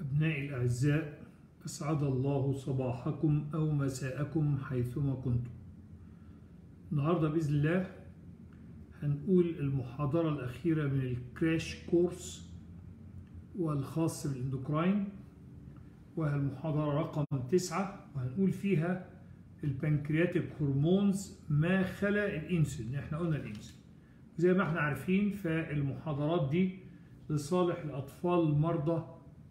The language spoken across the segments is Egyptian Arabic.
أبنائي الأعزاء أسعد الله صباحكم أو مساءكم حيثما كنتم النهاردة بإذن الله هنقول المحاضرة الأخيرة من الكراش كورس والخاص بالاندوكراين وهي المحاضرة رقم تسعة وهنقول فيها البنكرياتيك هرمونز ما خلا الانسولين احنا قلنا الانسولين زي ما احنا عارفين فالمحاضرات دي لصالح الاطفال المرضى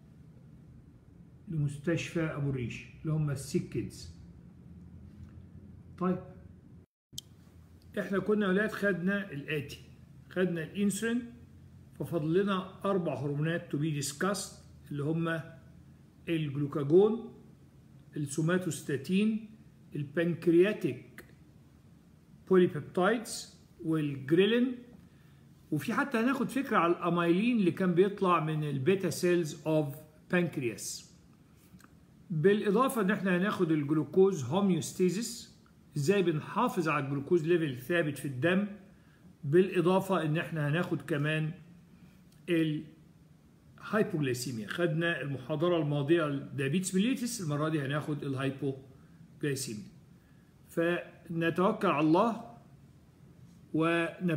لمستشفى ابو الريش اللي هم السيك كيدز طيب احنا كنا اولاد خدنا الاتي خدنا الانسولين ففضل لنا اربع هرمونات تو بي ديسكاست اللي هم الجلوكاجون السوماتوستاتين البنكرياتيك بوليبيبتايدز والجريلين وفي حتى هناخد فكره على الامايلين اللي كان بيطلع من البيتا سيلز اوف بانكرياس بالاضافه ان احنا هناخد الجلوكوز هوميوستيزيس ازاي بنحافظ على الجلوكوز ليفل ثابت في الدم بالاضافه ان احنا هناخد كمان الهايبوغليسيميا خدنا المحاضره الماضيه الدايابيتس ميليتس المره دي هناخد الهايبوغليسيميا فنتوكل على الله ونبتدئ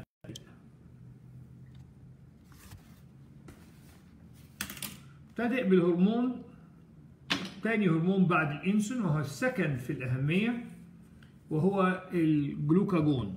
نبتدئ بالهرمون تاني هرمون بعد الانسولين وهو السكن في الأهمية وهو الجلوكاجون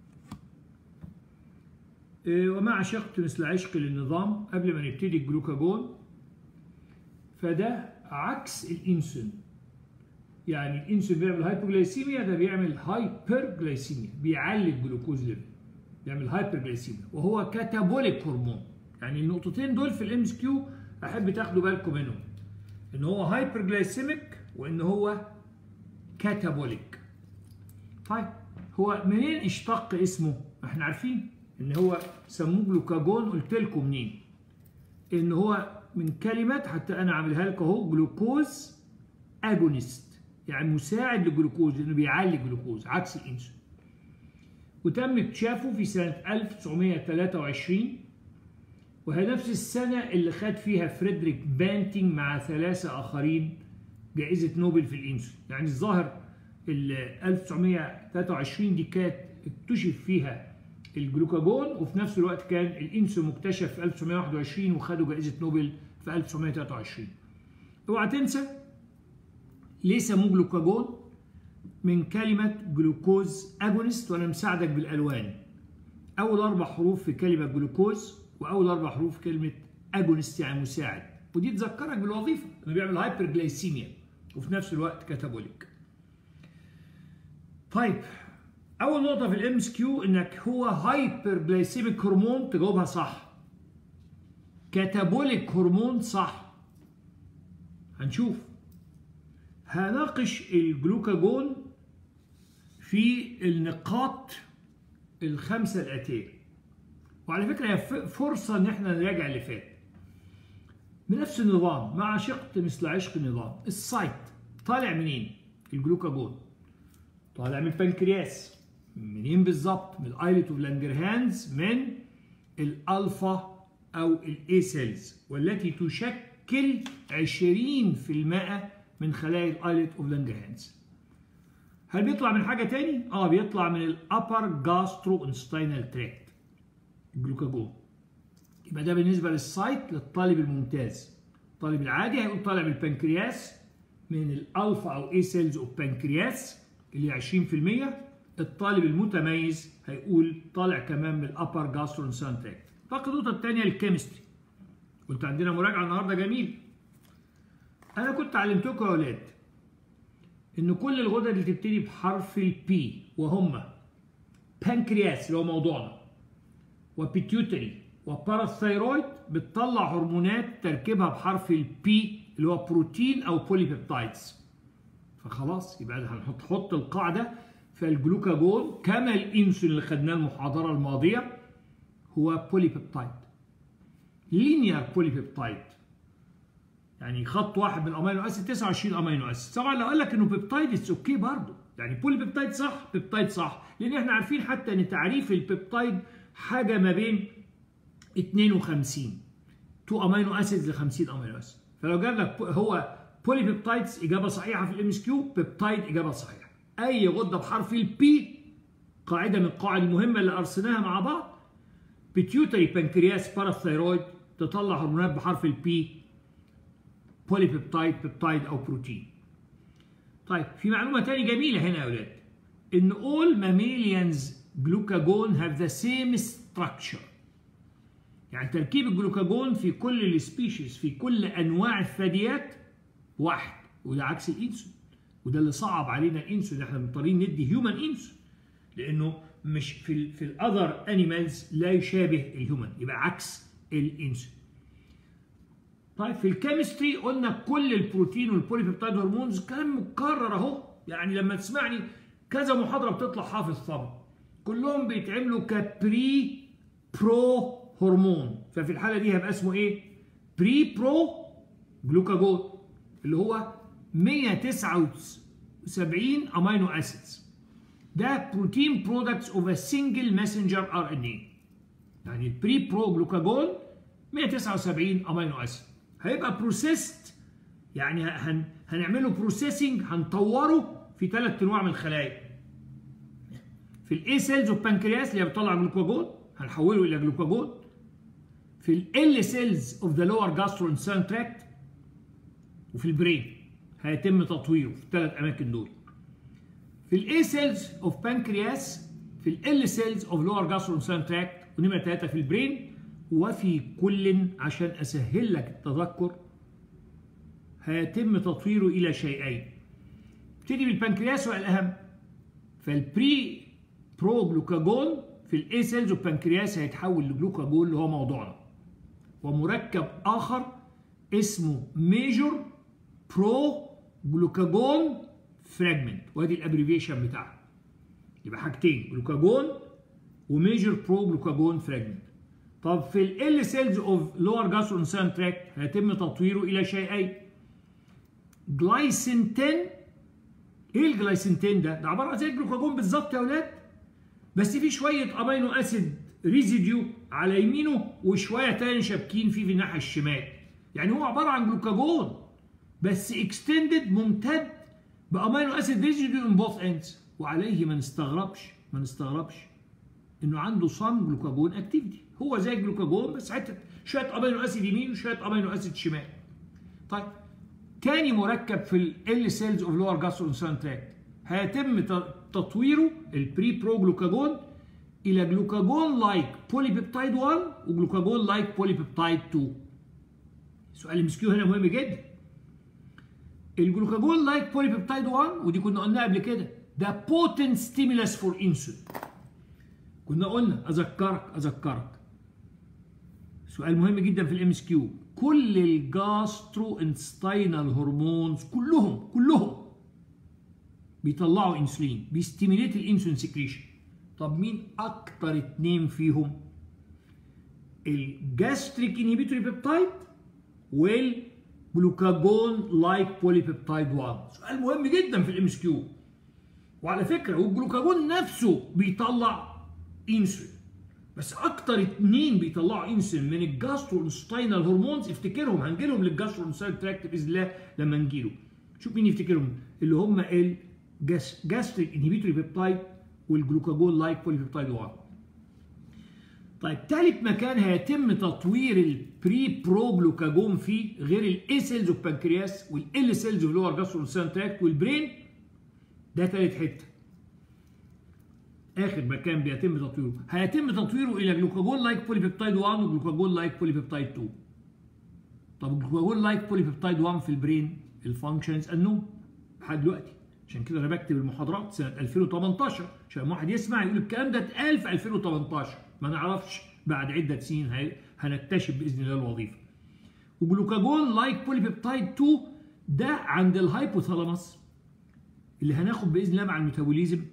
وما عشقت مثل عشق للنظام قبل ما نبتدي الجلوكاجون فده عكس الانسولين يعني الانسولين بيعمل هايبوغلايسيميا ده بيعمل هايبرجلايسيميا بيعلي الجلوكوز ليفل بيعمل هايبرجلايسيميا وهو كاتابوليك هرمون يعني النقطتين دول في الام اس كيو احب تاخدوا بالكم منهم ان هو هايبرجلايسيميك وان هو كاتابوليك طيب هو منين اشتق اسمه احنا عارفين ان هو سموه جلوكاجون قلت لكم منين ان هو من كلمات حتى انا عاملها لكم اهو جلوكوز اجونست يعني مساعد للجلوكوز لانه بيعلي الجلوكوز عكس الانسولين وتم اكتشافه في سنه 1923 وهي نفس السنة اللي خد فيها فريدريك بانتينج مع ثلاثة آخرين جائزة نوبل في الإنسولين يعني الظاهر ال 1923 دي كانت اكتشف فيها الجلوكاجون وفي نفس الوقت كان الإنسولين مكتشف في 1921 وخدوا جائزة نوبل في 1923 اوعى تنسى ليه سموه جلوكاجون من كلمة جلوكوز أجونست وأنا مساعدك بالألوان أول أربع حروف في كلمة جلوكوز واول اربع حروف كلمه اجونست يعني مساعد ودي تذكرك بالوظيفه انه بيعمل هايبرجلايسيميا وفي نفس الوقت كاتابوليك طيب اول نقطه في الام اس كيو انك هو هايبرجلايسيميك هرمون تجاوبها صح كاتابوليك هرمون صح هنشوف هناقش الجلوكاجون في النقاط الخمسه الاتيه وعلى فكره هي فرصه ان احنا نراجع اللي فات بنفس النظام ما عشقت مثل عشق النظام السايت طالع منين الجلوكاجون طالع من البنكرياس منين بالظبط من الايلت اوف لانجرهانز من الالفا او الاي سيلز والتي تشكل 20% من خلايا الايلت اوف لانجرهانز هل بيطلع من حاجه تاني اه بيطلع من الابر جاسترو انستينال تراكت الجلوكاجون يبقى ده بالنسبه للسايت للطالب الممتاز الطالب العادي هيقول طالع من البنكرياس من الالفا او اي سيلز اوف بنكرياس اللي هي 20% الطالب المتميز هيقول طالع كمان من الابر جاسترونسان تراكت فقط النقطه الثانيه الكيمستري قلت عندنا مراجعه النهارده جميل انا كنت علمتكم يا اولاد ان كل الغدد اللي تبتدي بحرف البي وهم بنكرياس اللي هو موضوعنا وبيتيوتري وباراثايرويد بتطلع هرمونات تركيبها بحرف البي اللي هو بروتين او بوليبيبتايدز فخلاص يبقى هنحط حط القاعده فالجلوكاجون كما الانسولين اللي خدناه المحاضره الماضيه هو بوليبيبتايد لينير بوليبيبتايد يعني خط واحد من امينو اسيد 29 امينو اسيد طبعا لو قال لك انه بيبتايد اتس اوكي برضه يعني بوليبيبتايد صح بيبتايد صح لان احنا عارفين حتى ان تعريف البيبتايد حاجه ما بين 52 2 امينو اسيدز ل 50 امينو اسيد فلو جاب لك هو بولي بيبتايدز اجابه صحيحه في الام اس كيو بيبتايد اجابه صحيحه اي غده بحرف البي قاعده من القواعد المهمه اللي ارسناها مع بعض بيتيوتري بنكرياس باراثايرويد تطلع هرمونات بحرف البي بولي بيبتايد بيبتايد او بروتين طيب في معلومه ثانيه جميله هنا يا اولاد ان all mammalians glucagon have the same structure يعني تركيب الجلوكاجون في كل السبيشيز في كل انواع الثدييات واحد وده عكس الانسولين وده اللي صعب علينا الانسولين احنا مضطرين ندي هيومن انسولين لانه مش في ال في الاذر انيمالز لا يشابه الهيومن يبقى عكس الانسولين طيب في الكيمستري قلنا كل البروتين والبوليبيبتايد هرمونز كلام مكرر اهو يعني لما تسمعني كذا محاضره بتطلع حافظ طبعا كلهم بيتعملوا كبري برو هرمون ففي الحاله دي هيبقى اسمه ايه بري برو جلوكاجون اللي هو 179 امينو اسيدز ده بروتين برودكتس اوف ا سنجل ماسنجر ار ان اي يعني البري برو جلوكاجون 179 امينو اسيد هيبقى بروسيست يعني هن هنعمله بروسيسنج هنطوره في ثلاث انواع من الخلايا في الاي سيلز اوف بانكرياس اللي بتطلع جلوكاجون هنحوله الى جلوكاجون في ال سيلز اوف ذا لور جاسترو تراكت وفي البرين هيتم تطويره في الثلاث اماكن دول في الاي سيلز اوف بانكرياس في ال سيلز اوف لور جاسترو تراكت ونمره ثلاثه في البرين وفي كل عشان اسهل لك التذكر هيتم تطويره الى شيئين ابتدي بالبنكرياس والاهم فالبري برو جلوكاجون في الاي سيلز اوف بانكرياس هيتحول لجلوكاجون اللي هو موضوعنا ومركب اخر اسمه ميجور برو جلوكاجون فراجمنت وادي الابريفيشن بتاعها يبقى حاجتين جلوكاجون وميجور برو جلوكاجون فراجمنت طب في ال سيلز اوف لور جاسترونسان تراكت هيتم تطويره الى شيئين جلايسين 10 ايه الجلايسين 10 ده؟ ده عباره عن زي الجلوكاجون بالظبط يا اولاد بس في شويه امينو اسيد ريزيديو على يمينه وشويه تاني شابكين فيه في الناحيه الشمال يعني هو عباره عن جلوكاجون بس اكستندد ممتد بامينو اسيد ريزيديو ان بوث اندز وعليه ما نستغربش ما نستغربش انه عنده صم جلوكاجون اكتيفيتي هو زي الجلوكاجون بس حته شويه امينو اسيد يمين وشويه امينو اسيد شمال طيب تاني مركب في ال سيلز اوف لور جاسترونسان تراكت هيتم تطويره البري برو جلوكاجون الى جلوكاجون لايك بوليبيبتايد 1 وجلوكاجون لايك بوليبيبتايد 2 سؤال المسكيو هنا مهم جدا الجلوكاجون لايك بوليبيبتايد 1 ودي كنا قلناها قبل كده ده بوتنت ستيمولاس فور انسولين كنا قلنا اذكرك اذكرك سؤال مهم جدا في الام اس كيو كل الجاسترو انستاينال هرمونز كلهم كلهم بيطلعوا انسولين بيستيميليت الانسولين سكريشن طب مين اكتر اتنين فيهم الجاستريك انهبيتوري بيبتايد والجلوكاجون لايك بولي بيبتايد 1 سؤال مهم جدا في الام اس كيو وعلى فكره والجلوكاجون نفسه بيطلع انسولين بس اكتر اتنين بيطلعوا انسولين من الجاسترو انستاينال هرمونز افتكرهم هنجي لهم للجاسترو انستاينال تراكت باذن الله لما نجيله شوف مين يفتكرهم اللي هم الجاستريك انهبيتوري بيبتايد والجلوكاجون لايك بوليبيبتايد 1 طيب ثالث مكان هيتم تطوير البري برو جلوكاجون فيه غير الاي سيلز اوف بانكرياس والال سيلز اوف لور جاسترو تراكت والبرين ده ثالث حته اخر مكان بيتم تطويره هيتم تطويره الى جلوكاجون لايك بوليبيبتايد 1 وجلوكاجون لايك بوليبيبتايد 2 طب جلوكاجون لايك بوليبيبتايد 1 في البرين الفانكشنز انون لحد دلوقتي عشان كده انا بكتب المحاضرات سنه 2018 عشان واحد يسمع يقول الكلام ده اتقال في 2018 ما نعرفش بعد عده سنين هنكتشف باذن الله الوظيفه وجلوكاجون لايك بوليبيبتايد 2 ده عند الهايبوثالاموس اللي هناخد باذن الله مع الميتابوليزم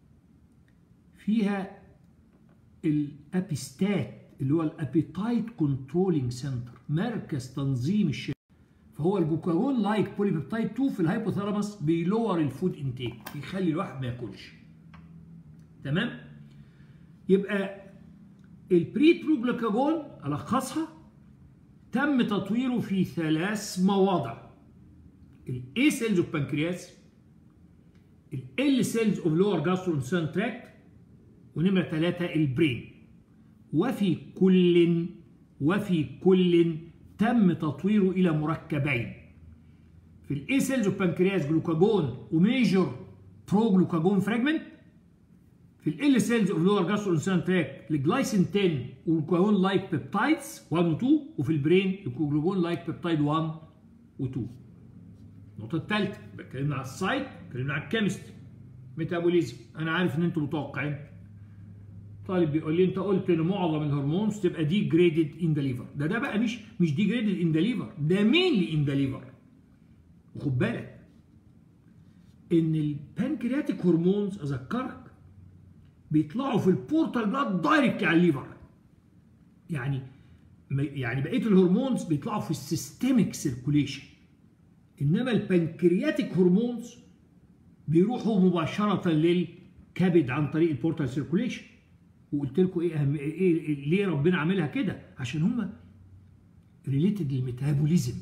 فيها الابيستات اللي هو الابيتايت كنترولينج سنتر مركز تنظيم الشهيه فهو الجلوكاجون لايك بوليبيبتايد 2 في الهايبوثالاموس بيلور الفود انتيك بيخلي الواحد ما ياكلش تمام يبقى البري برو جلوكاجون الخصها تم تطويره في ثلاث مواضع الاي سيلز اوف بانكرياس ال سيلز اوف لور جاسترونسان تراكت ونمره ثلاثة البرين وفي كل وفي كل تم تطويره الى مركبين في الاي سيلز اوف بانكرياس جلوكاجون وميجور برو جلوكاجون فراجمنت في ال سيلز اوف لور جاسترونسان تراك الجلايسين 10 والجلوكاجون لايك بيبتايدز 1 و 2 وفي البرين الجلوكاجون لايك بيبتايد 1 و 2 النقطة الثالثة اتكلمنا على السايت اتكلمنا على الكيمستري ميتابوليزم انا عارف ان انتم متوقعين طالب بيقول لي انت قلت ان معظم الهرمونز تبقى دي جريدد ان ذا ليفر ده ده بقى مش مش دي جريدد ان ذا ليفر ده مينلي ان ذا ليفر وخد بالك ان البانكرياتيك هرمونز اذكرك بيطلعوا في البورتال بلاد دايركت على الليفر يعني يعني بقيه الهرمونز بيطلعوا في السيستميك سيركوليشن انما البنكرياتيك هرمونز بيروحوا مباشره للكبد عن طريق البورتال سيركوليشن وقلت لكم ايه اهم ايه ليه ربنا عاملها كده عشان هم ريليتد للميتابوليزم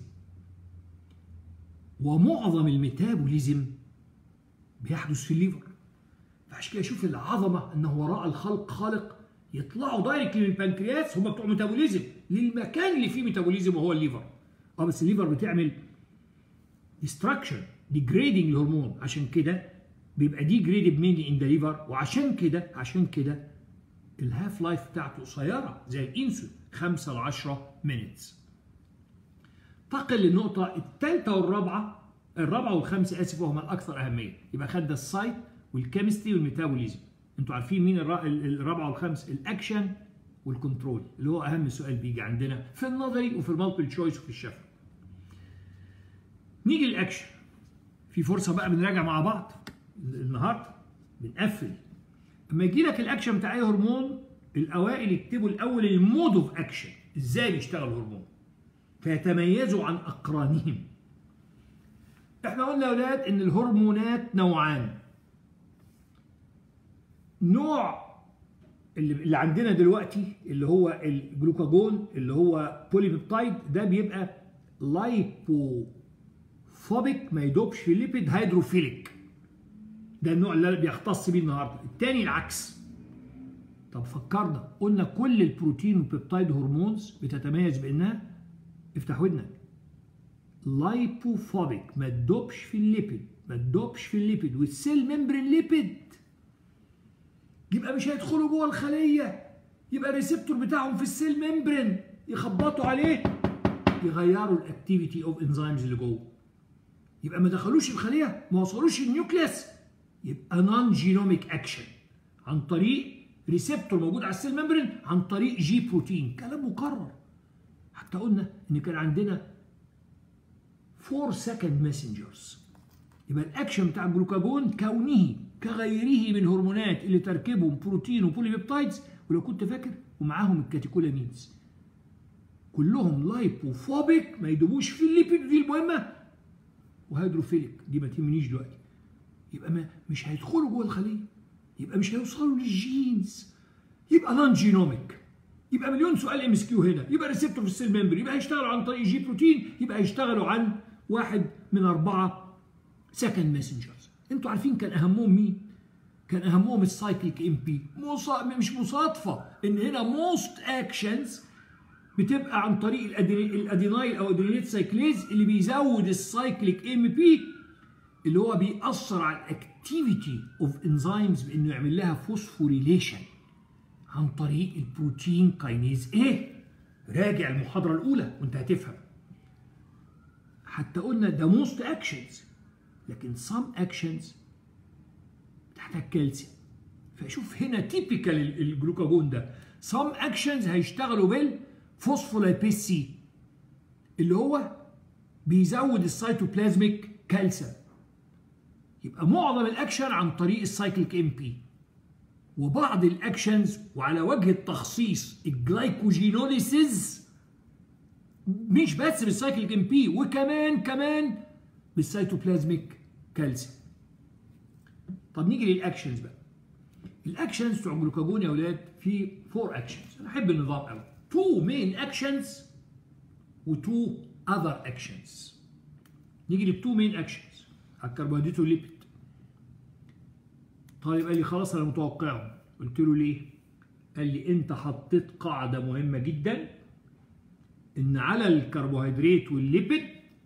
ومعظم الميتابوليزم بيحدث في الليفر فعشان كده شوف العظمه انه وراء الخلق خالق يطلعوا دايركت للبنكرياس هم بتوع ميتابوليزم للمكان اللي فيه ميتابوليزم وهو الليفر اه بس الليفر بتعمل ديستراكشن ديجريدنج الهرمون عشان كده بيبقى دي جريدد مينلي ان ذا ليفر وعشان كده عشان كده الهاف لايف بتاعته قصيره زي الانسولين 5 ل 10 مينتس انتقل للنقطه الثالثه والرابعه الرابعه والخامسه اسف وهما الاكثر اهميه يبقى خدنا السايت والكيمستري والميتابوليزم انتوا عارفين مين الرابعه والخامسه الاكشن والكنترول اللي هو اهم سؤال بيجي عندنا في النظري وفي المالتيبل تشويس وفي الشفوي نيجي للاكشن في فرصه بقى بنراجع مع بعض النهارده بنقفل اما يجي لك الاكشن بتاع اي هرمون الاوائل يكتبوا الاول المود اوف اكشن ازاي بيشتغل الهرمون فيتميزوا عن اقرانهم احنا قلنا يا اولاد ان الهرمونات نوعان نوع اللي عندنا دلوقتي اللي هو الجلوكاجون اللي هو بوليبيبتايد ده بيبقى لايبوفوبيك ما يدوبش في ليبيد هيدروفيليك ده النوع اللي بيختص بيه النهارده الثاني العكس طب فكرنا قلنا كل البروتين والبيبتايد هرمونز بتتميز بانها افتح ودنك لايبوفوبيك ما تدوبش في الليبيد ما تدوبش في الليبيد والسيل ممبرين ليبيد يبقى مش هيدخلوا جوه الخليه يبقى الريسبتور بتاعهم في السيل ممبرين يخبطوا عليه يغيروا الاكتيفيتي اوف انزيمز اللي جوه يبقى ما دخلوش الخليه ما وصلوش النيوكليس يبقى نون جينوميك اكشن عن طريق ريسبتور موجود على السيل ممبرين عن طريق جي بروتين كلام مكرر حتى قلنا ان كان عندنا 4 سكند ماسنجرز يبقى الاكشن بتاع الجلوكاجون كونه كغيره من هرمونات اللي تركيبهم بروتين وبوليبيبتايدز ولو كنت فاكر ومعاهم الكاتيكولامينز كلهم لايبوفوبيك ما يدوبوش في الليبيد دي المهمه وهيدروفيليك دي ما تهمنيش دلوقتي يبقى ما مش هيدخلوا جوه الخليه يبقى مش هيوصلوا للجينز يبقى نون جينوميك يبقى مليون سؤال ام اس كيو هنا يبقى ريسبتور في السيل ممبر يبقى هيشتغلوا عن طريق جي بروتين يبقى هيشتغلوا عن واحد من اربعه سكند ماسنجرز انتوا عارفين كان اهمهم مين؟ كان اهمهم السايكليك ام بي مش مصادفه ان هنا موست اكشنز بتبقى عن طريق الادينايل او ادرينيت سايكليز اللي بيزود السايكليك ام بي اللي هو بيأثر على الاكتيفيتي اوف انزيمز بانه يعمل لها فوسفوريليشن عن طريق البروتين كاينيز ايه راجع المحاضره الاولى وانت هتفهم حتى قلنا ده موست اكشنز لكن سام اكشنز بتحتاج كالسيوم فشوف هنا تيبيكال الجلوكاجون ده سام اكشنز هيشتغلوا بالفوسفولايبيز سي اللي هو بيزود السيتوبلازميك كالسيوم يبقى معظم الاكشن عن طريق السايكليك ام بي وبعض الاكشنز وعلى وجه التخصيص الجلايكوجينوليسيز مش بس بالسايكليك ام بي وكمان كمان بالسيتوبلازميك كالسيوم طب نيجي للاكشنز بقى الاكشنز بتوع الجلوكاجون يا اولاد في فور اكشنز انا احب النظام قوي تو مين اكشنز وتو اذر اكشنز نيجي للتو مين اكشنز على الكربوهيدرات والليبيد طيب قال لي خلاص انا متوقعهم قلت له ليه قال لي انت حطيت قاعده مهمه جدا ان على الكربوهيدرات والليبيد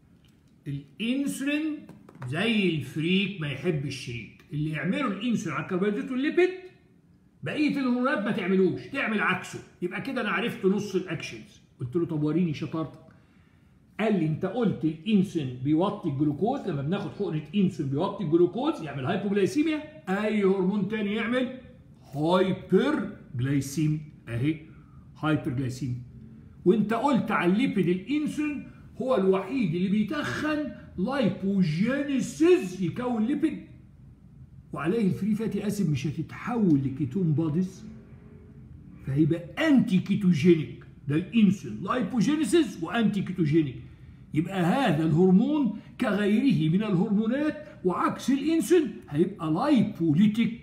الانسولين زي الفريك ما يحب الشريك اللي يعملوا الانسولين على الكربوهيدرات والليبيد بقيه الهرمونات ما تعملوش تعمل عكسه يبقى كده انا عرفت نص الاكشنز قلت له طب وريني شطارتك قال لي انت قلت الانسولين بيوطي الجلوكوز لما بناخد حقنه انسولين بيوطي الجلوكوز يعمل هايبوجلايسيميا اي هرمون تاني يعمل هايبر جلايسيميا اهي هايبر جلايسيميا وانت قلت على الليبيد الانسولين هو الوحيد اللي بيتخن لايبوجينيسيس يكون ليبيد وعليه الفري فاتي اسيد مش هتتحول لكيتون بوديز فهيبقى انتي كيتوجينيك ده الانسولين لايبوجينيسيس وانتي كيتوجينيك يبقى هذا الهرمون كغيره من الهرمونات وعكس الانسولين هيبقى لايبوليتيك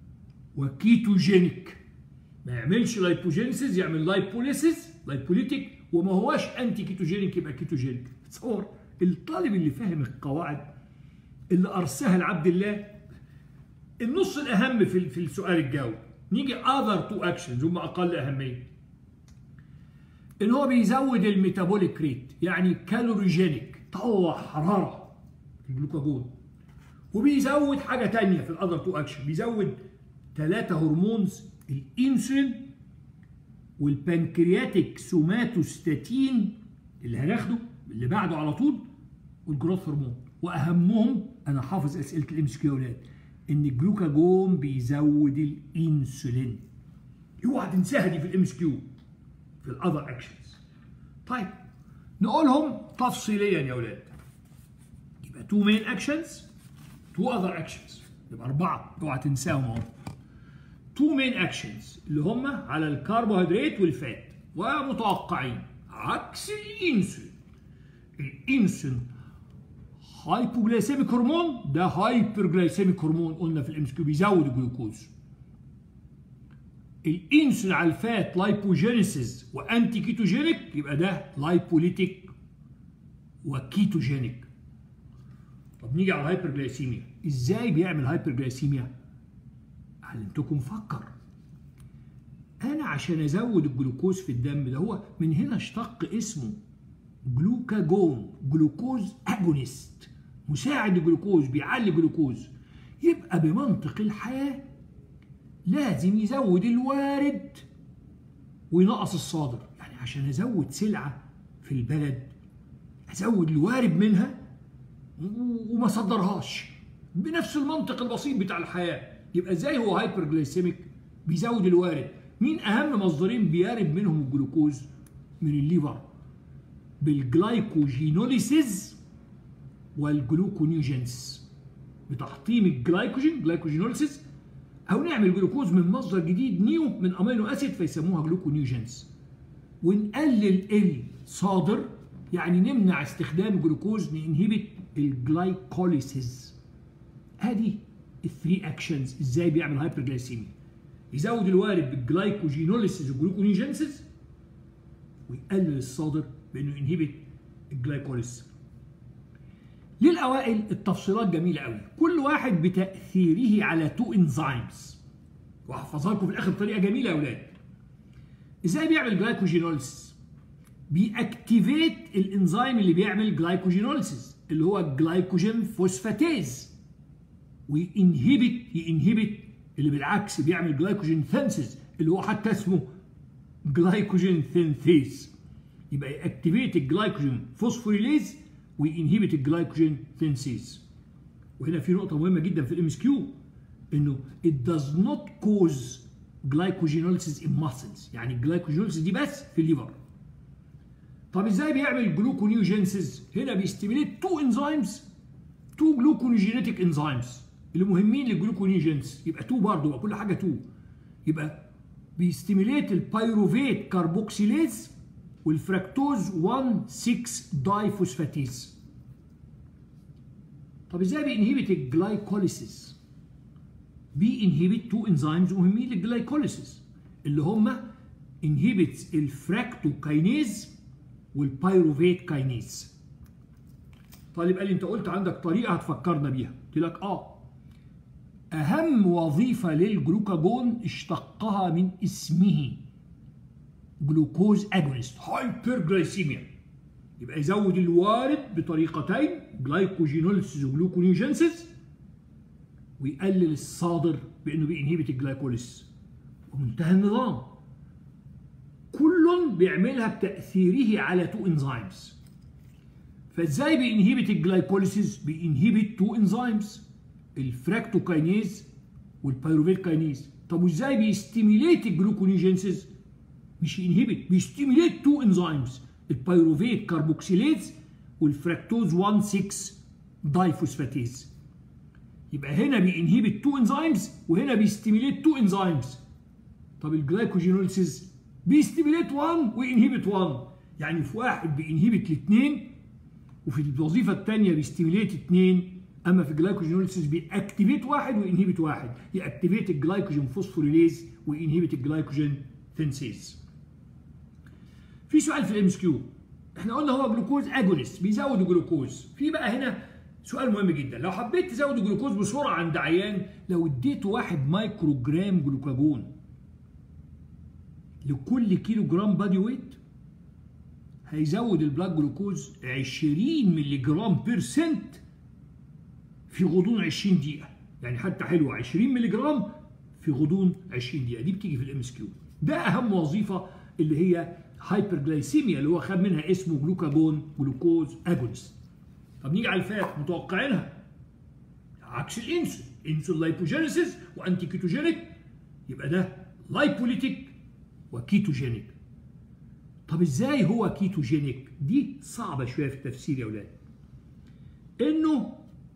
وكيتوجينيك ما يعملش لايبوجينيسيس يعمل لايبوليسيس لايبوليتيك وما هواش انتي كيتوجينيك يبقى كيتوجينيك تصور الطالب اللي فاهم القواعد اللي ارساها لعبد الله النص الاهم في في السؤال الجاوب نيجي اذر تو اكشنز هم اقل اهميه ان هو بيزود الميتابوليك ريت يعني كالوريجينيك طلع حراره الجلوكاجون وبيزود حاجه تانية في الاذر تو اكشن بيزود ثلاثه هرمونز الانسولين والبنكرياتيك سوماتوستاتين اللي هناخده اللي بعده على طول والجروث هرمون واهمهم انا حافظ اسئله الام اس كيو ان الجلوكاجون بيزود الانسولين اوعى تنساها دي في الام اس كيو في الاذر اكشنز طيب نقولهم تفصيليا يا اولاد يبقى تو مين اكشنز تو اذر اكشنز يبقى اربعه اوعى تنساهم اهو تو مين اكشنز اللي هم على الكربوهيدرات والفات ومتوقعين عكس الانسولين الانسولين هايبوجلايسيميك هرمون ده هايبر جلايسيميك هرمون قلنا في الام اس كيو بيزود الجلوكوز الانسولين على الفات لايبوجينيسيس وانتي كيتوجينيك يبقى ده لايبوليتيك وكيتوجينيك طب نيجي على الهايبر جلايسيميا ازاي بيعمل هايبر جلايسيميا علمتكم مفكر انا عشان ازود الجلوكوز في الدم ده هو من هنا اشتق اسمه جلوكاجون جلوكوز اجونست مساعد الجلوكوز بيعلي الجلوكوز يبقى بمنطق الحياه لازم يزود الوارد وينقص الصادر يعني عشان ازود سلعه في البلد ازود الوارد منها وما صدرهاش بنفس المنطق البسيط بتاع الحياه يبقى ازاي هو هايبر جلايسيميك بيزود الوارد مين اهم مصدرين بيارد منهم الجلوكوز من الليفر بالجلايكوجينوليسيز والجلوكونيوجينز بتحطيم الجلايكوجين جلايكوجينوليسيز او نعمل جلوكوز من مصدر جديد نيو من امينو اسيد فيسموها جلوكونيوجينز ونقلل الصادر يعني نمنع استخدام الجلوكوز ننهبت الجلايكوليسيز ادي الثري اكشنز ازاي بيعمل هايبرجلايسيميا يزود الوارد بالجلايكوجينوليسيز والجلوكونيوجينسيز ويقلل الصادر بانه ينهبت الجلايكوليسيس للاوائل التفصيلات جميله قوي كل واحد بتاثيره على تو انزيمز وهحفظها لكم في الاخر بطريقه جميله يا اولاد ازاي بيعمل جلايكوجينوليسيس بيأكتيفيت الانزيم اللي بيعمل جلايكوجينوليسيس اللي هو الجلايكوجين فوسفاتيز وينهبت ينهبت اللي بالعكس بيعمل جلايكوجين ثينسيس اللي هو حتى اسمه جلايكوجين ثينثيز يبقى يأكتيفيت الجلايكوجين فوسفوريليز وينهبت الجلايكوجين ثينسيز وهنا في نقطة مهمة جدا في الام اس كيو انه it does not cause glycogenolysis in muscles يعني الجلايكوجينوليسيس دي بس في الليفر طب ازاي بيعمل جلوكونيوجينسيس هنا بيستيميليت تو انزيمز تو جلوكونيوجينيتك انزيمز اللي مهمين للجلوكونيوجينس يبقى تو برضه يبقى كل حاجه تو يبقى بيستيميليت البيروفيت كاربوكسيليز والفراكتوز 1 6 دايفوسفاتيز طب ازاي بينهبت الجلايكوليسيس بينهبت تو انزيمز مهمين للجلايكوليسيس اللي هم انهبت الفراكتوكاينيز والبايروفيت كاينيز طالب قال لي انت قلت عندك طريقه هتفكرنا بيها قلت لك اه اهم وظيفه للجلوكاجون اشتقها من اسمه جلوكوز اجونست هايبرجلايسيميا يبقى يزود الوارد بطريقتين جلايكوجينوليسيس وجلوكونيوجينسيس ويقلل الصادر بانه بينهبت الجلايكوليس ومنتهى النظام كل بيعملها بتاثيره على تو انزيمز فازاي بينهبت الجلايكوليسيس بينهبت تو انزيمز الفراكتوكاينيز والبيروفيت كاينيز طب وازاي بيستيميليت الجلوكونيوجينسيس مش ينهبت بيستيميليت تو انزيمز البيروفيت كاربوكسيليز والفراكتوز 1 6 دايفوسفاتيز يبقى هنا بينهبت تو انزيمز وهنا بيستيميليت تو انزيمز طب الجلايكوجينوليسيس بيستيميليت 1 وينهبت 1 يعني في واحد بينهبت الاثنين وفي الوظيفه الثانيه بيستيميليت اثنين اما في الجلايكوجينوليسيس بيأكتيفيت واحد وينهبت واحد يأكتيفيت الجلايكوجين فوسفوريليز وينهبت الجلايكوجين ثينسيز في سؤال في الام اس كيو احنا قلنا هو جلوكوز اجونست بيزود الجلوكوز في بقى هنا سؤال مهم جدا لو حبيت تزود الجلوكوز بسرعه عند عيان لو اديته واحد مايكرو جرام جلوكاجون لكل كيلو جرام بادي ويت هيزود البلاك جلوكوز 20 مللي جرام بيرسنت في غضون 20 دقيقه يعني حتى حلوه 20 مللي جرام في غضون 20 دقيقه دي بتيجي في الام اس كيو ده اهم وظيفه اللي هي هايبرجلايسيميا اللي هو خد منها اسمه جلوكاجون جلوكوز اجونست طب نيجي على الفات متوقعينها عكس الانسولين انسولين لايبوجينيسيس وانتي كيتوجينيك يبقى ده لايبوليتيك وكيتوجينيك طب ازاي هو كيتوجينيك دي صعبه شويه في التفسير يا اولاد انه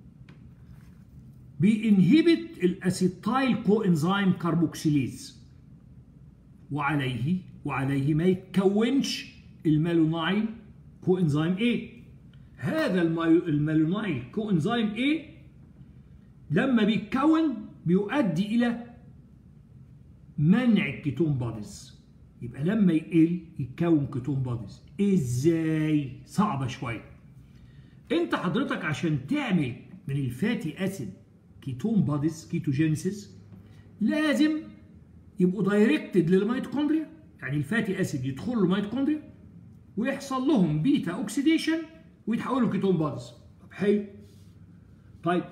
بينهبت الاسيتايل كو انزيم كاربوكسيليز وعليه وعليه ما يتكونش المالونايل كو انزيم A هذا المالونايل كو انزيم A لما بيتكون بيؤدي الى منع الكيتون باديز يبقى لما يقل يتكون كيتون باديز ازاي صعبه شويه انت حضرتك عشان تعمل من الفاتي اسيد كيتون باديز كيتوجينيسيس لازم يبقوا دايركتد للميتوكوندريا يعني الفاتي اسيد يدخلوا الميتوكوندريا ويحصل لهم بيتا اوكسيديشن ويتحولوا كيتون باديز طب حلو طيب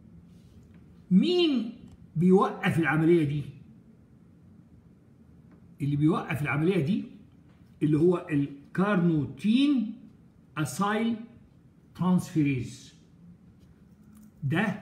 مين بيوقف العمليه دي اللي بيوقف العمليه دي اللي هو الكارنوتين اسايل ترانسفيريز ده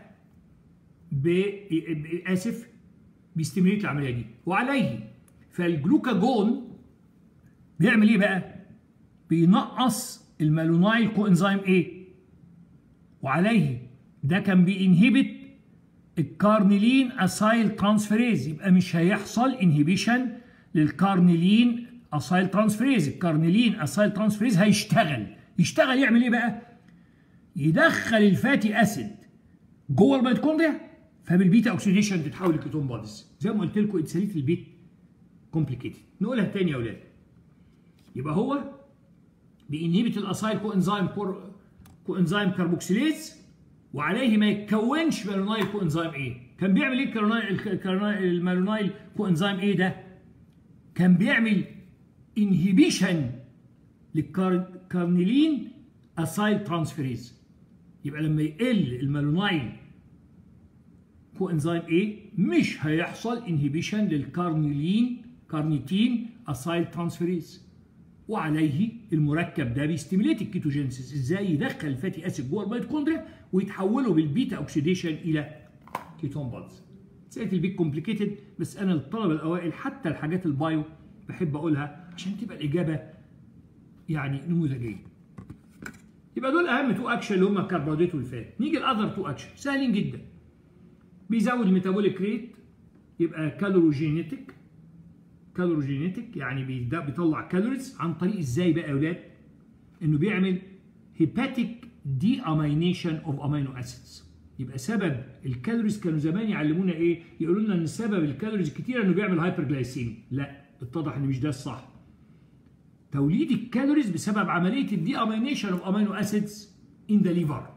اسف بيستمريت العمليه دي وعليه فالجلوكاجون بيعمل ايه بقى؟ بينقص المالونايل كو انزيم A وعليه ده كان بينهبت الكارنيلين اسايل ترانسفيريز يبقى مش هيحصل انهبيشن للكارنيلين اسايل ترانسفيريز الكارنيلين اسايل ترانسفيريز هيشتغل يشتغل يعمل ايه بقى؟ يدخل الفاتي اسيد جوه الميتوكوندريا فبالبيتا اوكسيديشن تتحول لكيتون بوديز زي ما قلت لكم اتس ليتل بيت كومبليكيتد نقولها تاني يا اولاد يبقى هو بينهبت الاسايل كو انزيم كو انزيم كاربوكسيليز وعليه ما يتكونش مالونايل كو انزيم ايه كان بيعمل ايه المالونايل كو انزيم ايه ده كان بيعمل انهبيشن للكارنيلين اسايل ترانسفيريز يبقى لما يقل المالونايل كو انزيم A مش هيحصل انهبيشن للكارنيلين كارنيتين اسايل ترانسفيريز وعليه المركب ده بيستيميليت الكيتوجينسيس ازاي يدخل الفاتي اسيد جوه الميتوكوندريا ويتحوله بالبيتا اوكسيديشن الى كيتون بودز سألت البيت كومبليكيتد بس انا الطلبه الاوائل حتى الحاجات البايو بحب اقولها عشان تبقى الاجابه يعني نموذجيه يبقى دول اهم تو اكشن اللي هم الكربوهيدرات والفات نيجي الاذر تو اكشن سهلين جدا بيزود الميتابوليك ريت يبقى كالوروجينيتك كالوروجينيتك يعني بيطلع كالوريز عن طريق ازاي بقى يا اولاد انه بيعمل هيباتيك دي امينيشن اوف امينو اسيدز يبقى سبب الكالوريز كانوا زمان يعلمونا ايه يقولوا لنا ان سبب الكالوريز الكتيره انه بيعمل هايبرجلايسيمي لا اتضح ان مش ده الصح توليد الكالوريز بسبب عمليه الدي امينيشن اوف امينو اسيدز ان ذا ليفر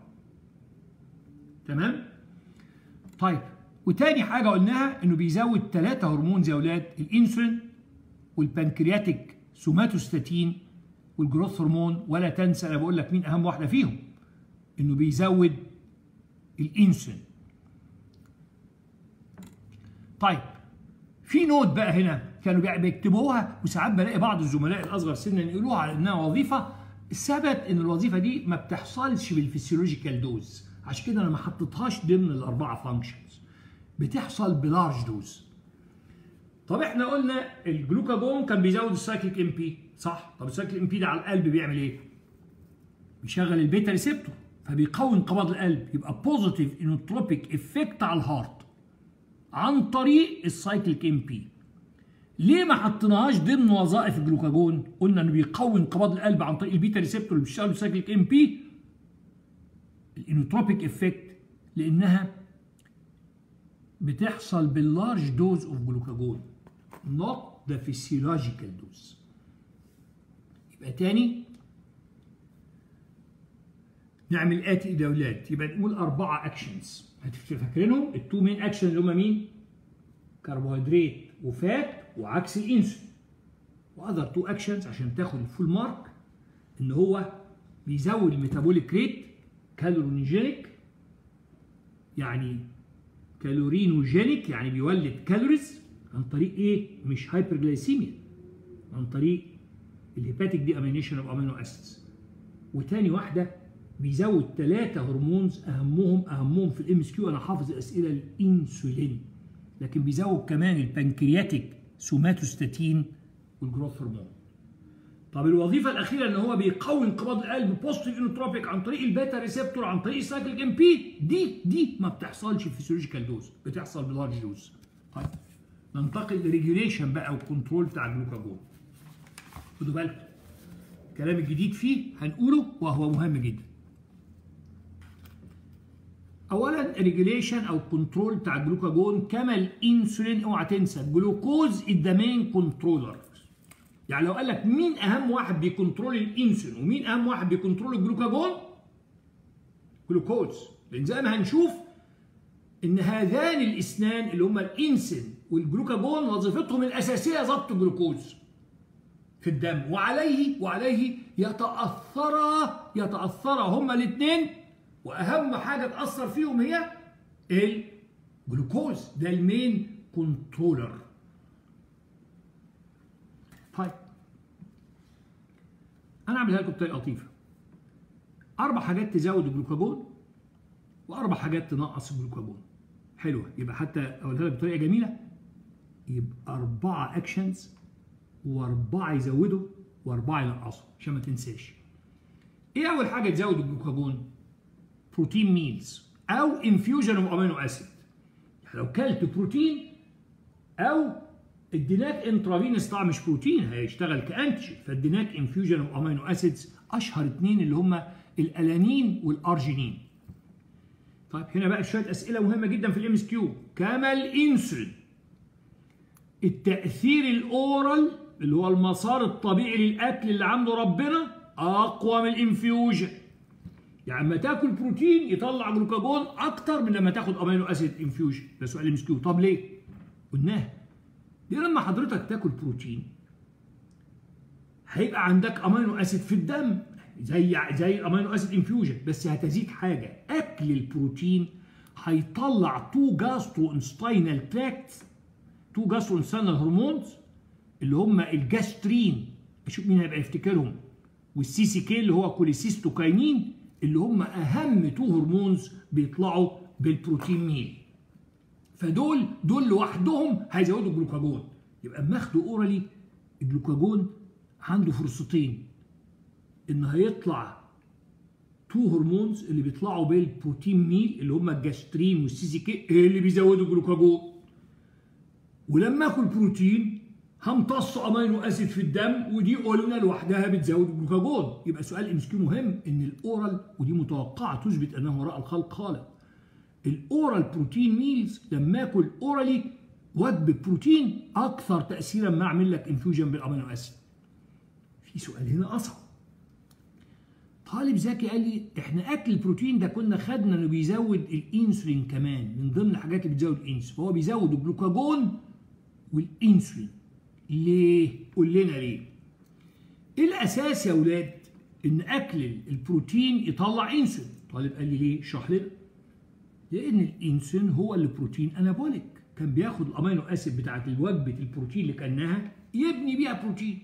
تمام طيب وتاني حاجه قلناها انه بيزود ثلاثه هرمونز يا اولاد الانسولين والبنكرياتيك سوماتوستاتين والجروث هرمون ولا تنسى انا بقول لك مين اهم واحده فيهم انه بيزود الانسولين طيب في نوت بقى هنا كانوا بيكتبوها وساعات بلاقي بعض الزملاء الاصغر سنا يقولوها على انها وظيفه ثبت ان الوظيفه دي ما بتحصلش بالفسيولوجيكال دوز عشان كده انا ما حطيتهاش ضمن الاربعه فانكشنز بتحصل بلارج دوز طب احنا قلنا الجلوكاجون كان بيزود السايكليك ام بي صح طب السايكليك ام بي ده على القلب بيعمل ايه بيشغل البيتا ريسبتور فبيقوي انقباض القلب يبقى بوزيتيف انوتروبيك افكت على الهارت عن طريق السايكليك ام بي ليه ما حطيناهاش ضمن وظائف الجلوكاجون قلنا انه بيقوي انقباض القلب عن طريق البيتا ريسبتور اللي بيشتغل بالسايكليك ام بي الانوتروبيك افكت لانها بتحصل باللارج دوز اوف جلوكاجون not the physiological dose يبقى تاني نعمل اتي الى اولاد يبقى نقول اربعه اكشنز فاكرينهم التو مين اكشن اللي هم مين كربوهيدرات وفات وعكس الانسولين واذر تو اكشنز عشان تاخد الفول مارك ان هو بيزود الميتابوليك ريت كالورينجينيك يعني كالورينوجينيك يعني بيولد كالوريز عن طريق ايه مش هايبرجلايسيميا عن طريق الهيباتيك دي امينيشن اوف امينو اسيدز وتاني واحده بيزود ثلاثه هرمونز اهمهم اهمهم في الام اس كيو انا حافظ الاسئله الانسولين لكن بيزود كمان البنكرياتيك سوماتوستاتين والجروث هرمون طب الوظيفه الاخيره ان هو بيقوي انقباض القلب بوزيتيف انوتروبيك عن طريق البيتا ريسبتور عن طريق السايكليك ام بي دي دي ما بتحصلش في فيسيولوجيكال دوز بتحصل بلارج دوز طيب ننتقل لريجوليشن بقى والكنترول بتاع الجلوكاجون خدوا بالكم الكلام الجديد فيه هنقوله وهو مهم جدا اولا ريجوليشن او كنترول بتاع الجلوكاجون كما الانسولين اوعى تنسى الجلوكوز از ذا مين كنترولر يعني لو قال لك مين اهم واحد بيكنترول الانسولين ومين اهم واحد بيكنترول الجلوكاجون جلوكوز لان زي ما هنشوف ان هذان الاثنان اللي هما الانسولين والجلوكاجون وظيفتهم الاساسيه ضبط الجلوكوز في الدم وعليه وعليه يتاثرا يتاثرا هما الاثنين واهم حاجه تاثر فيهم هي الجلوكوز ده المين كنترولر طيب انا اعملها لكم بطريقه لطيفه اربع حاجات تزود الجلوكاجون واربع حاجات تنقص الجلوكاجون حلوه يبقى حتى اقولها لك بطريقه جميله يبقى اربعه اكشنز واربعه يزودوا واربعه ينقصوا عشان ما تنساش ايه اول حاجه تزود الجلوكاجون بروتين ميلز او انفيوجن اوف امينو اسيد يعني لو كلت بروتين او اديناك انترافينس طبعا مش بروتين هيشتغل كانتيجين فاديناك انفيوجن اوف امينو اسيدز اشهر اثنين اللي هم الالانين والارجينين طيب هنا بقى شويه اسئله مهمه جدا في الام اس كيو كما الانسولين التاثير الاورال اللي هو المسار الطبيعي للاكل اللي عنده ربنا اقوى من الانفيوجن يعني لما تاكل بروتين يطلع جلوكاجون اكتر من لما تاخد امينو اسيد انفيوجن ده سؤال ام اس كيو طب ليه قلناها دي لما حضرتك تاكل بروتين هيبقى عندك امينو اسيد في الدم زي زي الامينو اسيد انفيوجن بس هتزيد حاجه اكل البروتين هيطلع تو جاسترو انستاينال تراكت تو جاسترو انستاينال هرمونز اللي هم الجاسترين اشوف مين هيبقى يفتكرهم والسي سي كي اللي هو كوليسيستوكاينين اللي هم اهم تو هرمونز بيطلعوا بالبروتين ميل فدول دول لوحدهم هيزودوا الجلوكاجون يبقى اما اخده اورالي الجلوكاجون عنده فرصتين ان هيطلع تو هرمونز اللي بيطلعوا بالبروتين ميل اللي هم الجاسترين والسي سي كي اللي بيزودوا الجلوكاجون ولما اكل بروتين همتص امينو اسيد في الدم ودي قلنا لوحدها بتزود الجلوكاجون يبقى سؤال ام مهم ان الاورال ودي متوقعه تثبت انه وراء الخلق خالق الاورال بروتين ميلز لما اكل اورالي وجبه بروتين اكثر تاثيرا ما اعمل لك انفيوجن بالامينو اسيد في سؤال هنا اصعب طالب ذكي قال لي احنا اكل البروتين ده كنا خدنا انه بيزود الانسولين كمان من ضمن الحاجات اللي بتزود الانسولين فهو بيزود الجلوكاجون والانسولين ليه؟ قول لنا ليه؟ ايه الاساس يا اولاد ان اكل البروتين يطلع انسولين؟ طالب قال لي ليه؟ اشرح لنا. لان الانسولين هو اللي بروتين انابوليك كان بياخد الامينو اسيد بتاعت الوجبه البروتين اللي كانها يبني بيها بروتين.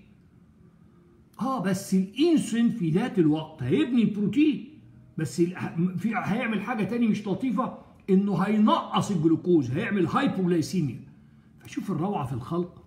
اه بس الانسولين في ذات الوقت هيبني البروتين بس في هيعمل حاجه تاني مش لطيفه انه هينقص الجلوكوز هيعمل هايبوغلايسيميا فشوف الروعه في الخلق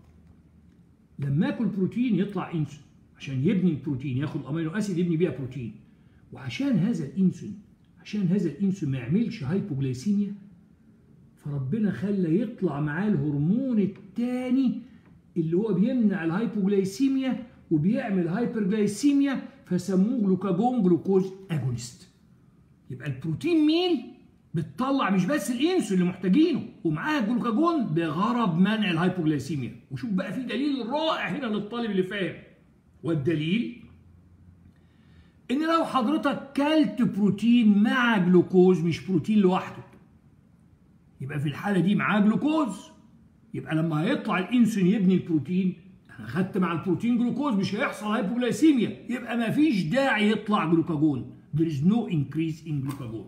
لما اكل بروتين يطلع انسولين عشان يبني البروتين ياخد امينو اسيد يبني بيها بروتين وعشان هذا الانسولين عشان هذا الانسولين ما يعملش هايبوغلايسيميا فربنا خلى يطلع معاه الهرمون الثاني اللي هو بيمنع الهايبوغلايسيميا وبيعمل هايبرجلايسيميا فسموه جلوكاجون جلوكوز اجونست يبقى البروتين ميل بتطلع مش بس الانسولين اللي محتاجينه ومعاها الجلوكاجون بغرض منع الهايبوغلايسيميا وشوف بقى في دليل رائع هنا للطالب اللي فاهم والدليل ان لو حضرتك كلت بروتين مع جلوكوز مش بروتين لوحده يبقى في الحاله دي معاه جلوكوز يبقى لما هيطلع الانسولين يبني البروتين انا خدت مع البروتين جلوكوز مش هيحصل هايبوغلايسيميا يبقى ما فيش داعي يطلع جلوكاجون there is no increase in glucagon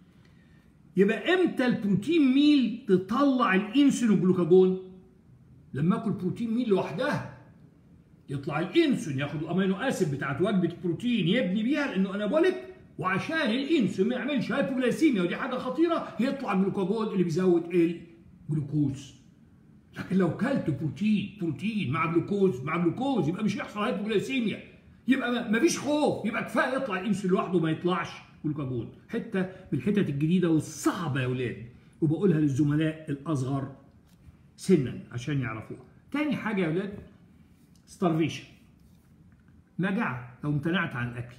يبقى امتى البروتين ميل تطلع الانسولين والجلوكاجون لما اكل بروتين ميل لوحدها يطلع الانسولين ياخد الامينو اسيد بتاعت وجبه بروتين يبني بيها لانه انابوليك وعشان الانسولين ما يعملش هايبوغلايسيميا ودي حاجه خطيره يطلع الجلوكاجون اللي بيزود الجلوكوز لكن لو كلت بروتين بروتين مع جلوكوز مع جلوكوز يبقى مش هيحصل هايبوغلايسيميا يبقى ما فيش خوف يبقى كفايه يطلع الانسولين لوحده ما يطلعش جلوكاجون حته من الحتت الجديده والصعبه يا اولاد وبقولها للزملاء الاصغر سنا عشان يعرفوها تاني حاجه يا اولاد ستارفيشن مجاعه لو امتنعت عن الاكل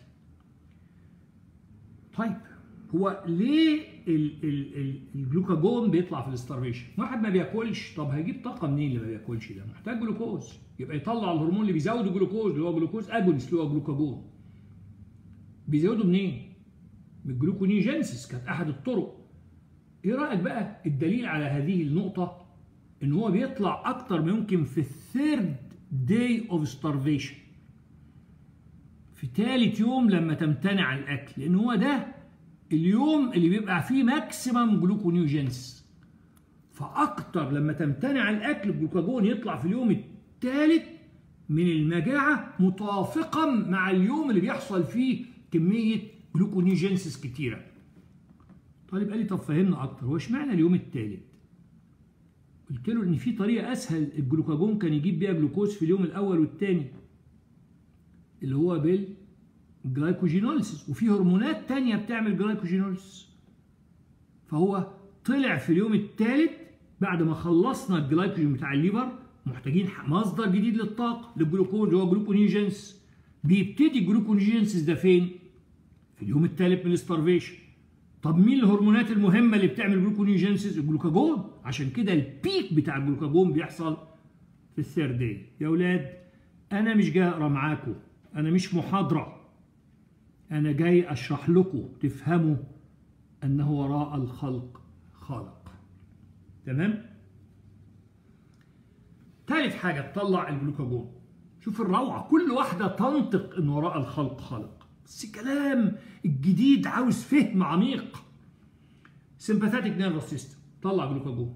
طيب هو ليه ال ال ال الجلوكاجون بيطلع في الاستارفيشن واحد ما بياكلش طب هيجيب طاقه منين اللي ما بياكلش ده محتاج جلوكوز يبقى يطلع الهرمون اللي بيزود الجلوكوز اللي هو جلوكوز اجونست اللي هو جلوكاجون بيزوده منين من الجلوكونيجينسيس كانت احد الطرق ايه رايك بقى الدليل على هذه النقطه ان هو بيطلع اكتر ما يمكن في الثيرد داي اوف starvation في ثالث يوم لما تمتنع عن الاكل لان هو ده اليوم اللي بيبقى فيه ماكسيمم جلوكونيوجينس فاكتر لما تمتنع عن الاكل الجلوكاجون يطلع في اليوم الثالث من المجاعه متوافقا مع اليوم اللي بيحصل فيه كميه جلوكونيوجينسيس كتيره طالب قال لي طب فهمنا اكتر هو اشمعنى اليوم الثالث قلت له ان في طريقه اسهل الجلوكاجون كان يجيب بيها جلوكوز في اليوم الاول والثاني اللي هو بال جلايكوجينوليسيس وفي هرمونات تانية بتعمل جلايكوجينوليسيس فهو طلع في اليوم الثالث بعد ما خلصنا الجلايكوجين بتاع الليفر محتاجين مصدر جديد للطاقة للجلوكوز هو جلوكونيجنس بيبتدي الجلوكونيجنسيس ده فين؟ في اليوم الثالث من الستارفيشن طب مين الهرمونات المهمة اللي بتعمل جلوكونيجنسيس؟ الجلوكاجون عشان كده البيك بتاع الجلوكاجون بيحصل في الثيرد داي يا اولاد انا مش جاي اقرا معاكم انا مش محاضره أنا جاي أشرح لكم تفهموا أنه وراء الخلق خالق تمام؟ ثالث حاجة تطلع الجلوكاجون شوف الروعة كل واحدة تنطق أن وراء الخلق خالق بس كلام الجديد عاوز فهم عميق سمباثيتك نيرفس سيستم طلع جلوكاجون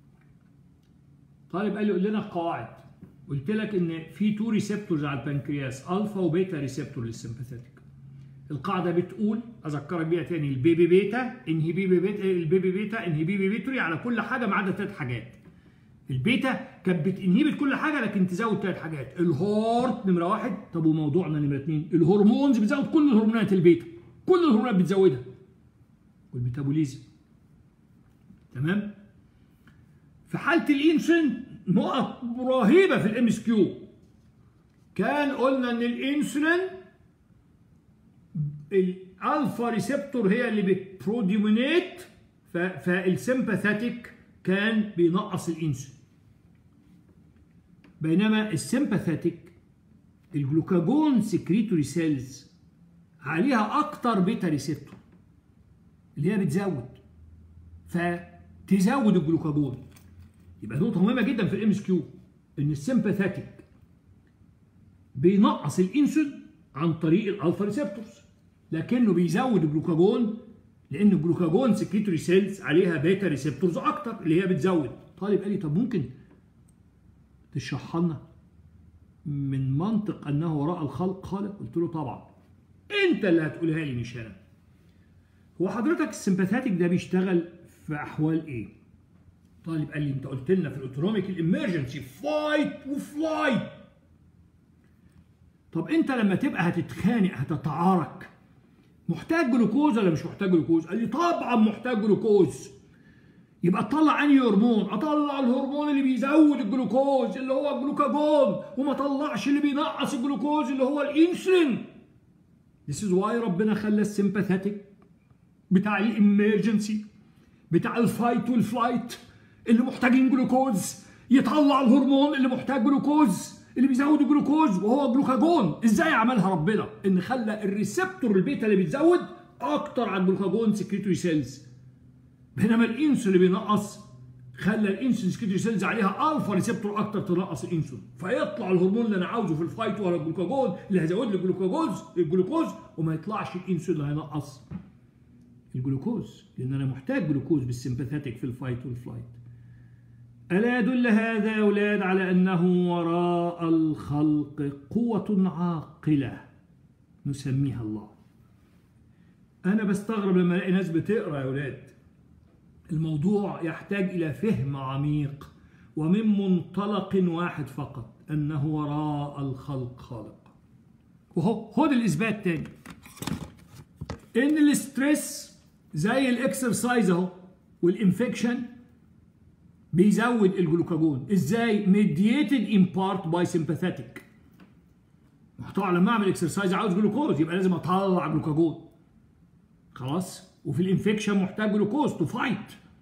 طالب قال لي قول لنا القواعد قلت لك ان في تو ريسبتورز على البنكرياس الفا وبيتا ريسبتور للسمباثيتك القاعده بتقول اذكرك بيها تاني البيبي بيتا انهبيبي بيتا البيبي بيتا انهبيبي بيتوري على كل حاجه ما عدا ثلاث حاجات البيتا كانت بتنهبت كل حاجه لكن تزود ثلاث حاجات الهورت نمره واحد طب وموضوعنا نمره اثنين الهرمونز بتزود كل الهرمونات البيتا كل الهرمونات بتزودها والميتابوليزم تمام في حاله الانسولين نقط رهيبه في الام اس كيو كان قلنا ان الانسولين الالفا ريسبتور هي اللي بتبروديمينيت فالسمباثيتك كان بينقص الانسولين بينما السمباثيتك الجلوكاجون سكريتوري سيلز عليها اكتر بيتا ريسبتور اللي هي بتزود فتزود الجلوكاجون يبقى نقطه مهمه جدا في الام اس كيو ان السمباثيك بينقص الانسولين عن طريق الالفا ريسبتورز لكنه بيزود الجلوكاجون لان الجلوكاجون سكريتوري سيلز عليها بيتا ريسبتورز اكتر اللي هي بتزود طالب قال لي طب ممكن تشرح لنا من منطق انه وراء الخلق خالق قلت له طبعا انت اللي هتقولها لي مش انا هو حضرتك السمباثاتيك ده بيشتغل في احوال ايه طالب قال لي انت قلت لنا في الاوتونوميك الامرجنسي فايت وفلايت طب انت لما تبقى هتتخانق هتتعارك محتاج جلوكوز ولا مش محتاج جلوكوز قال لي طبعا محتاج جلوكوز يبقى اطلع انهي هرمون اطلع الهرمون اللي بيزود الجلوكوز اللي هو الجلوكاجون وما اطلعش اللي بينقص الجلوكوز اللي هو الانسولين This is why ربنا خلى السمباثيتك بتاع الامرجنسي بتاع الفايت والفلايت اللي محتاجين جلوكوز يطلع الهرمون اللي محتاج جلوكوز اللي بيزود الجلوكوز وهو جلوكاجون ازاي عملها ربنا ان خلى الريسبتور البيتا اللي بيتزود اكتر على الجلوكاجون سكريتوري سيلز بينما الانسولين اللي بينقص خلى الانسولين سكريتوري سيلز عليها الفا ريسبتور اكتر تنقص الانسولين فيطلع الهرمون اللي انا عاوزه في الفايت ولا الجلوكاجون اللي هيزود لي الجلوكاجوز الجلوكوز وما يطلعش الانسولين اللي هينقص الجلوكوز لان انا محتاج جلوكوز بالسمباثيتك في الفايت والفلايت ألا يدل هذا يا أولاد على أنه وراء الخلق قوة عاقلة نسميها الله أنا بستغرب لما ألاقي ناس بتقرأ يا أولاد الموضوع يحتاج إلى فهم عميق ومن منطلق واحد فقط أنه وراء الخلق خالق وهو خد الإثبات تاني إن الاسترس زي الإكسرسايز أهو والإنفكشن بيزود الجلوكاجون ازاي ميديتد ان بارت باي سمباثيتك طبعا لما اعمل اكسرسايز عاوز جلوكوز يبقى لازم اطلع جلوكاجون خلاص وفي الانفكشن محتاج جلوكوز تو فايت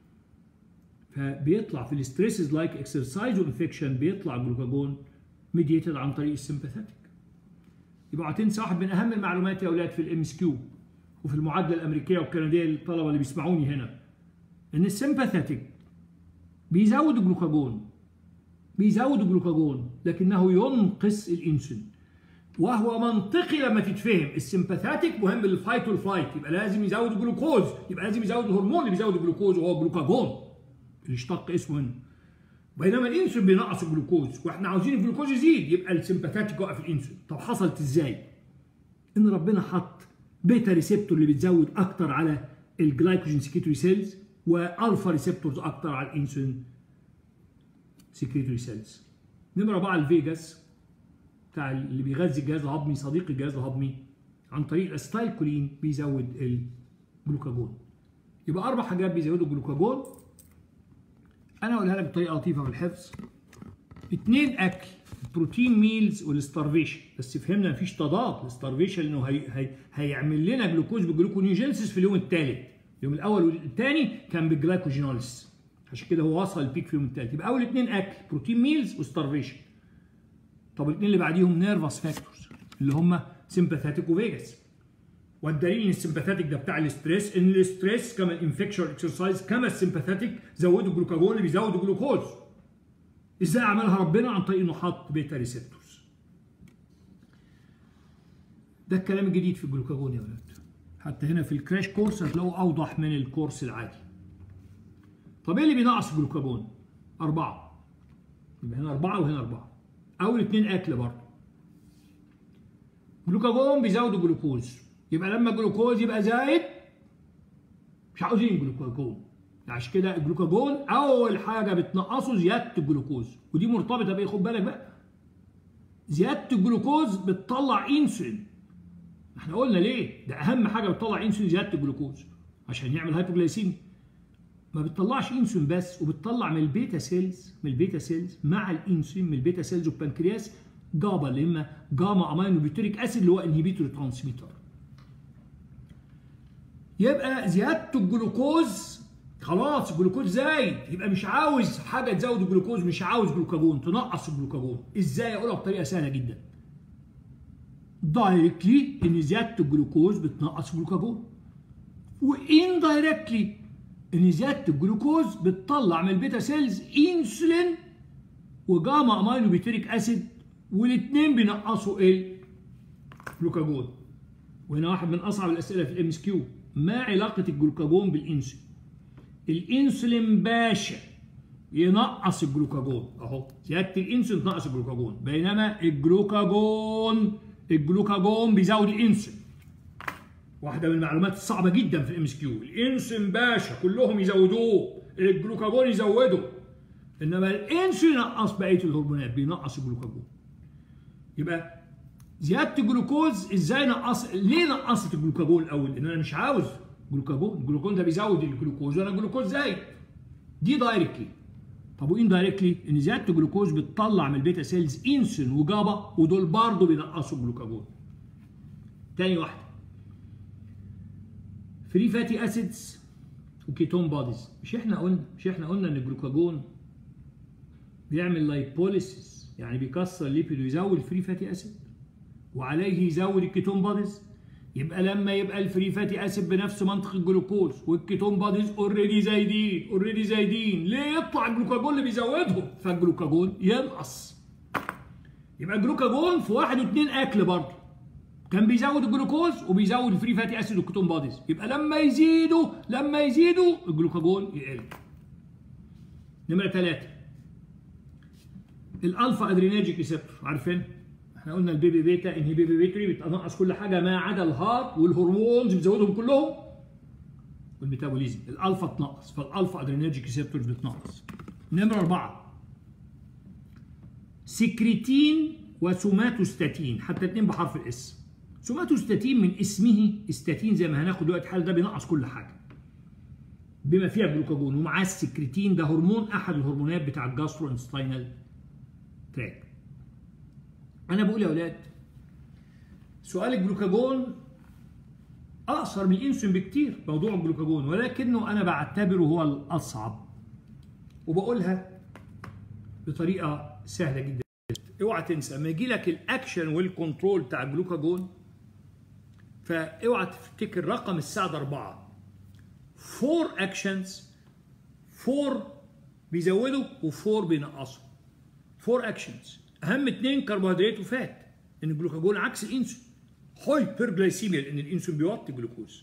فبيطلع في الستريسز لايك اكسرسايز وانفكشن بيطلع جلوكاجون ميديتد عن طريق السمباثيتك يبقى هتنسى واحد من اهم المعلومات يا اولاد في الام اس كيو وفي المعادله الامريكيه والكنديه للطلبه اللي بيسمعوني هنا ان السمباثيتك بيزود الجلوكاجون بيزود الجلوكاجون لكنه ينقص الانسولين وهو منطقي لما تتفهم السمباثاتيك مهم للفايت والفلايت يبقى لازم يزود الجلوكوز يبقى لازم يزود الهرمون اللي بيزود الجلوكوز وهو الجلوكاجون اللي اشتق اسمه هنا بينما الانسولين بينقص الجلوكوز واحنا عاوزين الجلوكوز يزيد يبقى السمباثاتيك وقف الانسولين طب حصلت ازاي ان ربنا حط بيتا ريسبتور اللي بتزود اكتر على الجلايكوجين سكيتوري سيلز والفا ريسبتورز اكتر على الانسولين سكريتوري سيلز نمرة أربعة الفيجاس بتاع اللي بيغذي الجهاز الهضمي صديق الجهاز الهضمي عن طريق الاستايل كولين بيزود الجلوكاجون يبقى أربع حاجات بيزودوا الجلوكاجون أنا هقولها لك بطريقة لطيفة في الحفظ اتنين أكل البروتين ميلز والستارفيشن بس فهمنا مفيش تضاد الستارفيشن لأنه هي هي هيعمل لنا جلوكوز بالجلوكونيوجينسيس في اليوم الثالث اليوم الأول والثاني كان بالجلايكوجينوليس عشان كده هو وصل البيك في اليوم الثالث يبقى اول اثنين اكل بروتين ميلز وستارفيشن طب الاثنين اللي بعديهم نيرفس فاكتورز اللي هم سمباثيتك وفيجاس والدليل ان السمباثيتك ده بتاع الاستريس ان الاستريس كما الانفكشن اكسرسايز كما السمباثيتك زودوا الجلوكاجون اللي بيزود الجلوكوز ازاي عملها ربنا عن طريق انه حط بيتا ريسبتورز ده الكلام الجديد في الجلوكاجون يا ولاد حتى هنا في الكراش كورس هتلاقوه اوضح من الكورس العادي طب ايه اللي بينقص الجلوكاجون؟ أربعة يبقى هنا أربعة وهنا أربعة أول اتنين أكل برضه جلوكاجون بيزود الجلوكوز يبقى لما الجلوكوز يبقى زايد مش عاوزين جلوكاجون عشان كده الجلوكاجون أول حاجة بتنقصه زيادة الجلوكوز ودي مرتبطة بإيه خد بالك بقى زيادة الجلوكوز بتطلع انسولين احنا قلنا ليه؟ ده أهم حاجة بتطلع انسولين زيادة الجلوكوز عشان يعمل هايبوجلايسيميا ما بتطلعش انسولين بس وبتطلع من البيتا سيلز من البيتا سيلز مع الانسولين من البيتا سيلز والبنكرياس جابا اللي اما جاما امينو بيوتريك اسيد اللي هو انهبيتور ترانسميتر يبقى زياده الجلوكوز خلاص الجلوكوز زايد يبقى مش عاوز حاجه تزود الجلوكوز مش عاوز جلوكاجون تنقص الجلوكاجون ازاي اقولها بطريقه سهله جدا دايركتلي ان زياده الجلوكوز بتنقص الجلوكاجون وان دايركتلي ان زياده الجلوكوز بتطلع من البيتا سيلز انسولين وجاما امينو بيتريك اسيد والاثنين بينقصوا الجلوكاجون وهنا واحد من اصعب الاسئله في الام اس كيو ما علاقه الجلوكاجون بالانسولين الانسولين باشا ينقص الجلوكاجون اهو زياده الانسولين تنقص الجلوكاجون بينما الجلوكاجون الجلوكاجون بيزود الانسولين واحده من المعلومات الصعبه جدا في الام اس كيو الانسولين باشا كلهم يزودوه الجلوكاجون يزوده انما الانسولين ينقص بقيه الهرمونات بينقص الجلوكاجون يبقى زياده الجلوكوز ازاي نقص ليه نقصت الجلوكاجون الاول لان انا مش عاوز جلوكاجون الجلوكاجون ده بيزود الجلوكوز وانا الجلوكوز زايد دي دايركتلي طب وان دايركتلي ان زياده الجلوكوز بتطلع من البيتا سيلز انسولين وجابا ودول برضه بينقصوا الجلوكاجون تاني واحده فري فاتي اسيدز وكيتون بوديز مش احنا قلنا مش احنا قلنا ان الجلوكاجون بيعمل لايبوليسيس يعني بيكسر الليبيد ويزود الفري فاتي اسيد وعليه يزود الكيتون بوديز يبقى لما يبقى الفري فاتي اسيد بنفس منطق الجلوكوز والكيتون بوديز اوريدي زايدين اوريدي زايدين ليه يطلع الجلوكاجون اللي بيزودهم فالجلوكاجون ينقص يبقى الجلوكاجون في واحد واثنين اكل برضه كان بيزود الجلوكوز وبيزود الفري فاتي اسيد والكيتون بوديز يبقى لما يزيدوا لما يزيدوا الجلوكاجون يقل نمره ثلاثة الالفا ادرينرجيك ريسبتور عارفين احنا قلنا البيبي بيتا انهبيبيتوري بتنقص كل حاجه ما عدا الهارت والهرمونز بتزودهم كلهم والميتابوليزم الالفا تنقص فالالفا ادرينرجيك ريسبتورز بتنقص نمره اربعه سكريتين وسوماتوستاتين حتى اتنين بحرف الاس سوماتوستاتين من اسمه استاتين زي ما هناخد دلوقتي حاله ده بينقص كل حاجه بما فيها الجلوكاجون ومعاه السكريتين ده هرمون احد الهرمونات بتاع الجاسترو انستاينال تراك انا بقول يا اولاد سؤال الجلوكاجون اقصر من الانسولين بكتير موضوع الجلوكاجون ولكنه انا بعتبره هو الاصعب وبقولها بطريقه سهله جدا اوعى تنسى لما يجي لك الاكشن والكنترول بتاع الجلوكاجون فاوعى تفتكر رقم السعد اربعه فور اكشنز فور بيزودوا وفور بينقصوا فور اكشنز اهم اثنين كربوهيدرات وفات ان الجلوكاجون عكس الانسولين هايبر جلايسيميا لان الانسولين بيوطي الجلوكوز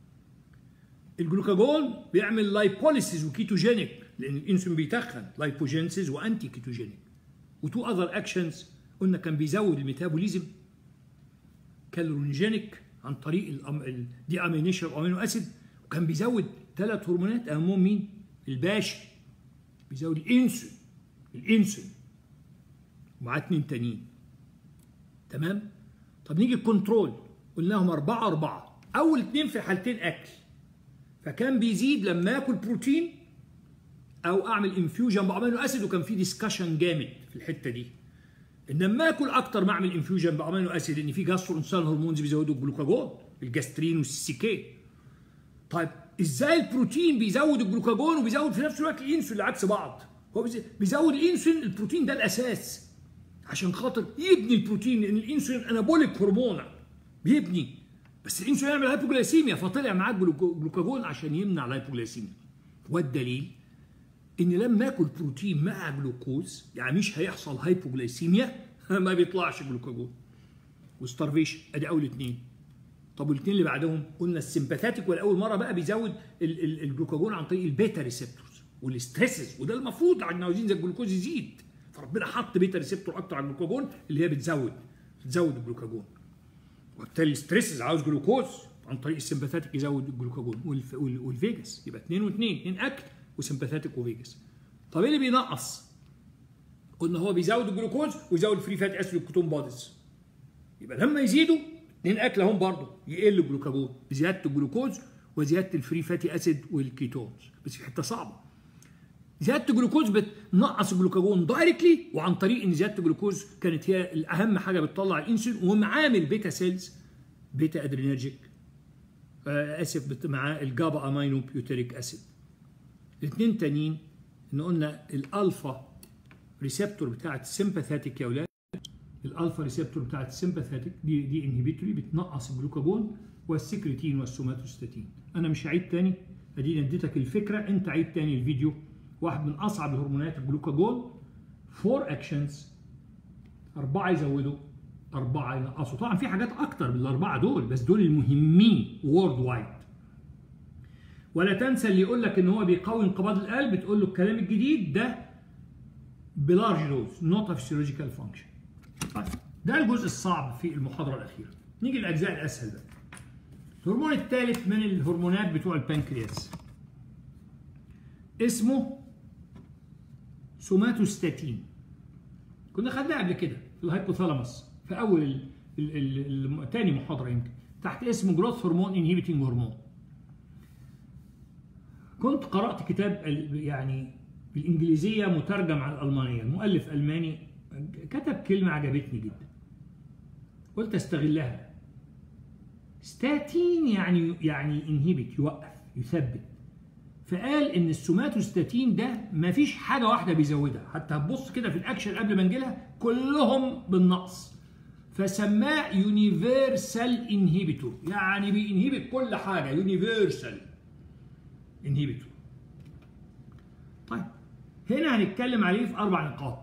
الجلوكاجون بيعمل لايبوليسيس وكيتوجينيك لان الانسولين بيتخن لايبوجينسيس وانتي كيتوجينيك وتو اذر اكشنز قلنا كان بيزود الميتابوليزم كالورونجينيك عن طريق الدي امينيشن امينو اسيد وكان بيزود ثلاث هرمونات اهمهم مين؟ الباشا بيزود الانسولين الانسولين ومعاه اتنين تانيين تمام؟ طب نيجي الكنترول قلناهم أربعة أربعة أول اتنين في حالتين أكل فكان بيزيد لما آكل بروتين أو أعمل انفيوجن بأمينو أسيد وكان في ديسكشن جامد في الحتة دي إن لما آكل أكتر ما أعمل انفيوجن بأمينو أسيد إن في جاسترو انسان هرمونز بيزودوا الجلوكاجون الجاسترين والسيكي طيب ازاي البروتين بيزود الجلوكاجون وبيزود في نفس الوقت الانسولين عكس بعض هو بيزود الانسولين البروتين ده الاساس عشان خاطر يبني البروتين لان الانسولين انابوليك هرمون بيبني بس الانسولين يعمل هايبوجلايسيميا فطلع معاه جلوكاجون عشان يمنع الهايبوجلايسيميا والدليل ان لما اكل بروتين مع جلوكوز يعني مش هيحصل هايبوجلايسيميا ما بيطلعش جلوكاجون وستارفيشن ادي اول اثنين طب والاثنين اللي بعدهم قلنا السمباثاتيك ولاول مره بقى بيزود الجلوكاجون عن طريق البيتا ريسبتورز والستريسز وده المفروض عندنا عاوزين زي الجلوكوز يزيد فربنا حط بيتا ريسبتور اكتر على الجلوكاجون اللي هي بتزود بتزود الجلوكاجون وبالتالي الستريسز عاوز جلوكوز عن طريق السمباثاتيك يزود الجلوكاجون والفيجاس يبقى اثنين واثنين اثنين اكل وسمباثاتيك وفيجاس طب ايه اللي بينقص؟ قلنا هو بيزود الجلوكوز ويزود الفري فات اسيد والكتون بوديز يبقى لما يزيدوا اثنين اكل اهم برضه يقل الجلوكاجون بزياده الجلوكوز وزياده الفري فاتي اسيد والكيتونز بس في حته صعبه زياده الجلوكوز بتنقص الجلوكاجون دايركتلي وعن طريق ان زياده الجلوكوز كانت هي الاهم حاجه بتطلع الانسولين ومعامل بيتا سيلز بيتا ادرينرجيك آه اسف مع الجابا امينو بيوتريك اسيد الاثنين تانيين ان قلنا الالفا ريسبتور بتاعت السمباثاتيك يا اولاد الالفا ريسبتور بتاعت السمباثيتك دي دي انهبيتوري بتنقص الجلوكاجون والسكرتين والسوماتوستاتين انا مش هعيد تاني اديني اديتك الفكره انت عيد تاني الفيديو واحد من اصعب الهرمونات الجلوكاجون فور اكشنز اربعه يزودوا اربعه ينقصوا طبعا في حاجات اكتر من الاربعه دول بس دول المهمين وورد وايد ولا تنسى اللي يقول لك ان هو بيقوي انقباض القلب تقول له الكلام الجديد ده بلارج دوز نوت فيسيولوجيكال فانكشن طيب ده الجزء الصعب في المحاضره الاخيره نيجي للاجزاء الاسهل بقى الهرمون الثالث من الهرمونات بتوع البنكرياس اسمه سوماتوستاتين كنا خدناه قبل كده في الهايبوثالاموس في اول ال ال ال تاني محاضره يمكن تحت اسم جروث هرمون انهيبيتنج هرمون كنت قرات كتاب يعني بالانجليزيه مترجم على الالمانيه المؤلف الماني كتب كلمه عجبتني جدا قلت استغلها ستاتين يعني يعني انهبت يوقف يثبت فقال ان السوماتوستاتين ده مفيش حاجه واحده بيزودها حتى هتبص كده في الاكشن قبل ما نجيلها كلهم بالنقص فسماه يونيفرسال انهبيتور يعني بينهبت كل حاجه يونيفرسال انهبيتور طيب هنا هنتكلم عليه في اربع نقاط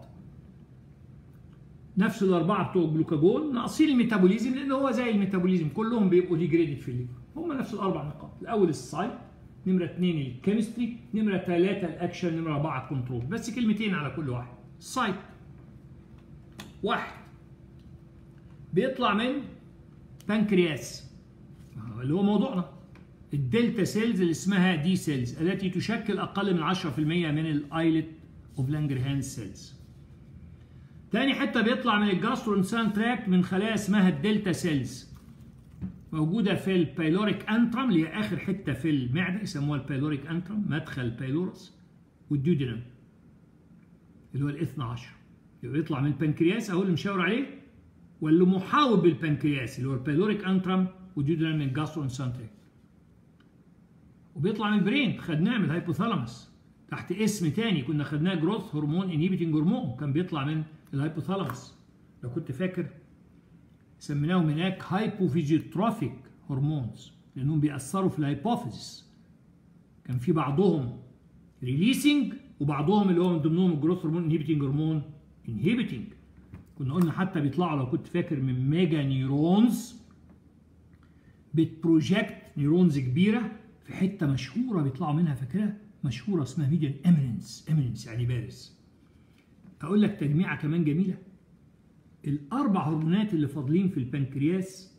نفس الاربعه بتوع الجلوكاجون ناقصين الميتابوليزم لان هو زي الميتابوليزم كلهم بيبقوا ديجريدد في الليفر هم نفس الاربع نقاط الاول السايت نمره اثنين الكيمستري نمره ثلاثه الاكشن نمره اربعه الكنترول بس كلمتين على كل واحد السايت واحد بيطلع من بنكرياس اللي هو موضوعنا الدلتا سيلز اللي اسمها دي سيلز التي تشكل اقل من 10% من الايلت اوف لانجرهانز سيلز تاني حته بيطلع من الجاسترونسان تراكت من خلايا اسمها الدلتا سيلز موجوده في البايلوريك انترم اللي هي اخر حته في المعده يسموها البايلوريك انترم مدخل البايلورس والديودينم اللي هو الاثنى عشر يبقى يطلع من البنكرياس اهو اللي مشاور عليه واللي محاوط بالبنكرياس اللي هو البايلوريك انترم والديودينم من الجاسترونسان تراكت وبيطلع من البرين خدناه من الهايبوثالاموس تحت اسم تاني كنا خدناه جروث هرمون انهيبيتنج هرمون كان بيطلع من الهايبوثالاموس لو كنت فاكر سميناهم هناك هايبوفيجيتروفيك هرمونز لانهم بيأثروا في الهايبوفيزيس كان في بعضهم ريليسنج وبعضهم اللي هو من ضمنهم الجروث هرمون انهيبيتنج هرمون انهيبيتنج كنا قلنا حتى بيطلعوا لو كنت فاكر من ميجا نيورونز بتبروجكت نيورونز كبيره في حته مشهوره بيطلعوا منها فاكرها مشهوره اسمها ميديان اميننس اميننس يعني بارز اقول لك تجميعه كمان جميله الاربع هرمونات اللي فاضلين في البنكرياس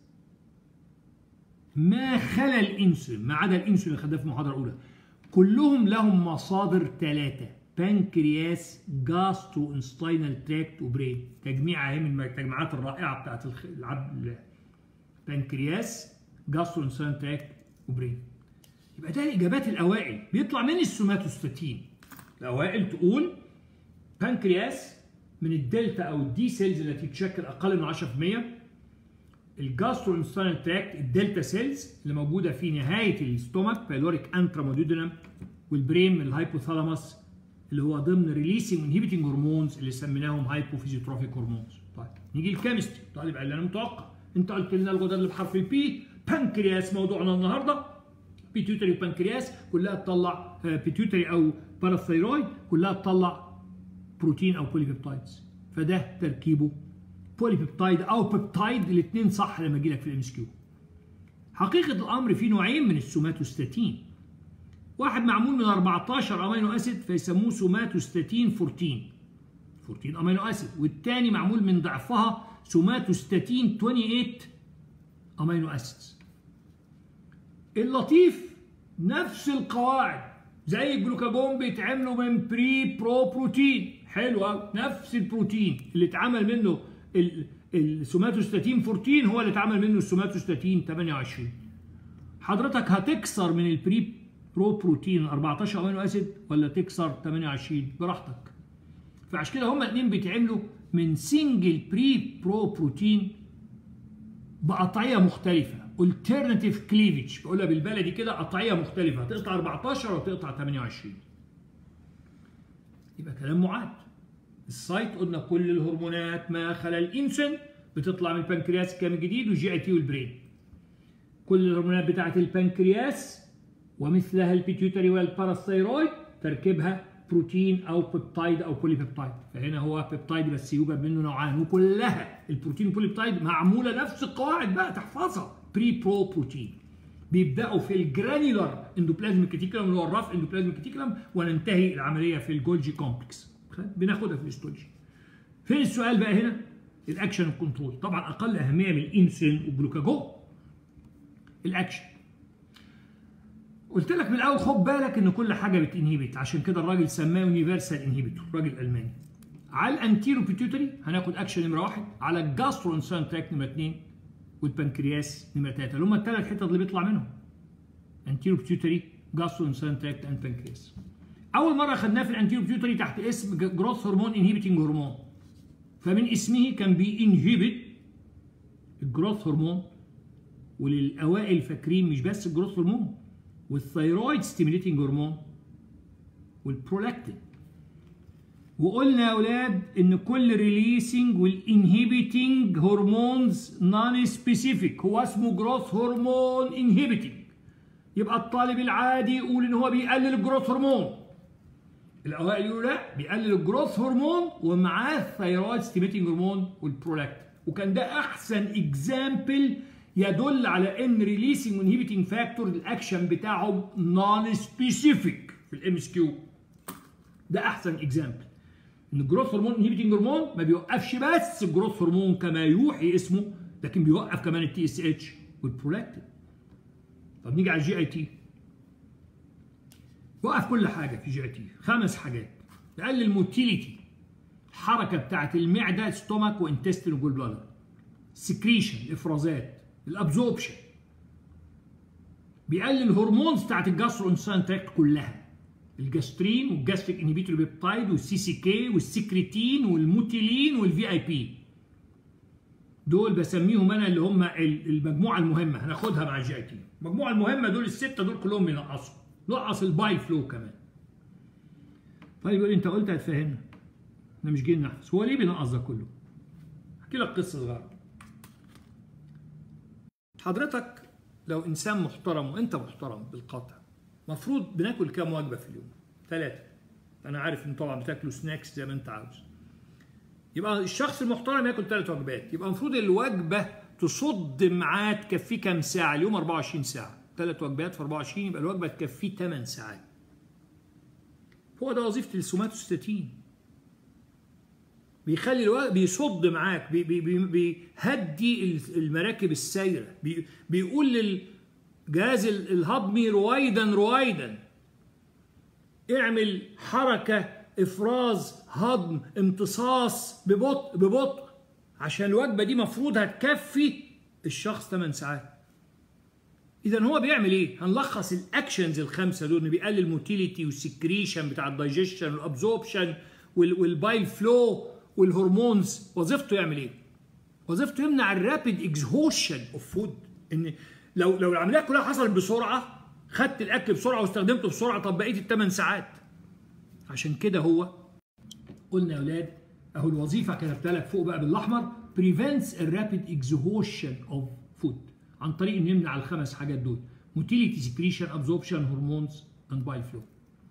ما خلا الانسولين ما عدا الانسولين اللي خدناه في المحاضره الاولى كلهم لهم مصادر ثلاثه بنكرياس جاسترو انستاينال تراكت وبرين تجميعه اهي من التجميعات الرائعه بتاعت العب بنكرياس جاسترو انستاينال تراكت وبرين يبقى ده الاجابات الاوائل بيطلع من السوماتوستاتين الاوائل تقول بنكرياس من الدلتا او الدي سيلز التي تشكل اقل من 10% الجاسترو انستانال تراكت الدلتا سيلز اللي موجوده في نهايه الاستومك بايلوريك انتراموديودينم والبرين من الهايبوثالاموس اللي هو ضمن ريليسنج انهبيتنج هرمونز اللي سميناهم هايبوفيزيوتروفيك هرمونز طيب نيجي للكيمستري طالب قال لي انا متوقع انت قلت لنا الغدد اللي بحرف البي بنكرياس موضوعنا النهارده بيتيوتري وبنكرياس كلها تطلع بيتيوتري او باراثايرويد كلها تطلع بروتين او بوليبيبتايدز فده تركيبه بوليبيبتايد او بيبتايد الاثنين صح لما اجي لك في الام اس كيو حقيقه الامر في نوعين من السوماتوستاتين واحد معمول من 14 امينو اسيد فيسموه سوماتوستاتين 14 14 امينو اسيد والثاني معمول من ضعفها سوماتوستاتين 28 امينو اسيدز اللطيف نفس القواعد زي الجلوكاجون بيتعملوا من بري برو بروتين حلو قوي نفس البروتين اللي اتعمل منه السوماتوستاتين 14 هو اللي اتعمل منه السوماتوستاتين 28 حضرتك هتكسر من البري برو بروتين 14 امينو اسيد ولا تكسر 28 براحتك فعشان كده هما الاثنين بيتعملوا من سنجل بري برو بروتين بقطعيه مختلفه alternative cleavage بقولها بالبلدي كده قطعيه مختلفه تقطع 14 وتقطع 28 يبقى كلام معاد السايت قلنا كل الهرمونات ما خلا الانسولين بتطلع من البنكرياس كام جديد والجي اي تي والبرين كل الهرمونات بتاعه البنكرياس ومثلها البيتيوتري والباراثايرويد تركيبها بروتين او بيبتايد او بولي بيبتايد فهنا هو بيبتايد بس يوجد منه نوعان وكلها البروتين والبولي بيبتايد معموله نفس القواعد بقى تحفظها بري برو بروتين بيبداوا في الجرانيولار اندوبلازميك ريتيكولم اللي هو الرف اندوبلازميك ريتيكولم وننتهي العمليه في الجولجي كومبلكس بناخدها في الاستولوجي فين السؤال بقى هنا الاكشن كنترول طبعا اقل اهميه من الانسولين والجلوكاجون الاكشن قلت لك من الاول خد بالك ان كل حاجه بتنهبت عشان كده الراجل سماه يونيفرسال انهبيتور راجل الماني على الانتيرو بيتيوتري هناخد اكشن نمره واحد على الجاسترو انسان تراك نمره اثنين والبنكرياس نمره ثلاثه اللي هم الثلاث حتت اللي بيطلع منهم انتيرو بيتيوتري جاسترو انسان تراك اند بنكرياس اول مره خدناه في الانتيرو بيتيوتري تحت اسم جروث هرمون انهبيتنج هرمون فمن اسمه كان بينهبت الجروث هرمون وللاوائل فاكرين مش بس الجروث هرمون والثيرويد ستيميليتنج هرمون والبرولاكتين وقلنا يا اولاد ان كل ريليسنج والانهبيتنج هرمونز نون سبيسيفيك هو اسمه جروث هرمون انهبيتنج يبقى الطالب العادي يقول ان هو بيقلل الجروث هرمون الاوائل يقولوا لا بيقلل الجروث هرمون ومعاه الثيرويد ستيميليتنج هرمون والبرولاكتين وكان ده احسن اكزامبل يدل على ان ريليسنج وانهبيتنج فاكتور الاكشن بتاعهم نون سبيسيفيك في الام اس كيو ده احسن اكزامبل ان الجروث هرمون انهبيتنج هرمون ما بيوقفش بس الجروث هرمون كما يوحي اسمه لكن بيوقف كمان التي اس اتش والبرولاكتين طب نيجي على الجي اي تي يوقف كل حاجه في جي اي تي خمس حاجات يقلل الموتيليتي الحركه بتاعت المعده ستومك وانتستين وجول بلادر سكريشن الافرازات الابزوربشن بيقلل الهرمونز بتاعت الجاسترو انسان تراكت كلها الجاسترين والجاستريك انهبيتور بيبتايد والسي سي كي والسكريتين والموتيلين والفي اي بي دول بسميهم انا اللي هم المجموعه المهمه هناخدها مع الجي اي تي المجموعه المهمه دول السته دول كلهم بينقصوا نقص الباي فلو كمان طيب يقول انت قلت هتفهمنا احنا مش جايين نحفظ هو ليه بينقص ده كله؟ احكي لك قصه صغيره حضرتك لو انسان محترم وانت محترم بالقطع مفروض بناكل كام وجبه في اليوم؟ ثلاثه انا عارف ان طبعا بتاكلوا سناكس زي ما انت عاوز يبقى الشخص المحترم ياكل ثلاث وجبات يبقى المفروض الوجبه تصد معاه تكفيه كام ساعه اليوم 24 ساعه ثلاث وجبات في 24 يبقى الوجبه تكفيه 8 ساعات هو ده وظيفه السوماتوستاتين بيخلي الوقت بيصد معاك بي بي بي بيهدي المراكب السايره بي بيقول للجهاز الهضمي رويدا رويدا اعمل حركه افراز هضم امتصاص ببطء ببطء عشان الوجبه دي مفروض هتكفي الشخص 8 ساعات اذا هو بيعمل ايه هنلخص الاكشنز الخمسه دول بيقلل الموتيليتي والسكريشن بتاع الدايجيشن والابزوربشن والبايل فلو والهرمونز وظيفته يعمل ايه وظيفته يمنع الرابيد اكزهوشن اوف فود ان لو لو العمليه كلها حصلت بسرعه خدت الاكل بسرعه واستخدمته بسرعه طب بقيه الثمان ساعات عشان كده هو قلنا يا اولاد اهو الوظيفه كتبتها لك فوق بقى بالاحمر prevents a rapid exhaustion of food عن طريق انه يمنع الخمس حاجات دول موتيليتي سكريشن ابزوربشن هرمونز اند بايل فلو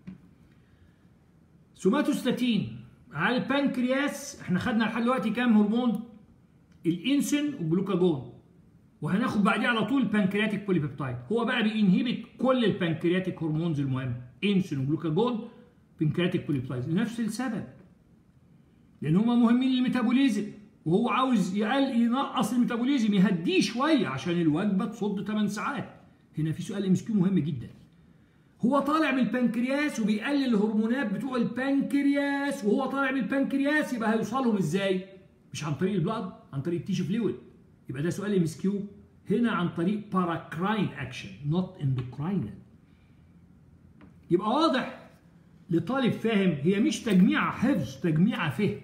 سوماتوستاتين على البنكرياس احنا خدنا لحد دلوقتي كام هرمون الانسولين والجلوكاجون وهناخد بعديه على طول البنكرياتيك بوليبيبتايد هو بقى بينهبت كل البنكرياتيك هرمونز المهمه انسولين وجلوكاجون بنكرياتيك بوليبيبتايد لنفس السبب لان هما مهمين للميتابوليزم وهو عاوز يقل ينقص الميتابوليزم يهديه شويه عشان الوجبه تصد 8 ساعات هنا في سؤال ام مهم جدا هو طالع من البنكرياس وبيقلل الهرمونات بتوع البنكرياس وهو طالع من البنكرياس يبقى هيوصلهم ازاي مش عن طريق البلاد عن طريق التيشو فلويد يبقى ده سؤال ام هنا عن طريق باراكراين اكشن نوت اندوكراين يبقى واضح لطالب فاهم هي مش تجميع حفظ تجميع فهم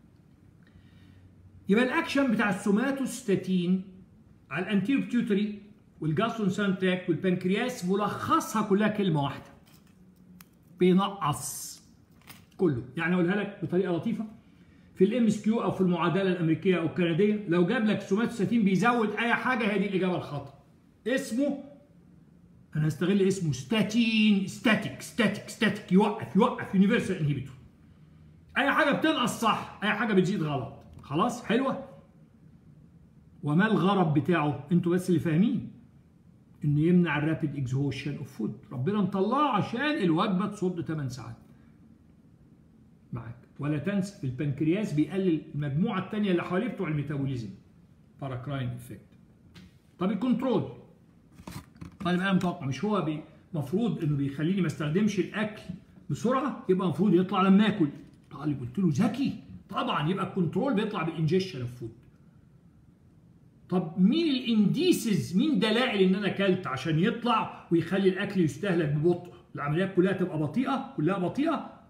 يبقى الاكشن بتاع السوماتوستاتين على الانتيرو بيتيوتري والجاسترونسانتاك والبنكرياس ملخصها كلها كلمه واحده بينقص كله يعني اقولها لك بطريقه لطيفه في الام اس كيو او في المعادله الامريكيه او الكنديه لو جاب لك سوماتوستاتين بيزود اي حاجه هي دي الاجابه الخطا اسمه انا هستغل اسمه ستاتين ستاتيك ستاتيك ستاتيك يوقف يوقف يونيفرسال انهبيتور اي حاجه بتنقص صح اي حاجه بتزيد غلط خلاص حلوه وما الغرض بتاعه انتوا بس اللي فاهمين انه يمنع الرابيد اكزهوشن اوف فود ربنا مطلعه عشان الوجبه تصد 8 ساعات معاك ولا تنسى البنكرياس بيقلل المجموعه الثانيه اللي حواليه بتوع الميتابوليزم باراكراين افكت طب الكنترول طيب انا متوقع مش هو المفروض انه بيخليني ما استخدمش الاكل بسرعه يبقى المفروض يطلع لما اكل طالب قلت له ذكي طبعا يبقى الكنترول بيطلع بالانجكشن اوف فود طب مين الانديسز مين دلائل ان انا اكلت عشان يطلع ويخلي الاكل يستهلك ببطء العمليات كلها تبقى بطيئه كلها بطيئه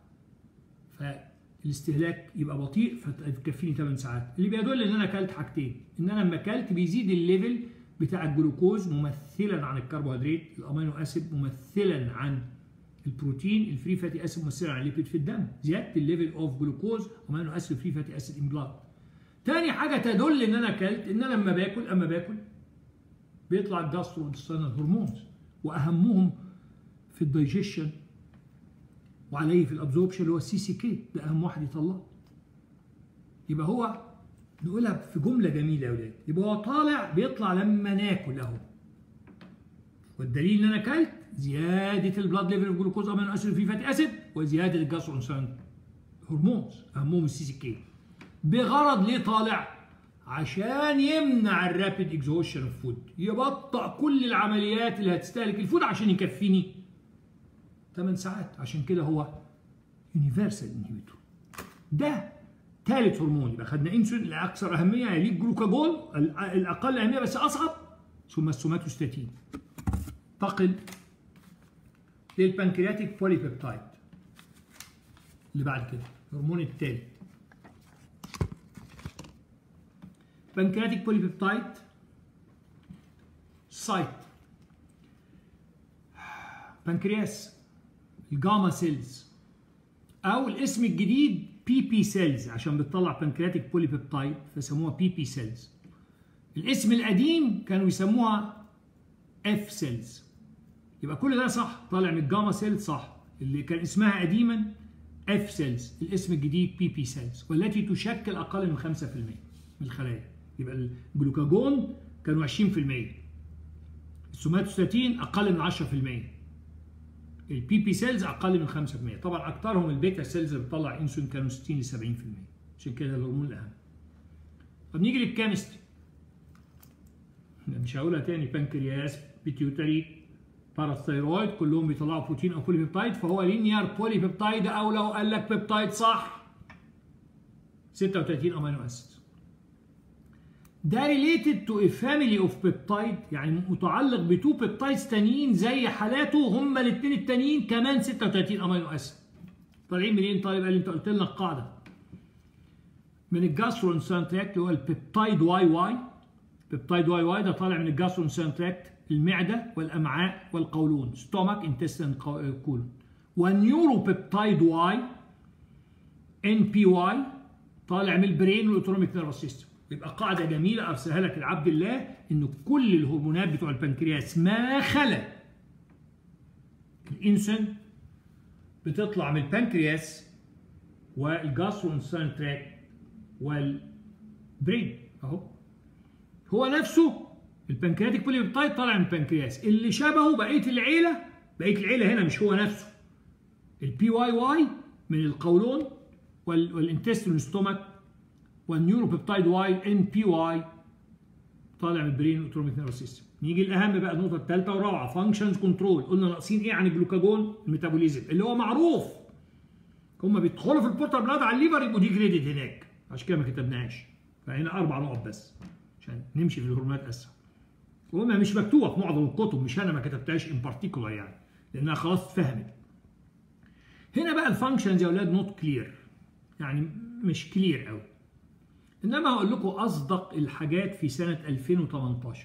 فالاستهلاك يبقى بطيء فتكفيني 8 ساعات اللي بيدل ان انا اكلت حاجتين ان انا لما اكلت بيزيد الليفل بتاع الجلوكوز ممثلا عن الكربوهيدرات الامينو اسيد ممثلا عن البروتين الفري فاتي اسيد ممثلا عن الليبيد في الدم زياده الليفل اوف جلوكوز امينو اسيد فري فاتي اسيد ان بلاد تاني حاجه تدل ان انا اكلت ان انا لما باكل اما باكل بيطلع الجاسترو انتستينال هرمونز واهمهم في الدايجيشن وعليه في الابزوربشن اللي هو السي سي كي ده اهم واحد يطلعه يبقى هو نقولها في جمله جميله يا ولاد يبقى هو طالع بيطلع لما ناكل اهو والدليل ان انا اكلت زياده البلاد ليفل جلوكوز امينو اسيد فري فاتي اسيد وزياده الجاسترو انتستينال هرمونز اهمهم السي سي كي بغرض ليه طالع عشان يمنع الرابيد اكزوشن اوف فود يبطأ كل العمليات اللي هتستهلك الفود عشان يكفيني 8 ساعات عشان كده هو يونيفرسال انهبيتور ده ثالث هرمون يبقى خدنا انسولين الاكثر اهميه يليه الجلوكاجون الاقل اهميه بس اصعب ثم السوماتوستاتين انتقل للبنكرياتيك بوليبيبتايد اللي بعد كده الهرمون الثالث بنكرياتيك بوليبيبتايد سايت بنكرياس الجاما سيلز او الاسم الجديد بي بي سيلز عشان بتطلع بنكرياتيك بوليبيبتايد فسموها بي بي سيلز الاسم القديم كانوا يسموها اف سيلز يبقى كل ده صح طالع من الجاما سيل صح اللي كان اسمها قديما اف سيلز الاسم الجديد بي بي سيلز والتي تشكل اقل من 5% من الخلايا يبقى الجلوكاجون كانوا 20% السوماتوستاتين اقل من 10% البي بي سيلز اقل من 5% طبعا اكثرهم البيتا سيلز اللي بتطلع انسولين كانوا 60 ل 70% عشان كده الهرمون الاهم طب نيجي للكيمستري مش هقولها تاني بنكرياس بيتيوتري باراثايرويد كلهم بيطلعوا بروتين او بوليبيبتايد فهو لينير بوليبيبتايد او لو قال لك بيبتايد صح 36 امينو اسيد ده ريليتد تو ا فاميلي اوف بيبتايد يعني متعلق بتو بيبتايدز تانيين زي حالاته هما الاثنين التانيين كمان 36 امينو اسيد طالعين منين طالب قال لي انت قلت لنا القاعده من الجاسترو تراكت اللي هو البيبتايد واي واي بيبتايد واي واي ده طالع من الجاسترو تراكت المعده والامعاء والقولون ستومك انتستين كولون والنيورو بيبتايد واي ان بي واي طالع من البرين والاوتونوميك نيرفس سيستم يبقى قاعده جميله ارسلها لك العبد الله ان كل الهرمونات بتوع البنكرياس ما خلا الانسولين بتطلع من البنكرياس والجاسترو تراك والبرين اهو هو نفسه البنكرياتيك بوليبيبتايد طالع من البنكرياس اللي شبهه بقيه العيله بقيه العيله هنا مش هو نفسه البي واي واي من القولون والانتستين ستومك والنيوروبيبتايد واي ان بي واي طالع من البرين اوتوميك نيرفس سيستم نيجي الاهم بقى النقطه الثالثه والرابعه فانكشنز كنترول قلنا ناقصين ايه عن الجلوكاجون الميتابوليزم اللي هو معروف هم بيدخلوا في البورتال بلاد على الليفر يبقوا ديجريدد هناك عشان كده ما كتبناهاش فهنا اربع نقط بس عشان نمشي في الهرمونات اسرع وهم مش مكتوبه في معظم الكتب مش انا ما كتبتهاش ان بارتيكولار يعني لانها خلاص اتفهمت هنا بقى الفانكشنز يا اولاد نوت كلير يعني مش كلير قوي انما هقول لكم اصدق الحاجات في سنه 2018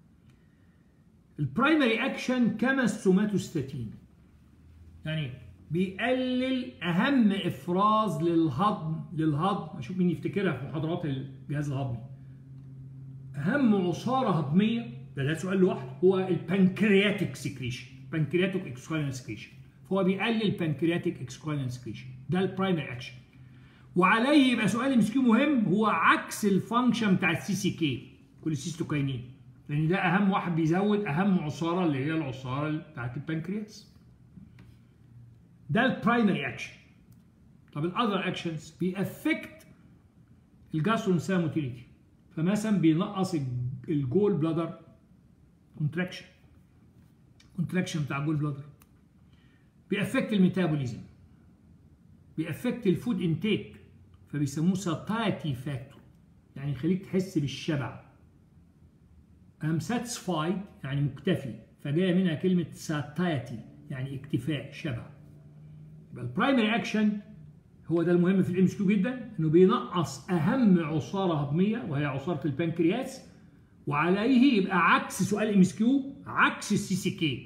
البرايمري اكشن كما السوماتوستاتين يعني بيقلل اهم افراز للهضم للهضم اشوف مين يفتكرها في محاضرات الجهاز الهضمي اهم عصاره هضميه ده ده سؤال لوحده هو البنكرياتيك سكريشن بنكرياتيك اكسكراينال سكريشن فهو بيقلل بنكرياتيك اكسكراينال سكريشن ده البرايمري اكشن وعليه يبقى سؤال مسكين مهم هو عكس الفانكشن بتاع السي سي كي كوليسيستوكاينين لان ده اهم واحد بيزود اهم عصاره اللي هي العصاره بتاعت البنكرياس ده البرايمري اكشن طب الاذر اكشنز بيأفكت الجاسترونسام موتيليتي فمثلا بينقص الجول بلادر كونتراكشن كونتراكشن بتاع الجول بلادر بيأفكت الميتابوليزم بيأفكت الفود انتيك فبيسموه ساتايتي فاكتور يعني يخليك تحس بالشبع ام ساتسفايد يعني مكتفي فجايه منها كلمه ساتايتي يعني اكتفاء شبع يبقى البرايمري اكشن هو ده المهم في الام كيو جدا انه بينقص اهم عصاره هضميه وهي عصاره البنكرياس وعليه يبقى عكس سؤال ام كيو عكس السي سي كي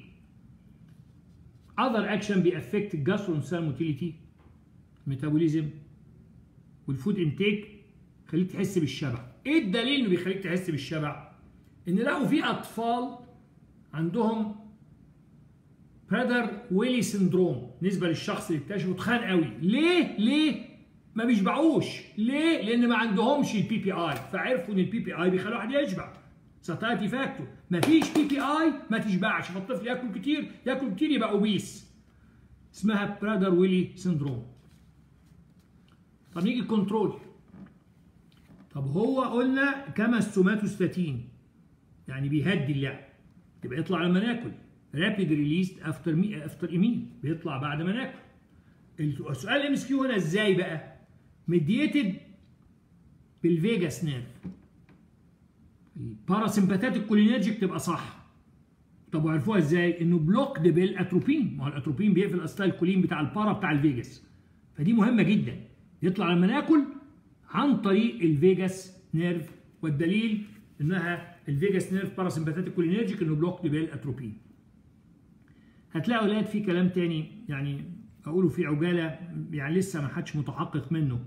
other action بيأفكت الجاسترونسال موتيليتي ميتابوليزم والفود انتيك خليك تحس بالشبع ايه الدليل انه بيخليك تحس بالشبع ان لقوا في اطفال عندهم برادر ويلي سندروم بالنسبه للشخص اللي اكتشفه تخان قوي ليه ليه ما بيشبعوش ليه لان ما عندهمش البي بي اي فعرفوا ان البي بي اي بيخلي واحد يشبع ساتايتي فاكتور ما فيش بي بي اي ما تشبعش فالطفل ياكل كتير ياكل كتير يبقى اوبيس اسمها برادر ويلي سندروم طب نيجي كنترول طب هو قلنا كما السوماتوستاتين يعني بيهدي اللعب يبقى يطلع لما ناكل رابيد ريليز افتر افتر ايميل بيطلع بعد ما ناكل السؤال ام اس كيو هنا ازاي بقى مديتد بالفيجاس نيرف الباراسمباتيك كولينرجيك تبقى صح طب وعرفوها ازاي انه بلوكد بالاتروبين ما هو الاتروبين بيقفل الاستايل كولين بتاع البارا بتاع الفيجاس فدي مهمه جدا يطلع لما ناكل عن طريق الفيجاس نيرف والدليل انها الفيجاس نيرف باراسمباتيك كولينرجيك انه بلوكد بالاتروبين هتلاقوا اولاد في كلام تاني يعني اقوله في عجاله يعني لسه ما حدش متحقق منه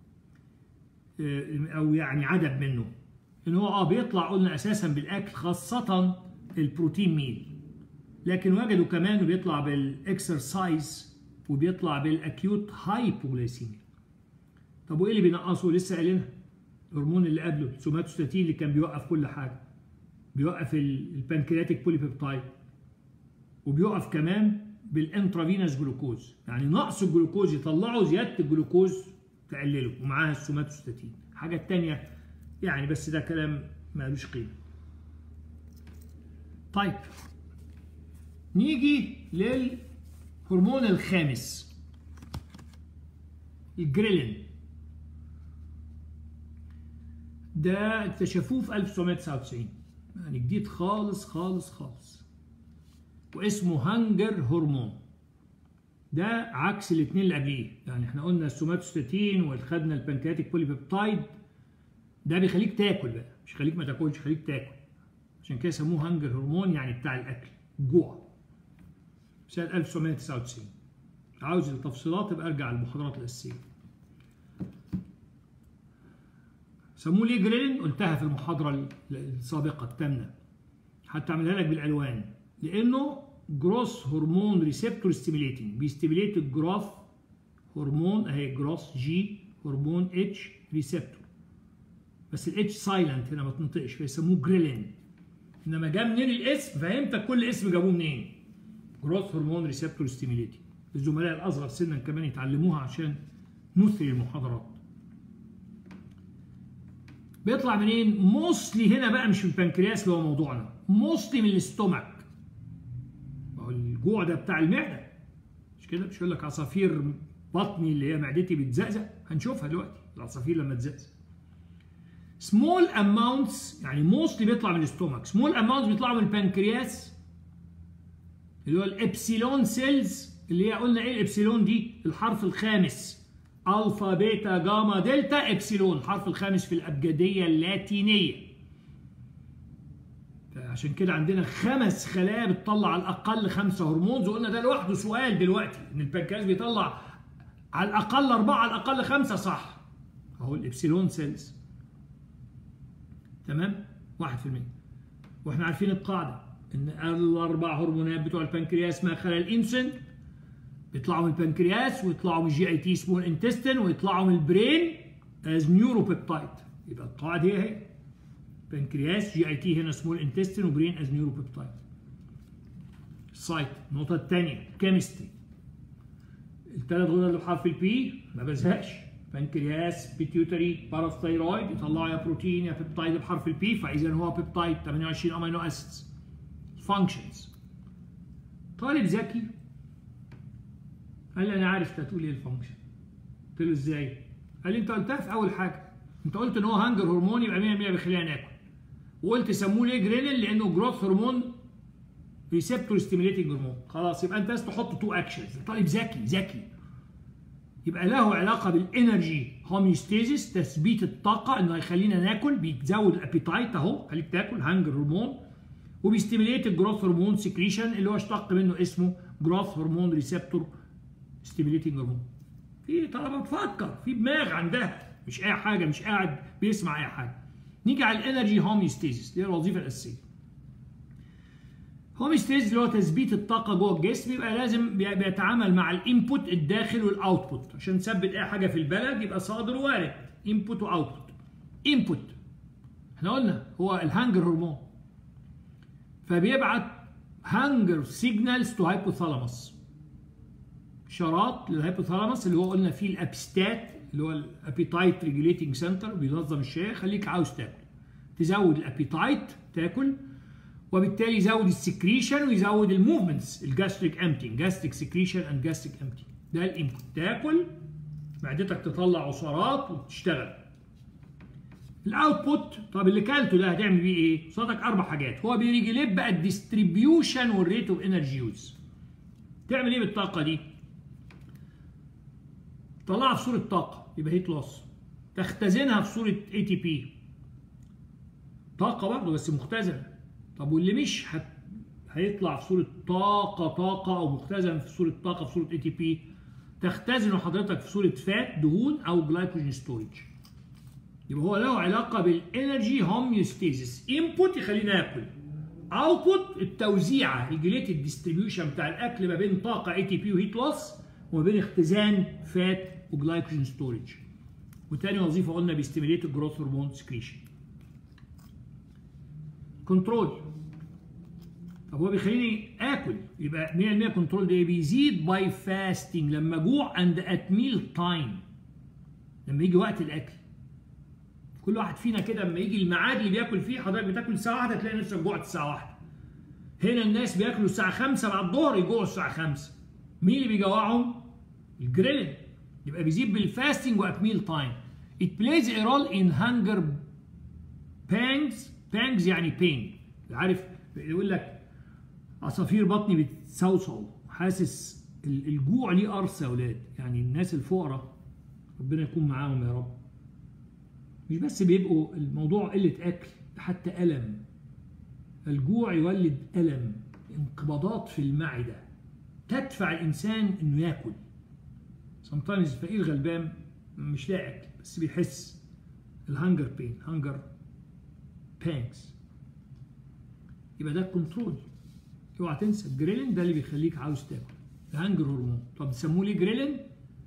او يعني عدد منه ان هو اه بيطلع قلنا اساسا بالاكل خاصه البروتين ميل لكن وجدوا كمان بيطلع بالاكسرسايز وبيطلع بالاكيوت هايبوغليسيميا طب وايه اللي بينقصه لسه قايلينها الهرمون اللي قبله السوماتوستاتين اللي كان بيوقف كل حاجه بيوقف البنكرياتيك بوليبيبتايد وبيقف كمان بالانترافينوس جلوكوز يعني نقص الجلوكوز يطلعه زياده الجلوكوز تقلله ومعاها السوماتوستاتين الحاجه الثانيه يعني بس ده كلام مالوش قيمه طيب نيجي للهرمون الخامس الجريلين ده اكتشفوه في 1999 يعني جديد خالص خالص خالص واسمه هانجر هرمون ده عكس الاثنين اللي قبليه يعني احنا قلنا السوماتوستاتين وخدنا البنكرياتيك بوليبيبتايد ده بيخليك تاكل بقى مش خليك ما تاكلش خليك تاكل عشان كده سموه هانجر هرمون يعني بتاع الاكل جوع سنه 1999 عاوز التفصيلات يبقى ارجع للمحاضرات الاساسيه سموه ليه جريلين قلتها في المحاضره السابقه الثامنه حتى اعملها لك بالالوان لانه جروس هرمون ريسبتور ستيميليتنج بيستيميليت الجراف هرمون اهي جروس جي هرمون اتش ريسبتور بس الاتش سايلنت هنا ما تنطقش فيسموه جريلين انما جاب منين الاسم فهمتك كل اسم جابوه منين جروث هرمون ريسبتور ستيميليتنج الزملاء الاصغر سنا كمان يتعلموها عشان نثري المحاضرات بيطلع منين موستلي هنا بقى مش من البنكرياس اللي هو موضوعنا موستلي من الاستومك ما هو الجوع ده بتاع المعده مش كده مش يقول لك عصافير بطني اللي هي معدتي بتزقزق هنشوفها دلوقتي العصافير لما تزقزق سمول اماونتس يعني موستلي بيطلع من الاستومك سمول اماونتس بيطلعوا من البنكرياس اللي هو الابسيلون سيلز اللي هي قلنا ايه الابسيلون دي الحرف الخامس الفا بيتا جاما دلتا ابسيلون الحرف الخامس في الابجديه اللاتينيه عشان كده عندنا خمس خلايا بتطلع على الاقل خمسه هرمونز وقلنا ده لوحده سؤال دلوقتي ان البنكرياس بيطلع على الاقل اربعه على الاقل خمسه صح اهو الابسيلون سيلز تمام 1% واحنا عارفين القاعده ان الاربع هرمونات بتوع البنكرياس ما خلا الانسولين بيطلعوا من البنكرياس ويطلعوا من الجي اي تي سمول انتستين ويطلعوا من البرين از نيوروبيبتايد يبقى القاعده هي هي بنكرياس جي اي تي هنا سمول انتستين وبرين از نيوروبيبتايد السايت النقطه الثانيه كيمستري الثلاث غدد اللي بحرف البي ما بزهقش بنكرياس بيتيوتري باراثايرويد يطلعوا يا بروتين يا بيبتايد بحرف البي فاذا هو بيبتايد 28 امينو اسيدز فانكشنز طالب ذكي قال لي انا عارف انت هتقول ايه الفانكشن قلت له ازاي؟ قال لي انت قلتها في اول حاجه انت قلت ان هو هانجر هرمون يبقى 100 100 بيخلينا ناكل وقلت سموه ليه جريلين لانه جروث هرمون ريسبتور ستيميليتنج هرمون خلاص يبقى انت بس تحط تو اكشنز طالب ذكي ذكي يبقى له علاقه بالانرجي هوميوستيزيس تثبيت الطاقه انه هيخلينا ناكل بيزود الابيتايت اهو خليك تاكل هانجر هرمون وبيستيميليت الجروث هرمون سكريشن اللي هو اشتق منه اسمه جروث هرمون ريسبتور ستيميليتنج هرمون في طلبه بتفكر في دماغ عندها مش اي حاجه مش قاعد بيسمع اي حاجه نيجي على الانرجي هوميوستيزيس دي الوظيفه الاساسيه هوميوستيزيس اللي هو تثبيت الطاقه جوه الجسم يبقى لازم بيتعامل مع الانبوت الداخل والاوتبوت عشان نثبت اي حاجه في البلد يبقى صادر وارد انبوت واوتبوت انبوت احنا قلنا هو الهانجر هرمون فبيبعت هانجر سيجنالز تو هايبوثالاموس اشارات للهايبوثالاموس اللي هو قلنا فيه الابستات اللي هو الابيتايت ريجوليتنج سنتر بينظم الشهيه خليك عاوز تاكل تزود الابيتايت تاكل وبالتالي يزود السكريشن ويزود الموفمنتس الجاستريك امتنج جاستريك سكريشن اند جاستريك امتنج ده الانبوت تاكل معدتك تطلع عصارات وتشتغل الاوتبوت طب اللي كلته ده هتعمل بيه ايه؟ قصادك اربع حاجات هو بيريجليت بقى الديستريبيوشن والريت اوف انرجي يوز تعمل ايه بالطاقه دي؟ طلعها في صوره طاقه يبقى هيت لوس تختزنها في صوره اي تي بي طاقه برضه بس مختزنه طب واللي مش هت... هيطلع في صوره طاقه طاقه او مختزن في صوره طاقه في صوره اي تي بي تختزنه حضرتك في صوره فات دهون او جلايكوجين ستورج يبقى هو له علاقه بالانرجي هوميوستيزيس انبوت يخلينا ناكل اوتبوت التوزيعه ريجوليت الديستريبيوشن بتاع الاكل ما بين طاقه اي تي بي وهيت لوس وما بين اختزان فات وجلايكوجين ستورج وتاني وظيفه قلنا بيستيميليت الجروث هرمون سكريشن كنترول طب هو بيخليني اكل يبقى 100% كنترول ده بيزيد باي فاستنج لما جوع اند ات ميل تايم لما يجي وقت الاكل كل واحد فينا كده لما يجي الميعاد اللي بياكل فيه حضرتك بتاكل الساعه واحده تلاقي نفسك جوعت الساعه واحده هنا الناس بياكلوا الساعه 5 بعد الظهر يجوعوا الساعه 5 مين اللي بيجوعهم؟ الجريلين يبقى بيزيد بالفاستنج وات ميل تايم It plays a role in hunger pangs pangs يعني pain عارف يقول لك عصافير بطني بتصوصو حاسس الجوع ليه قرص يا اولاد يعني الناس الفقراء ربنا يكون معاهم يا رب مش بس بيبقوا الموضوع قله اكل ده حتى الم الجوع يولد الم انقباضات في المعده تدفع الانسان انه ياكل sometimes الفقير غلبان مش لاقي اكل بس بيحس الهانجر بين هانجر بانكس يبقى ده الكنترول اوعى تنسى الجريلين ده اللي بيخليك عاوز تاكل ده هانجر هرمون طب بيسموه ليه جريلين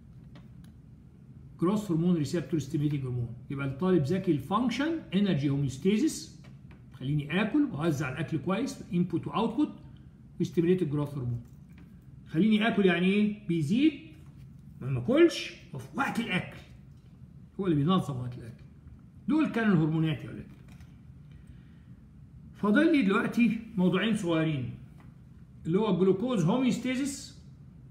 جروث هرمون ريسبتور ستيميتنج هرمون يبقى الطالب ذكي الفانكشن انرجي هوميوستيزيس خليني اكل واوزع الاكل كويس انبوت واوتبوت وستيميليت الجروث هرمون خليني اكل يعني ايه بيزيد ما ماكلش وفي وقت الاكل هو اللي بينظم وقت الاكل دول كانوا الهرمونات يا ولاد فاضل لي دلوقتي موضوعين صغيرين اللي هو الجلوكوز هوميوستيزيس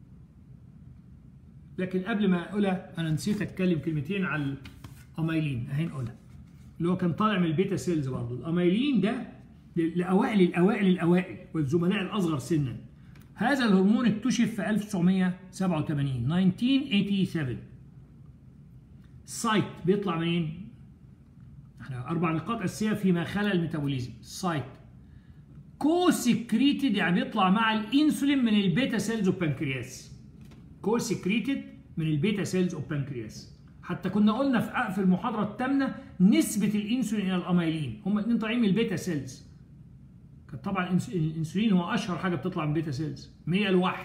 لكن قبل ما اقولها انا نسيت اتكلم كلمتين على الاميلين اهي نقولها اللي هو كان طالع من البيتا سيلز برضه الاميلين ده لاوائل الاوائل الاوائل والزملاء الاصغر سنا هذا الهرمون اكتشف في 1987 1987 السايت بيطلع منين؟ احنا اربع نقاط اساسيه فيما خلا الميتابوليزم السايت كو سكريتد يعني بيطلع مع الانسولين من البيتا سيلز اوف بانكرياس كو سكريتد من البيتا سيلز اوف بانكرياس حتى كنا قلنا في في المحاضره الثامنه نسبه الانسولين الى الاميلين هما الاثنين طالعين من البيتا سيلز كانت طبعا الانسولين هو اشهر حاجه بتطلع من البيتا سيلز 100 لواحد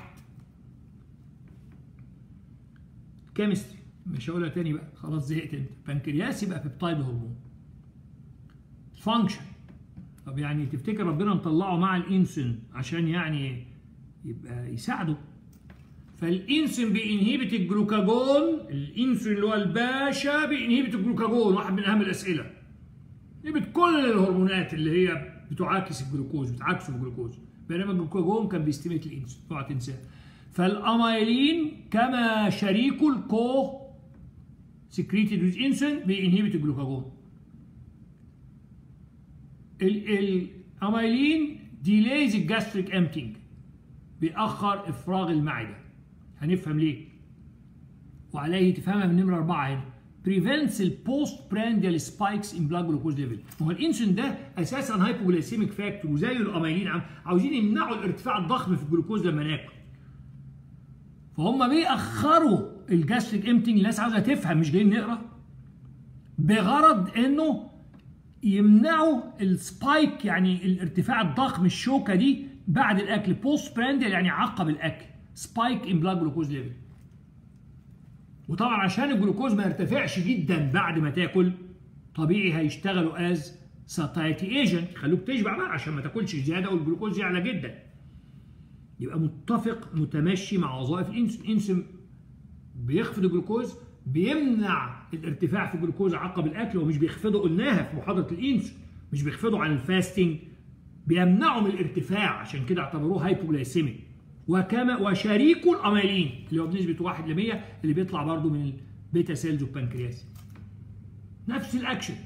كيمستري مش هقولها تاني بقى خلاص زهقت انت بنكرياس يبقى بيبتايد هرمون فانكشن طب يعني تفتكر ربنا مطلعه مع الانسولين عشان يعني يبقى يساعده فالانسولين بينهبت الجلوكاجون الانسولين اللي هو الباشا بينهبت الجلوكاجون واحد من اهم الاسئله يبت كل الهرمونات اللي هي بتعاكس الجلوكوز بتعاكسه الجلوكوز بينما الجلوكاجون كان بيستميت الانسولين اوعى تنساه فالاميلين كما شريكه الكو سكريتد ويز انسولين بينهبت الجلوكاجون الاميلين ديليز الجاستريك امتنج بيأخر افراغ المعده هنفهم ليه وعليه تفهمها من نمره اربعه هنا prevents البوست برانديال سبايكس ان بلاد جلوكوز ليفل هو الانسولين ده اساسا هايبوجلايسيميك فاكتور وزيه الاميلين عاوزين يمنعوا الارتفاع الضخم في الجلوكوز لما ناكل فهم بيأخروا الجاستريك امتنج الناس عاوزه تفهم مش جايين نقرا بغرض انه يمنعوا السبايك يعني الارتفاع الضخم الشوكه دي بعد الاكل بوست برانديال يعني عقب الاكل سبايك ان بلاد جلوكوز ليفل وطبعا عشان الجلوكوز ما يرتفعش جدا بعد ما تاكل طبيعي هيشتغلوا از ساتايتي ايجنت يخلوك تشبع بقى عشان ما تاكلش زياده والجلوكوز يعلى جدا يبقى متفق متمشي مع وظائف الانسولين الانسولين بيخفض الجلوكوز بيمنع الارتفاع في الجلوكوز عقب الاكل ومش بيخفضه قلناها في محاضره الانسولين مش بيخفضه عن الفاستنج بيمنعوا من الارتفاع عشان كده اعتبروه هايبوجلايسيميك وكما وشريكه الاميلين اللي هو بنسبه 1 ل 100 اللي بيطلع برضه من البيتا سيلز والبنكرياس نفس الاكشن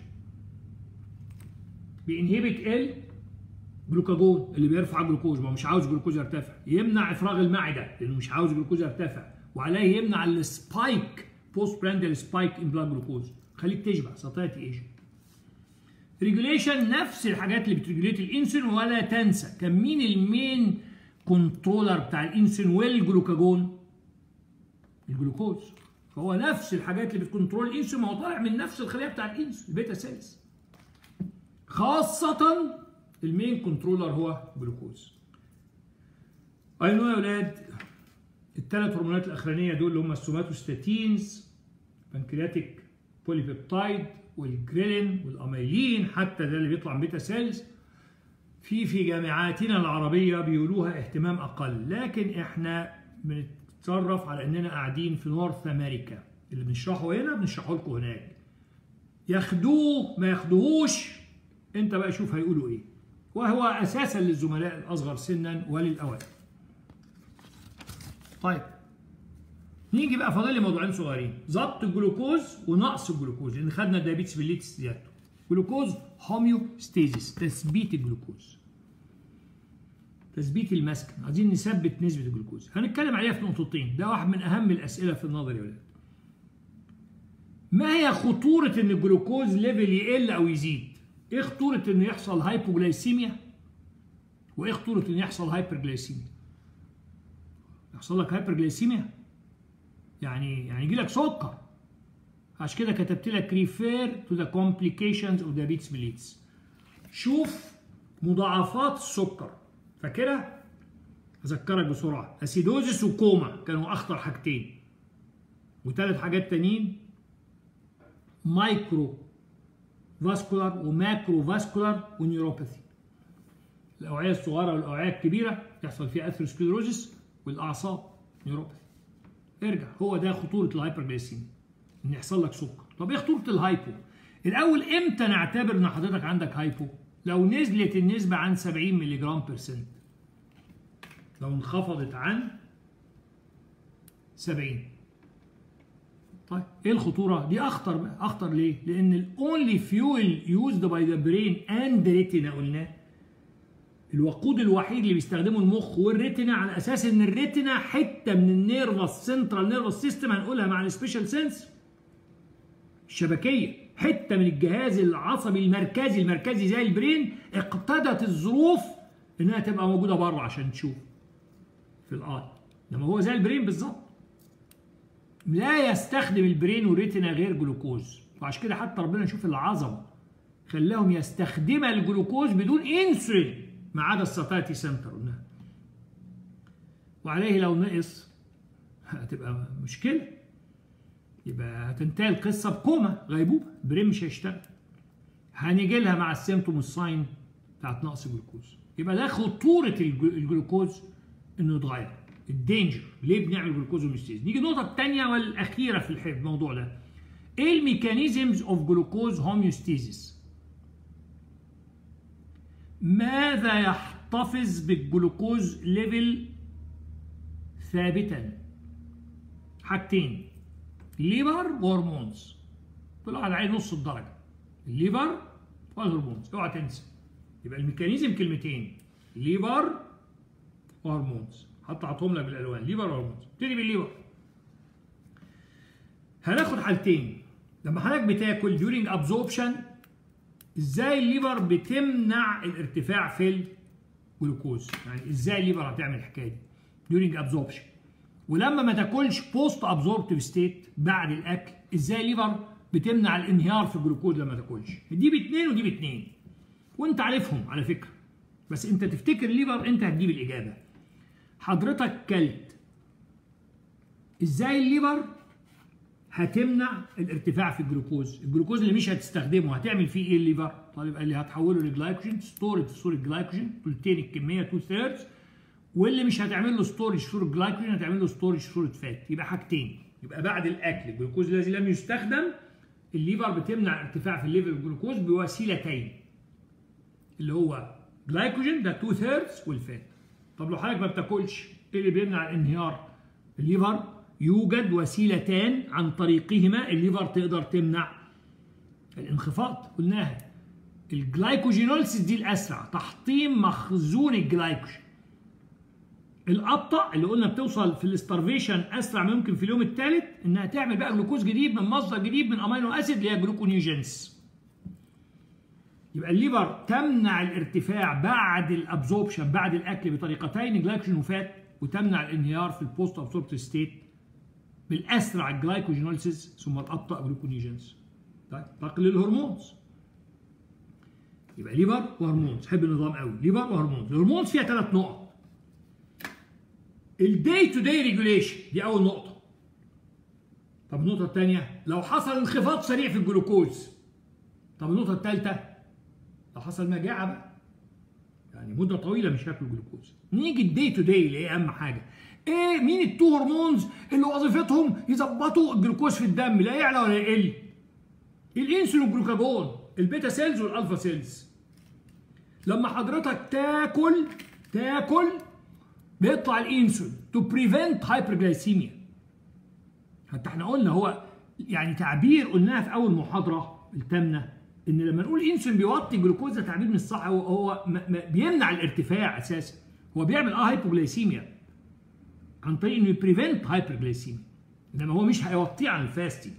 بينهبت ال جلوكاجون اللي بيرفع الجلوكوز ما هو مش عاوز الجلوكوز يرتفع يمنع افراغ المعده لانه مش عاوز الجلوكوز يرتفع وعليه يمنع السبايك بوست براندل سبايك ان بلاد جلوكوز خليك تشبع ساتايتي ايجنت ريجوليشن نفس الحاجات اللي بتريجوليت الانسولين ولا تنسى كان مين المين كنترولر بتاع الانسولين والجلوكاجون الجلوكوز فهو نفس الحاجات اللي بتكنترول الانسولين ما هو طالع من نفس الخليه بتاع الانسولين البيتا سيلز خاصة المين كنترولر هو جلوكوز ايوه يا اولاد الثلاث هرمونات الاخرانيه دول اللي هم السوماتوستاتينز بنكرياتيك بوليبيبتايد والجريلين والاميلين حتى ده اللي بيطلع من بيتا سيلز في في جامعاتنا العربيه بيقولوها اهتمام اقل لكن احنا بنتصرف على اننا قاعدين في نورث امريكا اللي بنشرحه هنا بنشرحه لكم هناك ياخدوه ما ياخدوهوش انت بقى شوف هيقولوا ايه وهو اساسا للزملاء الاصغر سنا وللاوائل طيب نيجي بقى فاضل لي موضوعين صغيرين ضبط الجلوكوز ونقص الجلوكوز لان خدنا دايابيتس بالليتس زيادته جلوكوز هوميوستيزيس تثبيت الجلوكوز تثبيت المسكن عايزين نثبت نسبه الجلوكوز هنتكلم عليها في نقطتين ده واحد من اهم الاسئله في النظر يا ولاد ما هي خطوره ان الجلوكوز ليفل يقل او يزيد ايه خطوره ان يحصل هايبوجلايسيميا وايه خطوره ان يحصل هايبرجلايسيميا يحصل لك هايبرجلايسيميا يعني يعني يجي لك سكر عشان كده كتبت لك ريفير تو ذا كومبليكيشنز اوف diabetes mellitus شوف مضاعفات السكر فاكرها اذكرك بسرعه اسيدوزيس وكوما كانوا اخطر حاجتين وثلاث حاجات تانيين مايكرو فاسكولار وماكرو فاسكولار ونيوروباثي الاوعيه الصغيره والاوعيه الكبيره يحصل فيها اثيروسكليروزيس والاعصاب نيوروباثي ارجع هو ده خطوره الهايبرجلايسيميا ان يحصل لك سكر طب ايه خطوره الهايبو الاول امتى نعتبر ان حضرتك عندك هايبو لو نزلت النسبه عن 70 مللي جرام بيرسنت لو انخفضت عن 70 طيب ايه الخطوره دي اخطر اخطر ليه لان الاونلي فيول يوزد باي ذا برين اند ريتنا قلنا الوقود الوحيد اللي بيستخدمه المخ والريتنا على اساس ان الريتنا حته من النيرفس سنترال نيرفس سيستم هنقولها مع السبيشال سنس الشبكيه حته من الجهاز العصبي المركزي المركزي زي البرين اقتضت الظروف انها تبقى موجوده بره عشان تشوف في الاي لما هو زي البرين بالظبط لا يستخدم البرين والريتنا غير جلوكوز وعشان كده حتى ربنا يشوف العظمه خلاهم يستخدم الجلوكوز بدون انسولين ما عدا الساتايتي سنتر قلناها وعليه لو نقص هتبقى مشكله يبقى هتنتهي القصه بكوما غيبوبه برين مش هيشتغل هنيجي لها مع السيمتوم والساين بتاعت نقص الجلوكوز يبقى ده خطوره الجلوكوز انه يتغير الدينجر ليه بنعمل جلوكوز هوميوستيز نيجي النقطه الثانيه والاخيره في الموضوع ده ايه الميكانيزمز اوف جلوكوز هوميوستيزيس ماذا يحتفظ بالجلوكوز ليفل ثابتا حاجتين ليفر وهرمونز كل واحد عليه نص الدرجه الليفر والهرمونز اوعى تنسى يبقى الميكانيزم كلمتين ليفر وهرمونز هطلعتهم لك بالالوان ليفر وهرمونز ابتدي بالليفر هناخد حالتين لما حضرتك بتاكل ديورنج ابزوربشن ازاي الليفر بتمنع الارتفاع في الجلوكوز يعني ازاي الليفر هتعمل الحكايه دي ديورنج ابزوربشن ولما ما تاكلش بوست ابزوربتيف ستيت بعد الاكل ازاي الليفر بتمنع الانهيار في الجلوكوز لما تاكلش دي باثنين ودي باثنين وانت عارفهم على فكره بس انت تفتكر الليفر انت هتجيب الاجابه حضرتك كلت ازاي الليفر هتمنع الارتفاع في الجلوكوز الجلوكوز اللي مش هتستخدمه هتعمل فيه ايه الليفر طالب قال لي هتحوله لجلايكوجين ستورج في صوره جلايكوجين ثلثين الكميه 2 ثيردز واللي مش هتعمل له ستورج في صوره جلايكوجين هتعمل له ستورج في صوره فات يبقى حاجتين يبقى بعد الاكل الجلوكوز الذي لم يستخدم الليفر بتمنع ارتفاع في الليفل الجلوكوز بوسيلتين اللي هو جلايكوجين ده 2 ثيردز والفات طب لو حضرتك ما بتاكلش ايه اللي بيمنع الانهيار الليفر يوجد وسيلتان عن طريقهما الليفر تقدر تمنع الانخفاض قلناها الجلايكوجينوليسيس دي الاسرع تحطيم مخزون الجلايكوجين الابطا اللي قلنا بتوصل في الاستارفيشن اسرع ما يمكن في اليوم الثالث انها تعمل بقى جلوكوز جديد من مصدر جديد من امينو اسيد اللي هي جلوكونيوجينس يبقى الليفر تمنع الارتفاع بعد الابزوربشن بعد الاكل بطريقتين جلايكوجين وفات وتمنع الانهيار في البوست ابزوربت ستيت بالاسرع الجلايكوجينوليسيس ثم الابطا جلوكونيوجينس طيب نقل للهرمونز يبقى ليفر وهرمونز حب النظام قوي ليفر وهرمونز الهرمونز فيها ثلاث نقط الداي تو داي ريجوليشن دي اول نقطه طب النقطه الثانيه لو حصل انخفاض سريع في الجلوكوز طب النقطه الثالثه لو حصل مجاعه بقى يعني مده طويله مش هاكل جلوكوز نيجي الداي تو داي اللي هي اهم حاجه ايه مين التو هرمونز اللي وظيفتهم يظبطوا الجلوكوز في الدم لا يعلى ولا يقل الانسولين والجلوكاجون البيتا سيلز والالفا سيلز لما حضرتك تاكل تاكل بيطلع الانسولين تو بريفنت هايبرجلايسيميا حتى احنا قلنا هو يعني تعبير قلناها في اول محاضره الثامنه ان لما نقول انسولين بيوطي الجلوكوز ده تعبير مش صح هو, هو بيمنع الارتفاع اساسا هو بيعمل اه هايبوجلايسيميا عن طريق انه يبريفنت هايبرجلايسيميا انما هو مش هيوطيه عن الفاستنج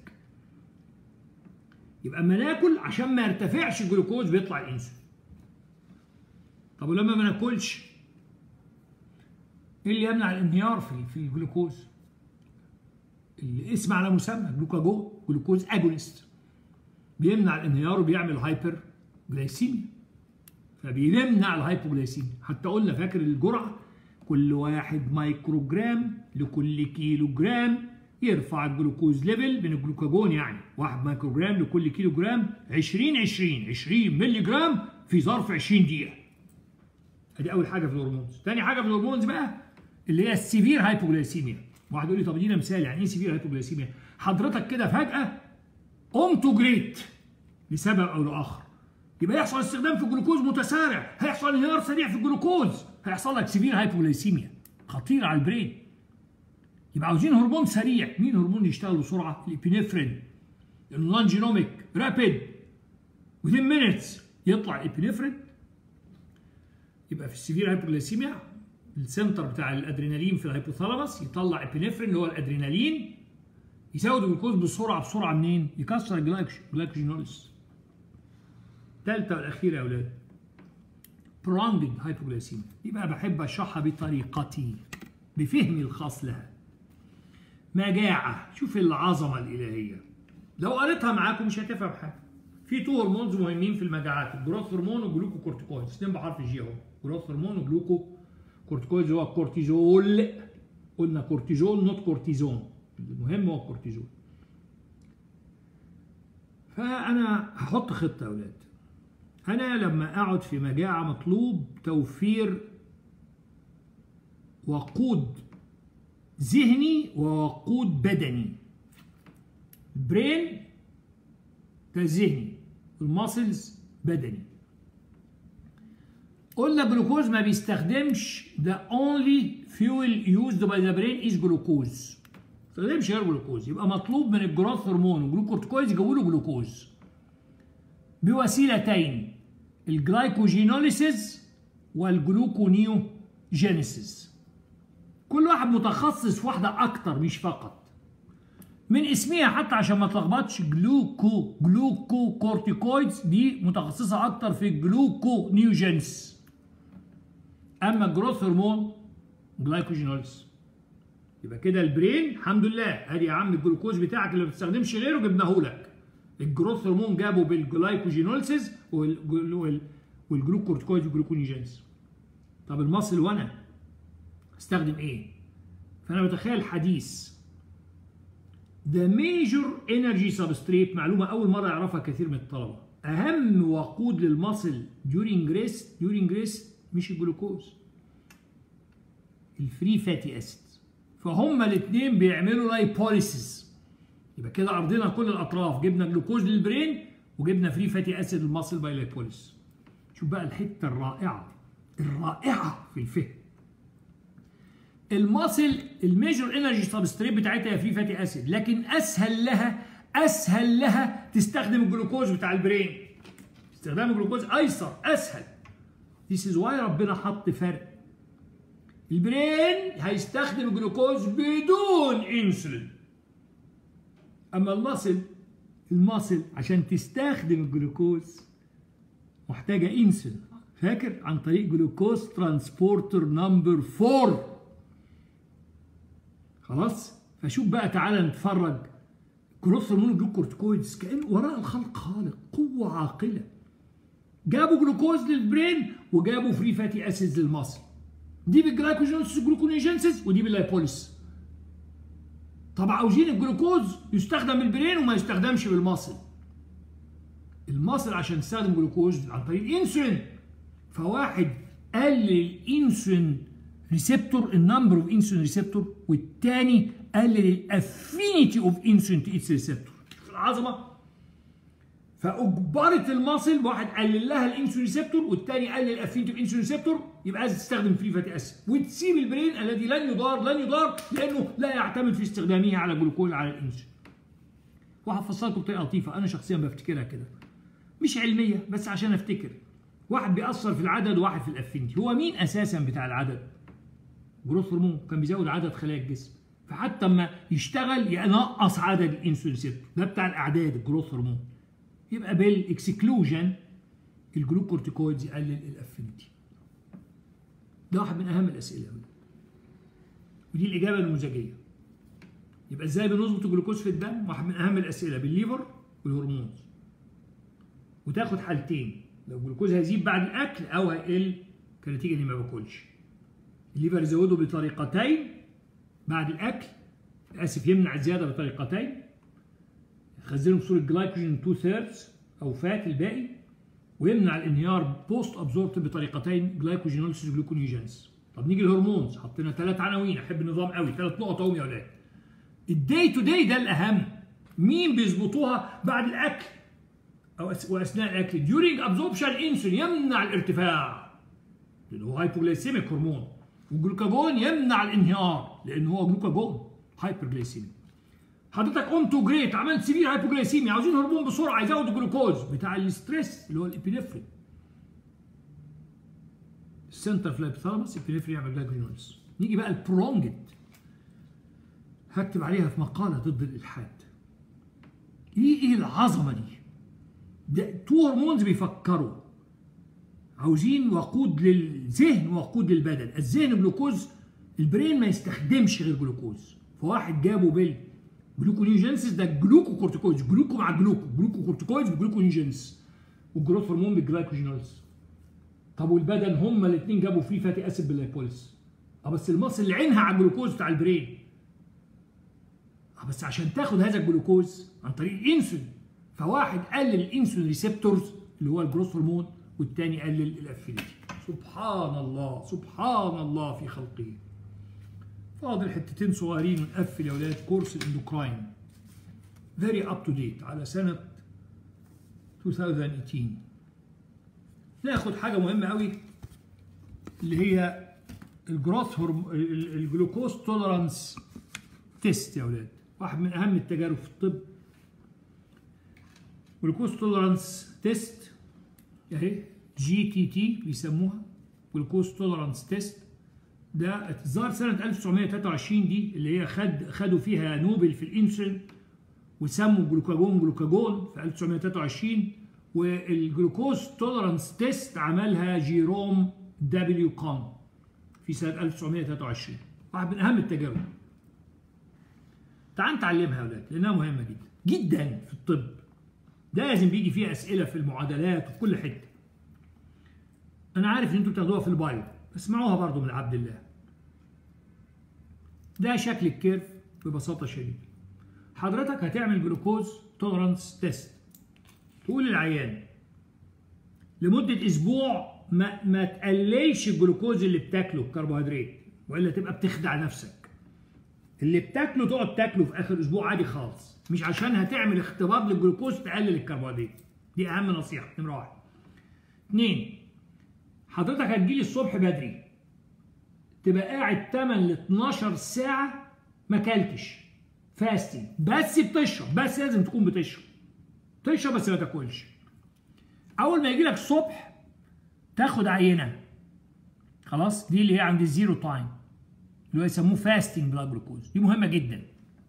يبقى اما ناكل عشان ما يرتفعش الجلوكوز بيطلع الانسولين طب ولما ما ناكلش ايه اللي يمنع الانهيار في في الجلوكوز الاسم على مسمى جلوكاجون جلوكوز اجونست بيمنع الانهيار وبيعمل هايبر جلايسيميا فبيمنع الهايبوجلايسيميا حتى قلنا فاكر الجرعه كل واحد مايكروجرام لكل كيلو جرام يرفع الجلوكوز ليفل من الجلوكاجون يعني واحد مايكروجرام لكل كيلو جرام 20 20 20 مللي جرام في ظرف 20 دقيقه ادي اول حاجه في الهرمونز تاني حاجه في الهرمونز بقى اللي هي السيفير هايبوجلايسيميا واحد يقول لي طب ادينا مثال يعني ايه سيفير هايبوجلايسيميا حضرتك كده فجاه قمت جريت لسبب او لاخر يبقى يحصل استخدام في الجلوكوز متسارع هيحصل انهيار سريع في الجلوكوز هيحصل لك سيفير هايبوجلايسيميا خطير على البرين يبقى عاوزين هرمون سريع مين هرمون يشتغل بسرعه الابينفرين النون جينوميك رابيد within minutes يطلع الابينفرين يبقى في السيفير هايبوجلايسيميا السنتر بتاع الادرينالين في الهيبوثالاموس يطلع ابينفرين اللي هو الادرينالين يزود الجلوكوز بسرعه بسرعه منين؟ يكسر الجلايكوجينوليس الثالثه والاخيره يا اولاد prolonged hypoglycemia دي بقى بحب اشرحها بطريقتي بفهمي الخاص لها مجاعة شوف العظمة الإلهية لو قريتها معاكم مش هتفهم حاجة في تو هرمونز مهمين في المجاعات الجروث هرمون والجلوكوكورتيكويدز الاثنين بحرف الجي اهو جروث هرمون وجلوكو كورتيكويدز هو الكورتيزول قلنا كورتيزول نوت كورتيزون المهم هو الكورتيزول فانا هحط خطه يا اولاد انا لما اقعد في مجاعه مطلوب توفير وقود ذهني ووقود بدني برين ده ذهني والماسلز بدني قلنا جلوكوز ما بيستخدمش the only fuel used by the brain is glucose ما بيستخدمش غير جلوكوز يبقى مطلوب من الجروث هرمون والجلوكورتيكويدز يجيبوا له جلوكوز بوسيلتين الجلايكوجينوليسيس والجلوكونيوجينيسيس كل واحد متخصص في واحدة أكتر مش فقط من اسمها حتى عشان ما تلخبطش جلوكو جلوكو كورتيكويدز دي متخصصة أكتر في الجلوكو نيوجينس أما الجروث هرمون جلايكوجينوليس يبقى كده البرين الحمد لله ادي يا عم الجلوكوز بتاعك اللي ما بتستخدمش غيره جبناه لك الجروث هرمون جابه بالجلايكوجينوليسيس والجلوكورتيكويدز والجلوكونيجينس طب المصل وانا استخدم ايه فانا بتخيل حديث The major energy substrate معلومة أول مرة يعرفها كثير من الطلبة أهم وقود للمصل during rest during rest مش الجلوكوز الفري فاتي أسيد فهم الاثنين بيعملوا لايبوليسيس يبقى كده أرضنا كل الأطراف جبنا جلوكوز للبرين وجبنا فري فاتي أسيد للمصل باي لايبوليسيس شوف بقى الحتة الرائعة الرائعة في الفهم الماسل الميجور انرجي سبستريت بتاعتها فري فاتي اسيد لكن اسهل لها اسهل لها تستخدم الجلوكوز بتاع البرين استخدام الجلوكوز ايسر اسهل This is why ربنا حط فرق البرين هيستخدم الجلوكوز بدون انسولين اما الماسل الماسل عشان تستخدم الجلوكوز محتاجه انسولين فاكر عن طريق جلوكوز ترانسبورتر نمبر 4 خلاص فشوف بقى تعالى نتفرج جروث هرمون الجلوكورتيكويدز كان وراء الخلق خالق قوه عاقله جابوا جلوكوز للبرين وجابوا فري فاتي اسيدز للمصل دي بالجلايكوجينوسيس جلوكونيجينسيس ودي باللايبوليس طب عاوزين الجلوكوز يستخدم بالبرين وما يستخدمش بالمصل المصل عشان تستخدم جلوكوز عن طريق الانسولين فواحد قلل الانسولين ريسبتور النمبر اوف انسولين ريسبتور والتاني قلل الافينيتي اوف انسولين تو اتس ريسبتور العظمه فاجبرت المصل واحد قلل لها الانسولين ريسبتور والتاني قلل الافينيتي اوف انسولين ريسبتور يبقى عايز تستخدم فري فاتي اسيد وتسيب البرين الذي لن يضار لن يضار لانه لا يعتمد في استخدامه على الجلوكوز على الانسولين وهفصلكم بطريقه لطيفه انا شخصيا بفتكرها كده مش علميه بس عشان افتكر واحد بيأثر في العدد وواحد في الافينيتي هو مين اساسا بتاع العدد جروث هرمون كان بيزود عدد خلايا الجسم فحتى اما يشتغل ينقص عدد الانسولين ريسبتور ده بتاع الاعداد الجروث هرمون يبقى بالاكسكلوجن الجلوكورتيكويدز يقلل الافينيتي ده واحد من اهم الاسئله ودي الاجابه النموذجيه يبقى ازاي بنظبط الجلوكوز في الدم واحد من اهم الاسئله بالليفر والهرمونز وتاخد حالتين لو الجلوكوز هيزيد بعد الاكل او هيقل كنتيجه اني ما باكلش الليفر يزوده بطريقتين بعد الاكل اسف يمنع الزياده بطريقتين يخزنه بصوره جلايكوجين 2 ثيردز او فات الباقي ويمنع الانهيار بوست ابزوربت بطريقتين جلايكوجينوليسيس جلوكونيوجينز طب نيجي الهرمونز حطينا ثلاث عناوين احب النظام قوي ثلاث نقط اهم يا اولاد الداي تو داي ده الاهم مين بيظبطوها بعد الاكل او واثناء الاكل during absorption انسولين يمنع الارتفاع لانه هو هايبوغليسيميك هرمون والجلوكاجون يمنع الانهيار لان هو جلوكاجون هايبرجليسيميك حضرتك قمت وجريت عملت سيفير هايبوجليسيميا عاوزين هرمون بسرعه يزود الجلوكوز بتاع الاستريس اللي هو الابينفرين السنتر في الابيثالاموس الابينفرين يعمل جلايكوجينوليس نيجي بقى البرونجد هكتب عليها في مقاله ضد الالحاد ايه ايه العظمه دي ده تو هرمونز بيفكروا عاوزين وقود للذهن ووقود للبدن الذهن جلوكوز البرين ما يستخدمش غير جلوكوز فواحد جابه بال جلوكونيوجينسيس ده جلوكو كورتيكويدز جلوكو مع جلوكو جلوكو كورتيكويدز بجلوكونيوجينس والجروث هرمون بالجلايكوجينولز طب والبدن هما الاثنين جابوا فيه فاتي اسيد باللايبوليس اه بس المصل اللي عينها على الجلوكوز بتاع البرين اه بس عشان تاخد هذا الجلوكوز عن طريق الانسولين فواحد قلل الانسولين ريسبتورز اللي هو الجروث هرمون والتاني قلل الافينيتي سبحان الله سبحان الله في خلقه فاضل حتتين صغيرين ونقفل يا ولاد كورس الاندوكراين فيري اب تو ديت على سنه 2018 ناخد حاجه مهمه قوي اللي هي الجروث هرم... الجلوكوز تولرانس تيست يا ولاد واحد من اهم التجارب في الطب جلوكوز تولرانس تيست اهي جي تي تي بيسموها جلوكوز تولرانس تيست ده ظهر سنة 1923 دي اللي هي خد خدوا فيها نوبل في الانسولين وسموا جلوكاجون جلوكاجون في 1923 والجلوكوز تولرانس تيست عملها جيروم دبليو كون في سنة 1923 واحد من أهم التجارب تعال نتعلمها يا ولاد لأنها مهمة جدا جدا في الطب ده لازم بيجي فيها أسئلة في المعادلات وفي كل حتة أنا عارف إن أنتوا بتاخدوها في البايو اسمعوها برضو من عبد الله ده شكل الكيرف ببساطة شديدة حضرتك هتعمل جلوكوز تولرانس تيست تقول للعيان لمدة أسبوع ما, ما تقللش الجلوكوز اللي بتاكله الكربوهيدرات والا تبقى بتخدع نفسك اللي بتاكله تقعد تاكله في اخر اسبوع عادي خالص مش عشان هتعمل اختبار للجلوكوز تقلل الكربوهيدرات دي اهم نصيحه نمره واحد اثنين حضرتك هتجيلي الصبح بدري تبقى قاعد 8 ل 12 ساعه ما اكلتش فاستنج بس بتشرب بس لازم تكون بتشرب تشرب بس ما تاكلش اول ما يجي لك الصبح تاخد عينه خلاص دي اللي هي عند الزيرو تايم اللي هو يسموه فاستنج بلاد جلوكوز دي مهمه جدا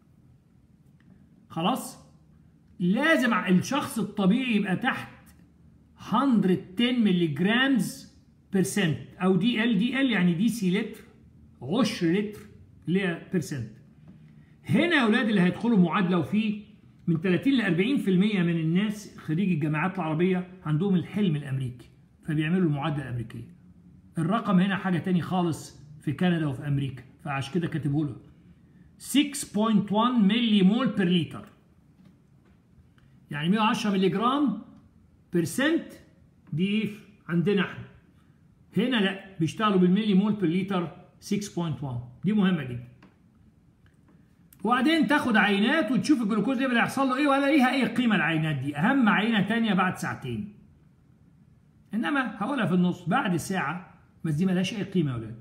خلاص لازم الشخص الطبيعي يبقى تحت 110 ملي جرامز بيرسنت او دي ال دي ال يعني دي سي لتر عشر لتر اللي هي بيرسنت هنا يا اولاد اللي هيدخلوا معادله وفيه من 30 ل 40% من الناس خريج الجامعات العربيه عندهم الحلم الامريكي فبيعملوا المعادله الامريكيه الرقم هنا حاجه تاني خالص في كندا وفي امريكا فعشان كده كاتبه له 6.1 ملي مول بير لتر يعني 110 ملي جرام بيرسنت دي عندنا احنا هنا لا بيشتغلوا بالملي مول بير لتر 6.1 دي مهمه جدا وبعدين تاخد عينات وتشوف الجلوكوز ده اللي هيحصل له ايه ولا ليها اي قيمه العينات دي اهم عينه تانية بعد ساعتين انما هقولها في النص بعد ساعه بس دي ملهاش اي قيمه يا ولاد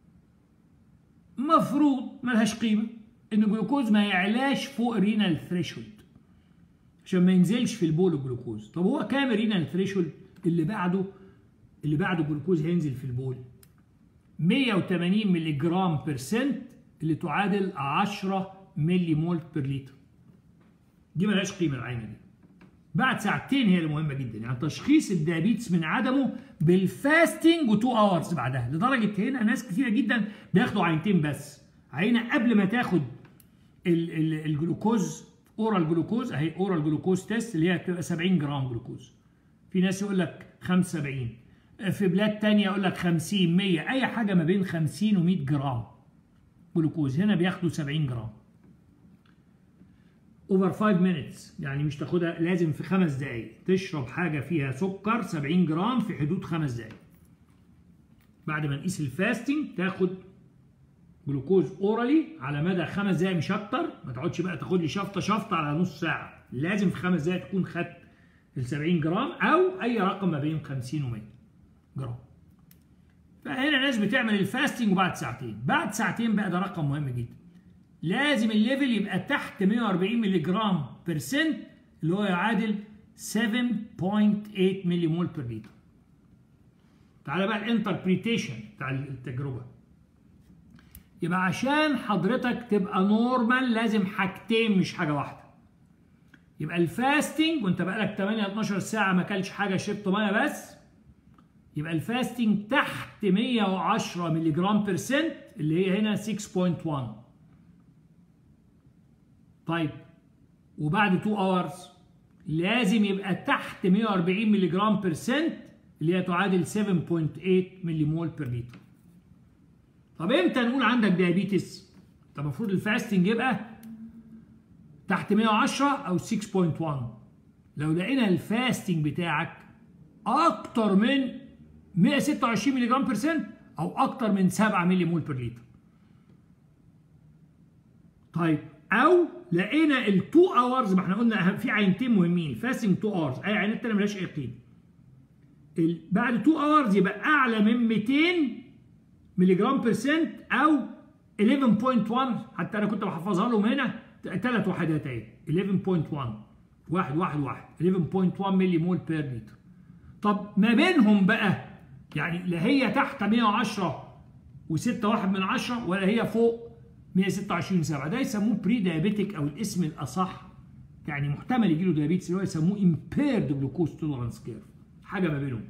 مفروض ملهاش قيمه ان الجلوكوز ما يعلاش فوق رينال ثريشولد عشان ما ينزلش في البول الجلوكوز طب هو كام رينال ثريشولد اللي بعده اللي بعده الجلوكوز هينزل في البول 180 ملي جرام بيرسنت اللي تعادل 10 ملي مول بير لتر دي ملهاش قيمه العينه دي بعد ساعتين هي المهمه جدا يعني تشخيص الديابيتس من عدمه بالفاستنج و2 اورز بعدها لدرجه هنا ناس كثيره جدا بياخدوا عينتين بس عينه قبل ما تاخد ال ال الجلوكوز اورال جلوكوز اهي اورال جلوكوز تيست اللي هي بتبقى 70 جرام جلوكوز في ناس يقول لك 75 في بلاد تانية يقول لك 50 100 اي حاجه ما بين 50 و100 جرام جلوكوز هنا بياخدوا 70 جرام اوفر 5 minutes يعني مش تاخدها لازم في خمس دقايق تشرب حاجه فيها سكر 70 جرام في حدود خمس دقايق بعد ما نقيس الفاستنج تاخد جلوكوز اورالي على مدى خمس دقايق مش اكتر ما تقعدش بقى تاخد لي شفطه شفطه على نص ساعه لازم في خمس دقايق تكون خدت ال 70 جرام او اي رقم ما بين 50 و 100 جرام فهنا الناس بتعمل الفاستنج وبعد ساعتين بعد ساعتين بقى ده رقم مهم جدا لازم الليفل يبقى تحت 140 ملي جرام بيرسنت اللي هو يعادل 7.8 ملي مول بير لتر تعالى بقى الانتربريتيشن بتاع التجربه يبقى عشان حضرتك تبقى نورمال لازم حاجتين مش حاجه واحده يبقى الفاستنج وانت بقالك 8 12 ساعه ما اكلتش حاجه شربت ميه بس يبقى الفاستنج تحت 110 مللي جرام بيرسنت اللي هي هنا 6.1 طيب وبعد 2 اورز لازم يبقى تحت 140 مللي جرام بيرسنت اللي هي تعادل 7.8 ملي مول بير لتر طب امتى نقول عندك ديابيتس طب المفروض الفاستنج يبقى تحت 110 او 6.1 لو لقينا الفاستنج بتاعك اكتر من 126 مللي جرام بيرسنت او اكتر من 7 ملي مول بير لتر طيب او لقينا ال 2 اورز ما احنا قلنا في عينتين مهمين فاستنج 2 اورز اي عينات تانيه ملهاش اي قيمه بعد 2 اورز يبقى اعلى من 200 ملي جرام بيرسنت او 11.1 حتى انا كنت بحفظها لهم هنا ثلاث وحدات اهي 11.1 واحد واحد واحد 11.1 ملي مول بير لتر طب ما بينهم بقى يعني لا هي تحت 110 و6 واحد من 10 ولا هي فوق 126 7 ده يسموه بري دايابيتيك او الاسم الاصح يعني محتمل يجي له دايابيتس اللي هو يسموه امبيرد جلوكوز تولرانس كيرف حاجه ما بينهم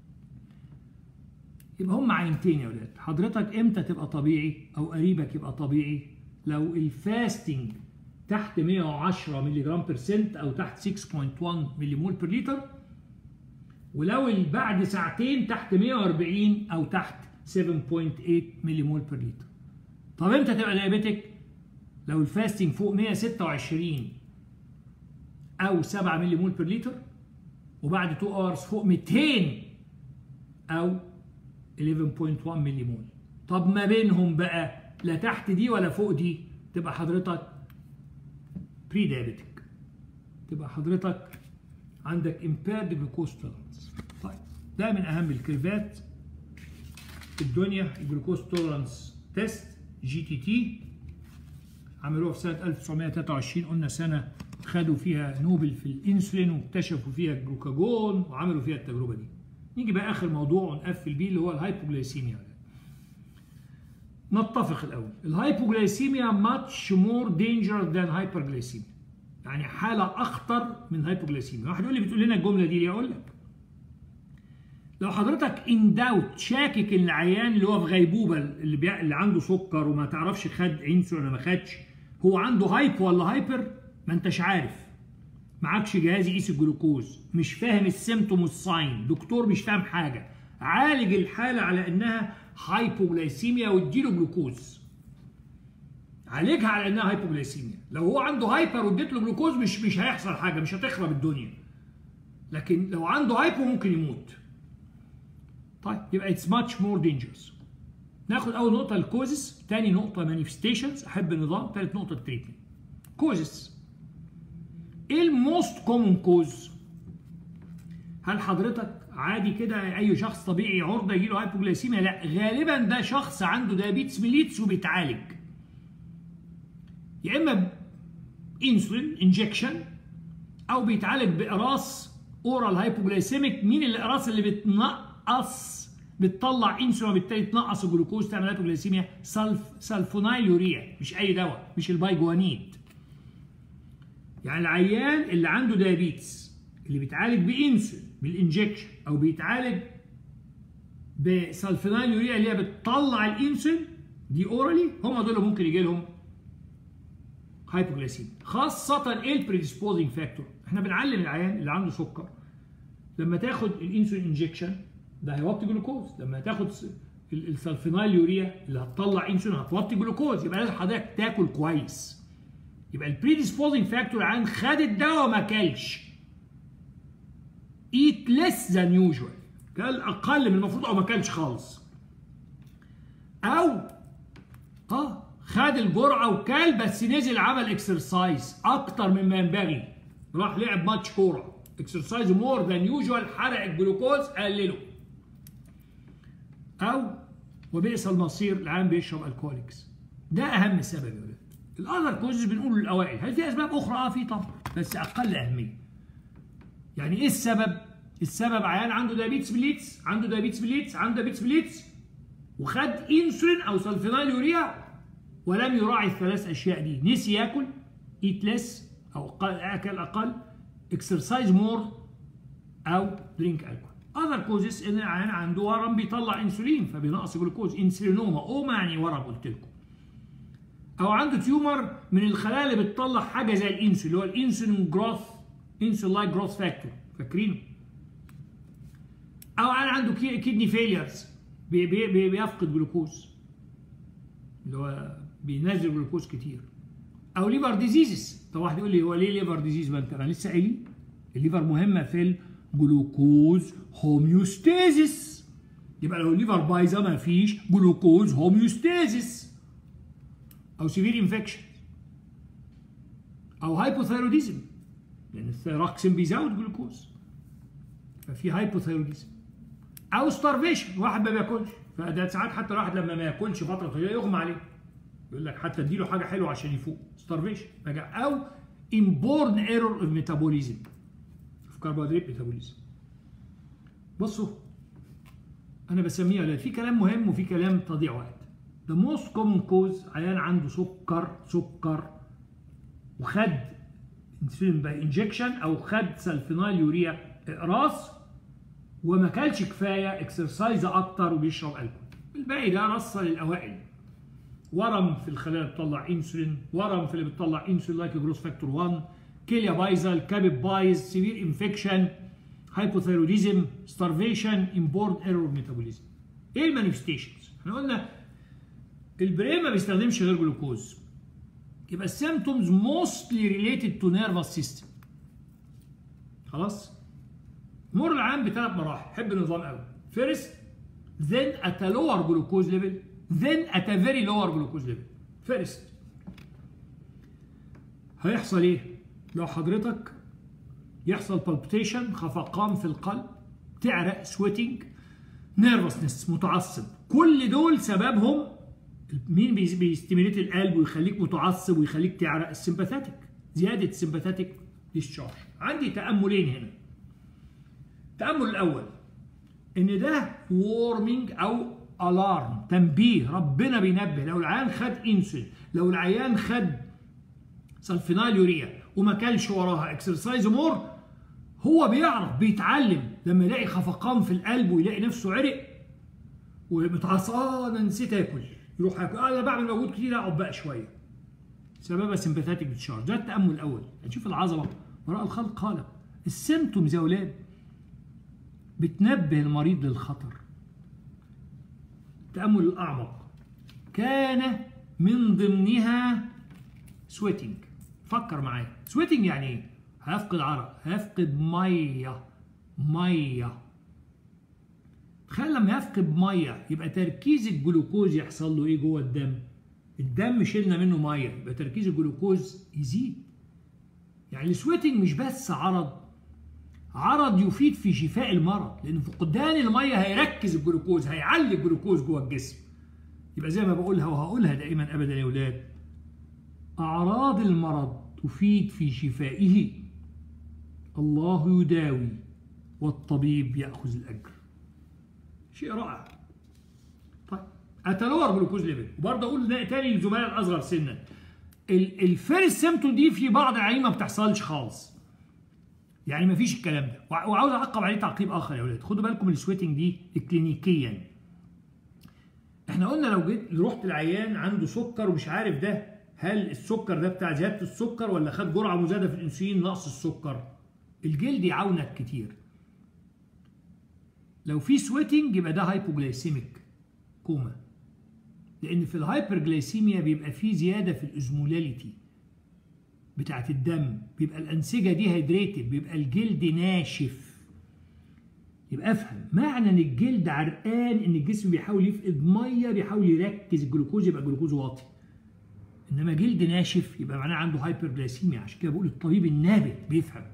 يبقى هم عينتين يا ولاد حضرتك امتى تبقى طبيعي او قريبك يبقى طبيعي لو الفاستنج تحت 110 مللي جرام بيرسنت او تحت 6.1 ملي مول بير لتر ولو بعد ساعتين تحت 140 او تحت 7.8 ملي مول بير لتر طب امتى تبقى دايابيتك لو الفاستنج فوق 126 او 7 ملي مول بير لتر وبعد 2 اورز فوق 200 او 11.1 ملي مول طب ما بينهم بقى لا تحت دي ولا فوق دي تبقى حضرتك بري دايابيتك تبقى حضرتك عندك impaired glucose tolerance طيب ده من اهم الكيرفات في الدنيا الجلوكوز تولرانس تيست جي تي تي عملوها في سنه 1923 قلنا سنه خدوا فيها نوبل في الانسولين واكتشفوا فيها الجلوكاجون وعملوا فيها التجربه دي نيجي بقى اخر موضوع ونقفل بيه اللي هو الهايبوجلايسيميا نتفق الاول الهايبوجلايسيميا ماتش مور دينجر ذان هايبرجلايسيميا يعني حاله اخطر من هايبوجلايسيميا واحد يقول لي بتقول لنا الجمله دي ليه اقول لك لو حضرتك ان داوت شاكك ان العيان اللي هو في غيبوبه اللي, بي... اللي عنده سكر وما تعرفش خد انسولين ولا ما خدش هو عنده هايب ولا هايبر ما انتش عارف معكش جهاز يقيس الجلوكوز مش فاهم السيمتوم والساين دكتور مش فاهم حاجه عالج الحاله على انها هايبوغلايسيميا واديله جلوكوز عالجها على انها هايبوغلايسيميا لو هو عنده هايبر واديت له جلوكوز مش مش هيحصل حاجه مش هتخرب الدنيا لكن لو عنده هايبو ممكن يموت طيب يبقى اتس ماتش مور دينجرس ناخد اول نقطه الكوزس ثاني نقطه مانيفستيشنز احب النظام ثالث نقطه التريتمنت كوزس ايه الموست كومون كوز هل حضرتك عادي كده اي شخص طبيعي عرضه يجي له هايبوجلايسيميا لا غالبا ده شخص عنده دايابيتس ميليتس وبيتعالج يا اما انسولين انجكشن او بيتعالج باقراص اورال هايبوجلايسيميك مين الاقراص اللي بتنقص بتطلع انسولين وبالتالي تنقص الجلوكوز تعمل هايبوجلايسيميا سلف سلفونايل يوريا مش اي دواء مش البايجوانيد يعني العيان اللي عنده دايابيتس اللي بيتعالج بانسولين بالانجكشن او بيتعالج بسلفونايل يوريا اللي هي بتطلع الانسولين دي اورالي هم دول ممكن يجي لهم هايبوجلايسيميا خاصة ايه البريديسبوزنج فاكتور احنا بنعلم العيان اللي عنده سكر لما تاخد الانسولين انجكشن ده هيوطي جلوكوز لما تاخد السلفونايل يوريا اللي هتطلع انسولين هتوطي جلوكوز يبقى لازم حضرتك تاكل كويس يبقى البريديسبوزنج فاكتور عن خد الدواء وما كلش eat less than usual كل اقل من المفروض او ما كلش خالص او اه خد الجرعه وكل بس نزل عمل اكسرسايز اكتر مما ينبغي راح لعب ماتش كوره اكسرسايز مور ذان يوجوال حرق الجلوكوز قلله او وبئس المصير العام بيشرب الكوليكس ده اهم سبب يا ولاد الاذر كوزز بنقول الاوائل هل في اسباب اخرى اه في طبعا بس اقل اهميه يعني ايه السبب السبب عيان عنده دايابيتس بليتس عنده دايابيتس بليتس عنده دايابيتس بليتس وخد انسولين او سلفونايل يوريا ولم يراعي الثلاث اشياء دي نسي ياكل ايت ليس او اكل اقل اكسرسايز مور او درينك الكحول اذر كوزز ان العيان عنده ورم بيطلع انسولين فبينقص جلوكوز انسولينوما اوما يعني ورم قلت لكم او عنده تيومر من الخلايا اللي بتطلع حاجه زي الانسولين اللي هو الانسولين جروث انسولين لايك جروث فاكتور فاكرينه او انا عنده كيدني فيليرز بي بي بي بيفقد جلوكوز اللي هو بينزل جلوكوز كتير او ليفر ديزيزز طب واحد يقول لي هو ليه ليفر ديزيز ما انت انا لسه قايلين الليفر مهمه في الجلوكوز هوميوستاسيس يبقى لو الليفر بايظه ما فيش جلوكوز هوميوستاسيس او سيفير انفكشن او هايبوثايروديزم لان الثيراكسين بيزود جلوكوز ففي هايبوثايروديزم او ستارفيشن واحد ما بياكلش فده ساعات حتى الواحد لما ما ياكلش فتره طويله يغمى عليه يقول لك حتى اديله حاجه حلوه عشان يفوق ستارفيشن او انبورن ايرور اوف ميتابوليزم في كربوهيدرات ميتابوليزم بصوا انا بسميه اولاد في كلام مهم وفي كلام تضييع وقت the most common cause عيان عنده سكر سكر وخد انسولين باي انجكشن او خد سلفينال يوريا اقراص وما كلش كفايه اكسرسايز اكتر وبيشرب الكحول الباقي ده رصه للاوائل ورم في الخلايا اللي بتطلع انسولين ورم في اللي بتطلع انسولين لايك جروس فاكتور 1 كليه بايظه الكبد بايظ سيفير انفكشن هايبوثايروديزم ستارفيشن امبورد ايرور ميتابوليزم ايه المانيفستيشنز احنا قلنا البرين ما بيستخدمش غير جلوكوز يبقى السيمتومز موستلي ريليتد تو نيرفس سيستم خلاص مر العام بثلاث مراحل حب النظام قوي فيرست then at a lower glucose level then at a very lower glucose level first هيحصل ايه لو حضرتك يحصل palpitation خفقان في القلب تعرق سويتنج نيرفسنس متعصب كل دول سببهم مين بيستيميليت القلب ويخليك متعصب ويخليك تعرق السمباثاتيك زياده السمباثاتيك ديسشارج عندي تاملين هنا التامل الاول ان ده وورمنج او الارم تنبيه ربنا بينبه لو العيان خد انسولين لو العيان خد سلفينال يوريا وما كلش وراها اكسرسايز مور هو بيعرف بيتعلم لما يلاقي خفقان في القلب ويلاقي نفسه عرق ومتعصب اه انا نسيت اكل يروح ياكل اه انا بعمل مجهود كتير اقعد بقى شويه سببها سمباثاتيك ديتشارج ده التامل الاول هنشوف العظمه وراء الخلق خالق السيمتومز يا اولاد بتنبه المريض للخطر التامل الاعمق كان من ضمنها سويتنج فكر معايا سويتنج يعني ايه هيفقد عرق هيفقد ميه ميه تخيل لما يفقد ميه يبقى تركيز الجلوكوز يحصل له ايه جوه الدم الدم شلنا منه ميه يبقى تركيز الجلوكوز يزيد يعني السويتنج مش بس عرض عرض يفيد في شفاء المرض لان فقدان الميه هيركز الجلوكوز هيعلي الجلوكوز جوه الجسم يبقى زي ما بقولها وهقولها دائما ابدا يا اولاد اعراض المرض تفيد في شفائه الله يداوي والطبيب ياخذ الاجر شيء رائع طيب اتلور جلوكوز ليفل وبرضه اقول تاني للزملاء الاصغر سنا الفيرست سيمتوم دي في بعض العيانين ما بتحصلش خالص يعني ما فيش الكلام ده وعاوز اعقب عليه تعقيب اخر يا اولاد خدوا بالكم من السويتنج دي كلينيكيا احنا قلنا لو جيت رحت العيان عنده سكر ومش عارف ده هل السكر ده بتاع زياده السكر ولا خد جرعه مزايده في الانسولين نقص السكر الجلد يعاونك كتير لو في سويتنج يبقى ده هايبوجلايسيميك كوما لان في الهايبرجلايسيميا بيبقى في زياده في الاوزمولاليتي بتاعت الدم بيبقى الانسجه دي هيدريتد بيبقى الجلد ناشف يبقى افهم معنى ان الجلد عرقان ان الجسم بيحاول يفقد ميه بيحاول يركز الجلوكوز يبقى الجلوكوز واطي انما جلد ناشف يبقى معناه عنده هايبرجلايسيميا عشان كده بقول الطبيب النابت بيفهم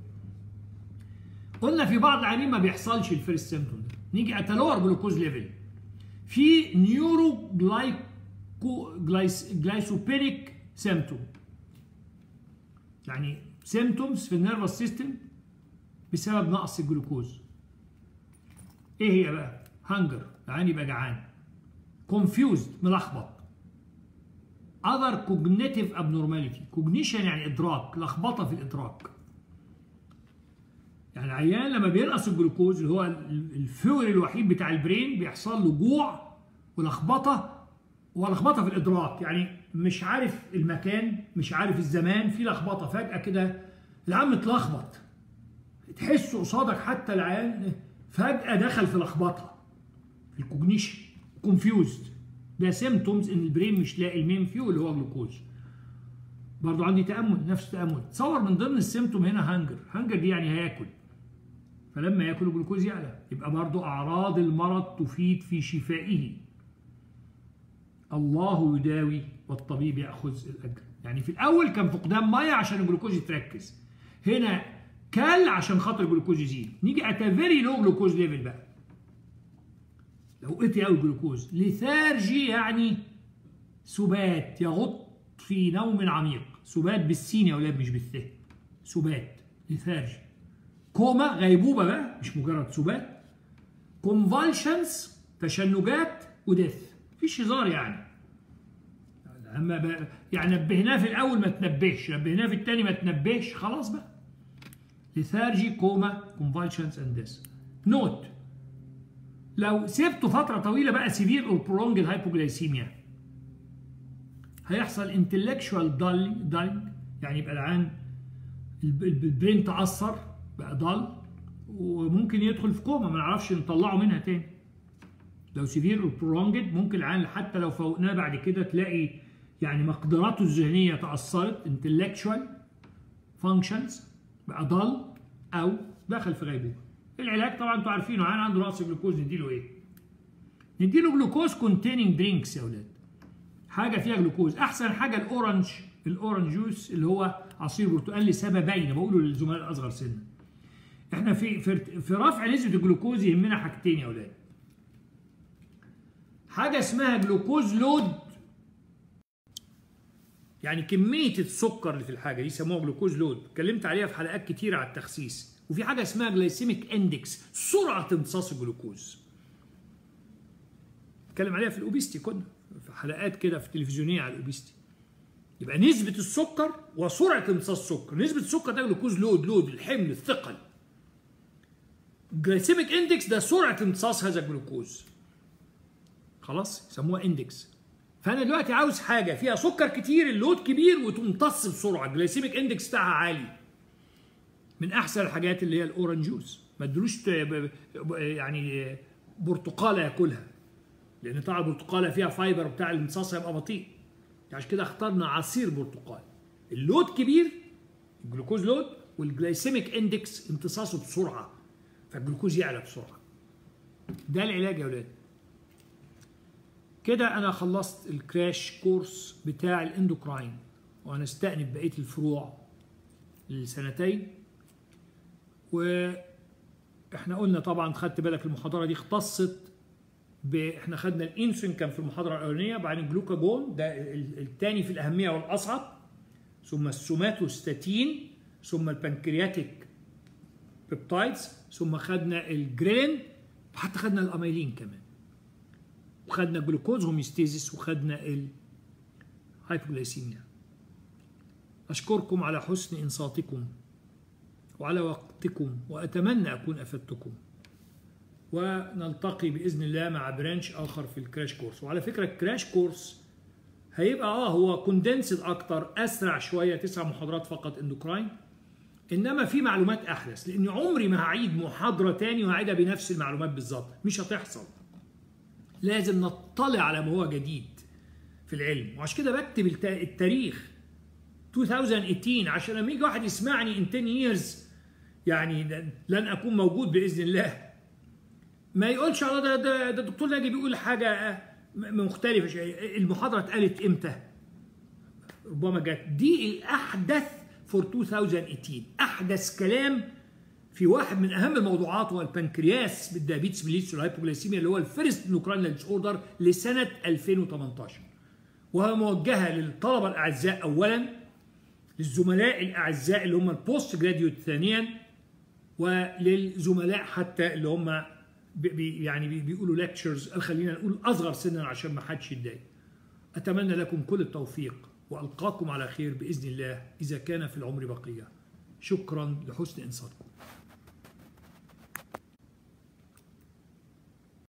قلنا في بعض العيانين ما بيحصلش الفيرست سيمتوم ده نيجي اتلور جلوكوز ليفل في نيورو جلايكو جلايس جلايسوبينيك سيمتوم يعني سيمتومز في النيرفس سيستم بسبب نقص الجلوكوز ايه هي بقى هانجر العيان يبقى جعان كونفيوزد ملخبط other cognitive abnormality cognition يعني ادراك لخبطه في الادراك يعني العيان لما بينقص الجلوكوز اللي هو الفيول الوحيد بتاع البرين بيحصل له جوع ولخبطه ولخبطه في الادراك يعني مش عارف المكان مش عارف الزمان في لخبطه فجاه كده العم اتلخبط تحسه قصادك حتى العيان فجاه دخل في لخبطه في الكوجنيشن كونفيوزد ده سيمتومز ان البرين مش لاقي المين فيول اللي هو جلوكوز برضو عندي تامل نفس التامل تصور من ضمن السيمتوم هنا هانجر هانجر دي يعني هياكل فلما ياكل الجلوكوز يعلى يبقى برضو اعراض المرض تفيد في شفائه الله يداوي والطبيب ياخذ الاجر يعني في الاول كان فقدان ميه عشان الجلوكوز يتركز هنا كل عشان خاطر الجلوكوز يزيد نيجي ات فيري لو جلوكوز ليفل بقى لو قطي قوي الجلوكوز لثارجي يعني سبات يغط في نوم عميق سبات بالسين يا اولاد مش بالث سبات لثارجي كوما غيبوبه بقى مش مجرد سبات كونفالشنز تشنجات وديث مفيش هزار يعني اما بقى يعني نبهناه في الاول ما تنبهش نبهناه في الثاني ما تنبهش خلاص بقى لثارجي كوما كونفالشنز اند ديث نوت لو سبته فتره طويله بقى سيفير او برولونجد هايبوجلايسيميا هيحصل انتلكشوال دال دال يعني يبقى العين البرين تاثر بقى ضل وممكن يدخل في كوما ما نعرفش نطلعه منها تاني لو سيفير او برولونجد ممكن العين حتى لو فوقناه بعد كده تلاقي يعني مقدراته الذهنيه تاثرت انتلكشوال فانكشنز بقى ضل او دخل في غيبوبه العلاج طبعا انتوا عارفينه عين عنده نقص جلوكوز نديله ايه؟ نديله جلوكوز كونتيننج درينكس يا اولاد حاجه فيها جلوكوز احسن حاجه الاورنج الاورنج جوس اللي هو عصير برتقال لسببين بقوله للزملاء الاصغر سنا احنا في في, في رفع نسبه الجلوكوز يهمنا حاجتين يا اولاد حاجه اسمها جلوكوز لود يعني كميه السكر اللي في الحاجه دي يسموها جلوكوز لود اتكلمت عليها في حلقات كتيره على التخسيس وفي حاجه اسمها جلايسيميك اندكس سرعه امتصاص الجلوكوز اتكلم عليها في الاوبيستي كنا في حلقات كده في التلفزيونيه على الاوبيستي يبقى نسبة السكر وسرعة امتصاص السكر، نسبة السكر ده جلوكوز لود لود الحمل الثقل. جلايسيميك اندكس ده سرعة امتصاص هذا الجلوكوز. خلاص؟ يسموها اندكس. فأنا دلوقتي عاوز حاجة فيها سكر كتير اللود كبير وتمتص بسرعة، الجلايسيميك اندكس بتاعها عالي. من احسن الحاجات اللي هي الاورنج جوز ما ادلوش يعني برتقاله ياكلها لان طبعا البرتقاله فيها فايبر بتاع الامتصاص هيبقى بطيء عشان كده اخترنا عصير برتقال اللود كبير الجلوكوز لود والجلايسيميك اندكس امتصاصه بسرعه فالجلوكوز يعلى بسرعه ده العلاج يا ولاد كده انا خلصت الكراش كورس بتاع الاندوكراين وهنستأنف بقيه الفروع لسنتين واحنا قلنا طبعا خدت بالك المحاضره دي اختصت ب... احنا خدنا الانسولين كان في المحاضره الاولانيه بعدين الجلوكاجون ده الثاني في الاهميه والاصعب ثم السوماتوستاتين ثم البنكرياتيك بيبتايدز ثم خدنا الجرين وحتى خدنا الاميلين كمان وخدنا جلوكوز هوميستيزيس وخدنا الهايبوغلايسيميا أشكركم على حسن إنصاتكم وعلى وقتكم وأتمنى أكون أفدتكم ونلتقي بإذن الله مع برانش آخر في الكراش كورس وعلى فكرة الكراش كورس هيبقى اه هو كوندنسد اكتر اسرع شويه تسع محاضرات فقط اندوكراين انما في معلومات احدث لاني عمري ما هعيد محاضره تاني وهعيدها بنفس المعلومات بالظبط مش هتحصل لازم نطلع على ما هو جديد في العلم وعشان كده بكتب التاريخ 2018 عشان لما يجي واحد يسمعني ان 10 years يعني لن اكون موجود باذن الله ما يقولش على ده ده, ده الدكتور ناجي بيقول حاجه مختلفه شويه المحاضره اتقالت امتى؟ ربما جت دي الاحدث فور 2018 احدث كلام في واحد من اهم الموضوعات هو البنكرياس بالديابيتس ميليتس والهايبوغلايسيميا اللي هو الفيرست نوكرانال ديس اوردر لسنه 2018 وهي موجهه للطلبه الاعزاء اولا للزملاء الاعزاء اللي هم البوست جراديوت ثانيا وللزملاء حتى اللي هم بي يعني بيقولوا ليكتشرز خلينا نقول اصغر سنا عشان ما حدش يتضايق اتمنى لكم كل التوفيق والقاكم على خير باذن الله اذا كان في العمر بقيه شكرا لحسن انصاتكم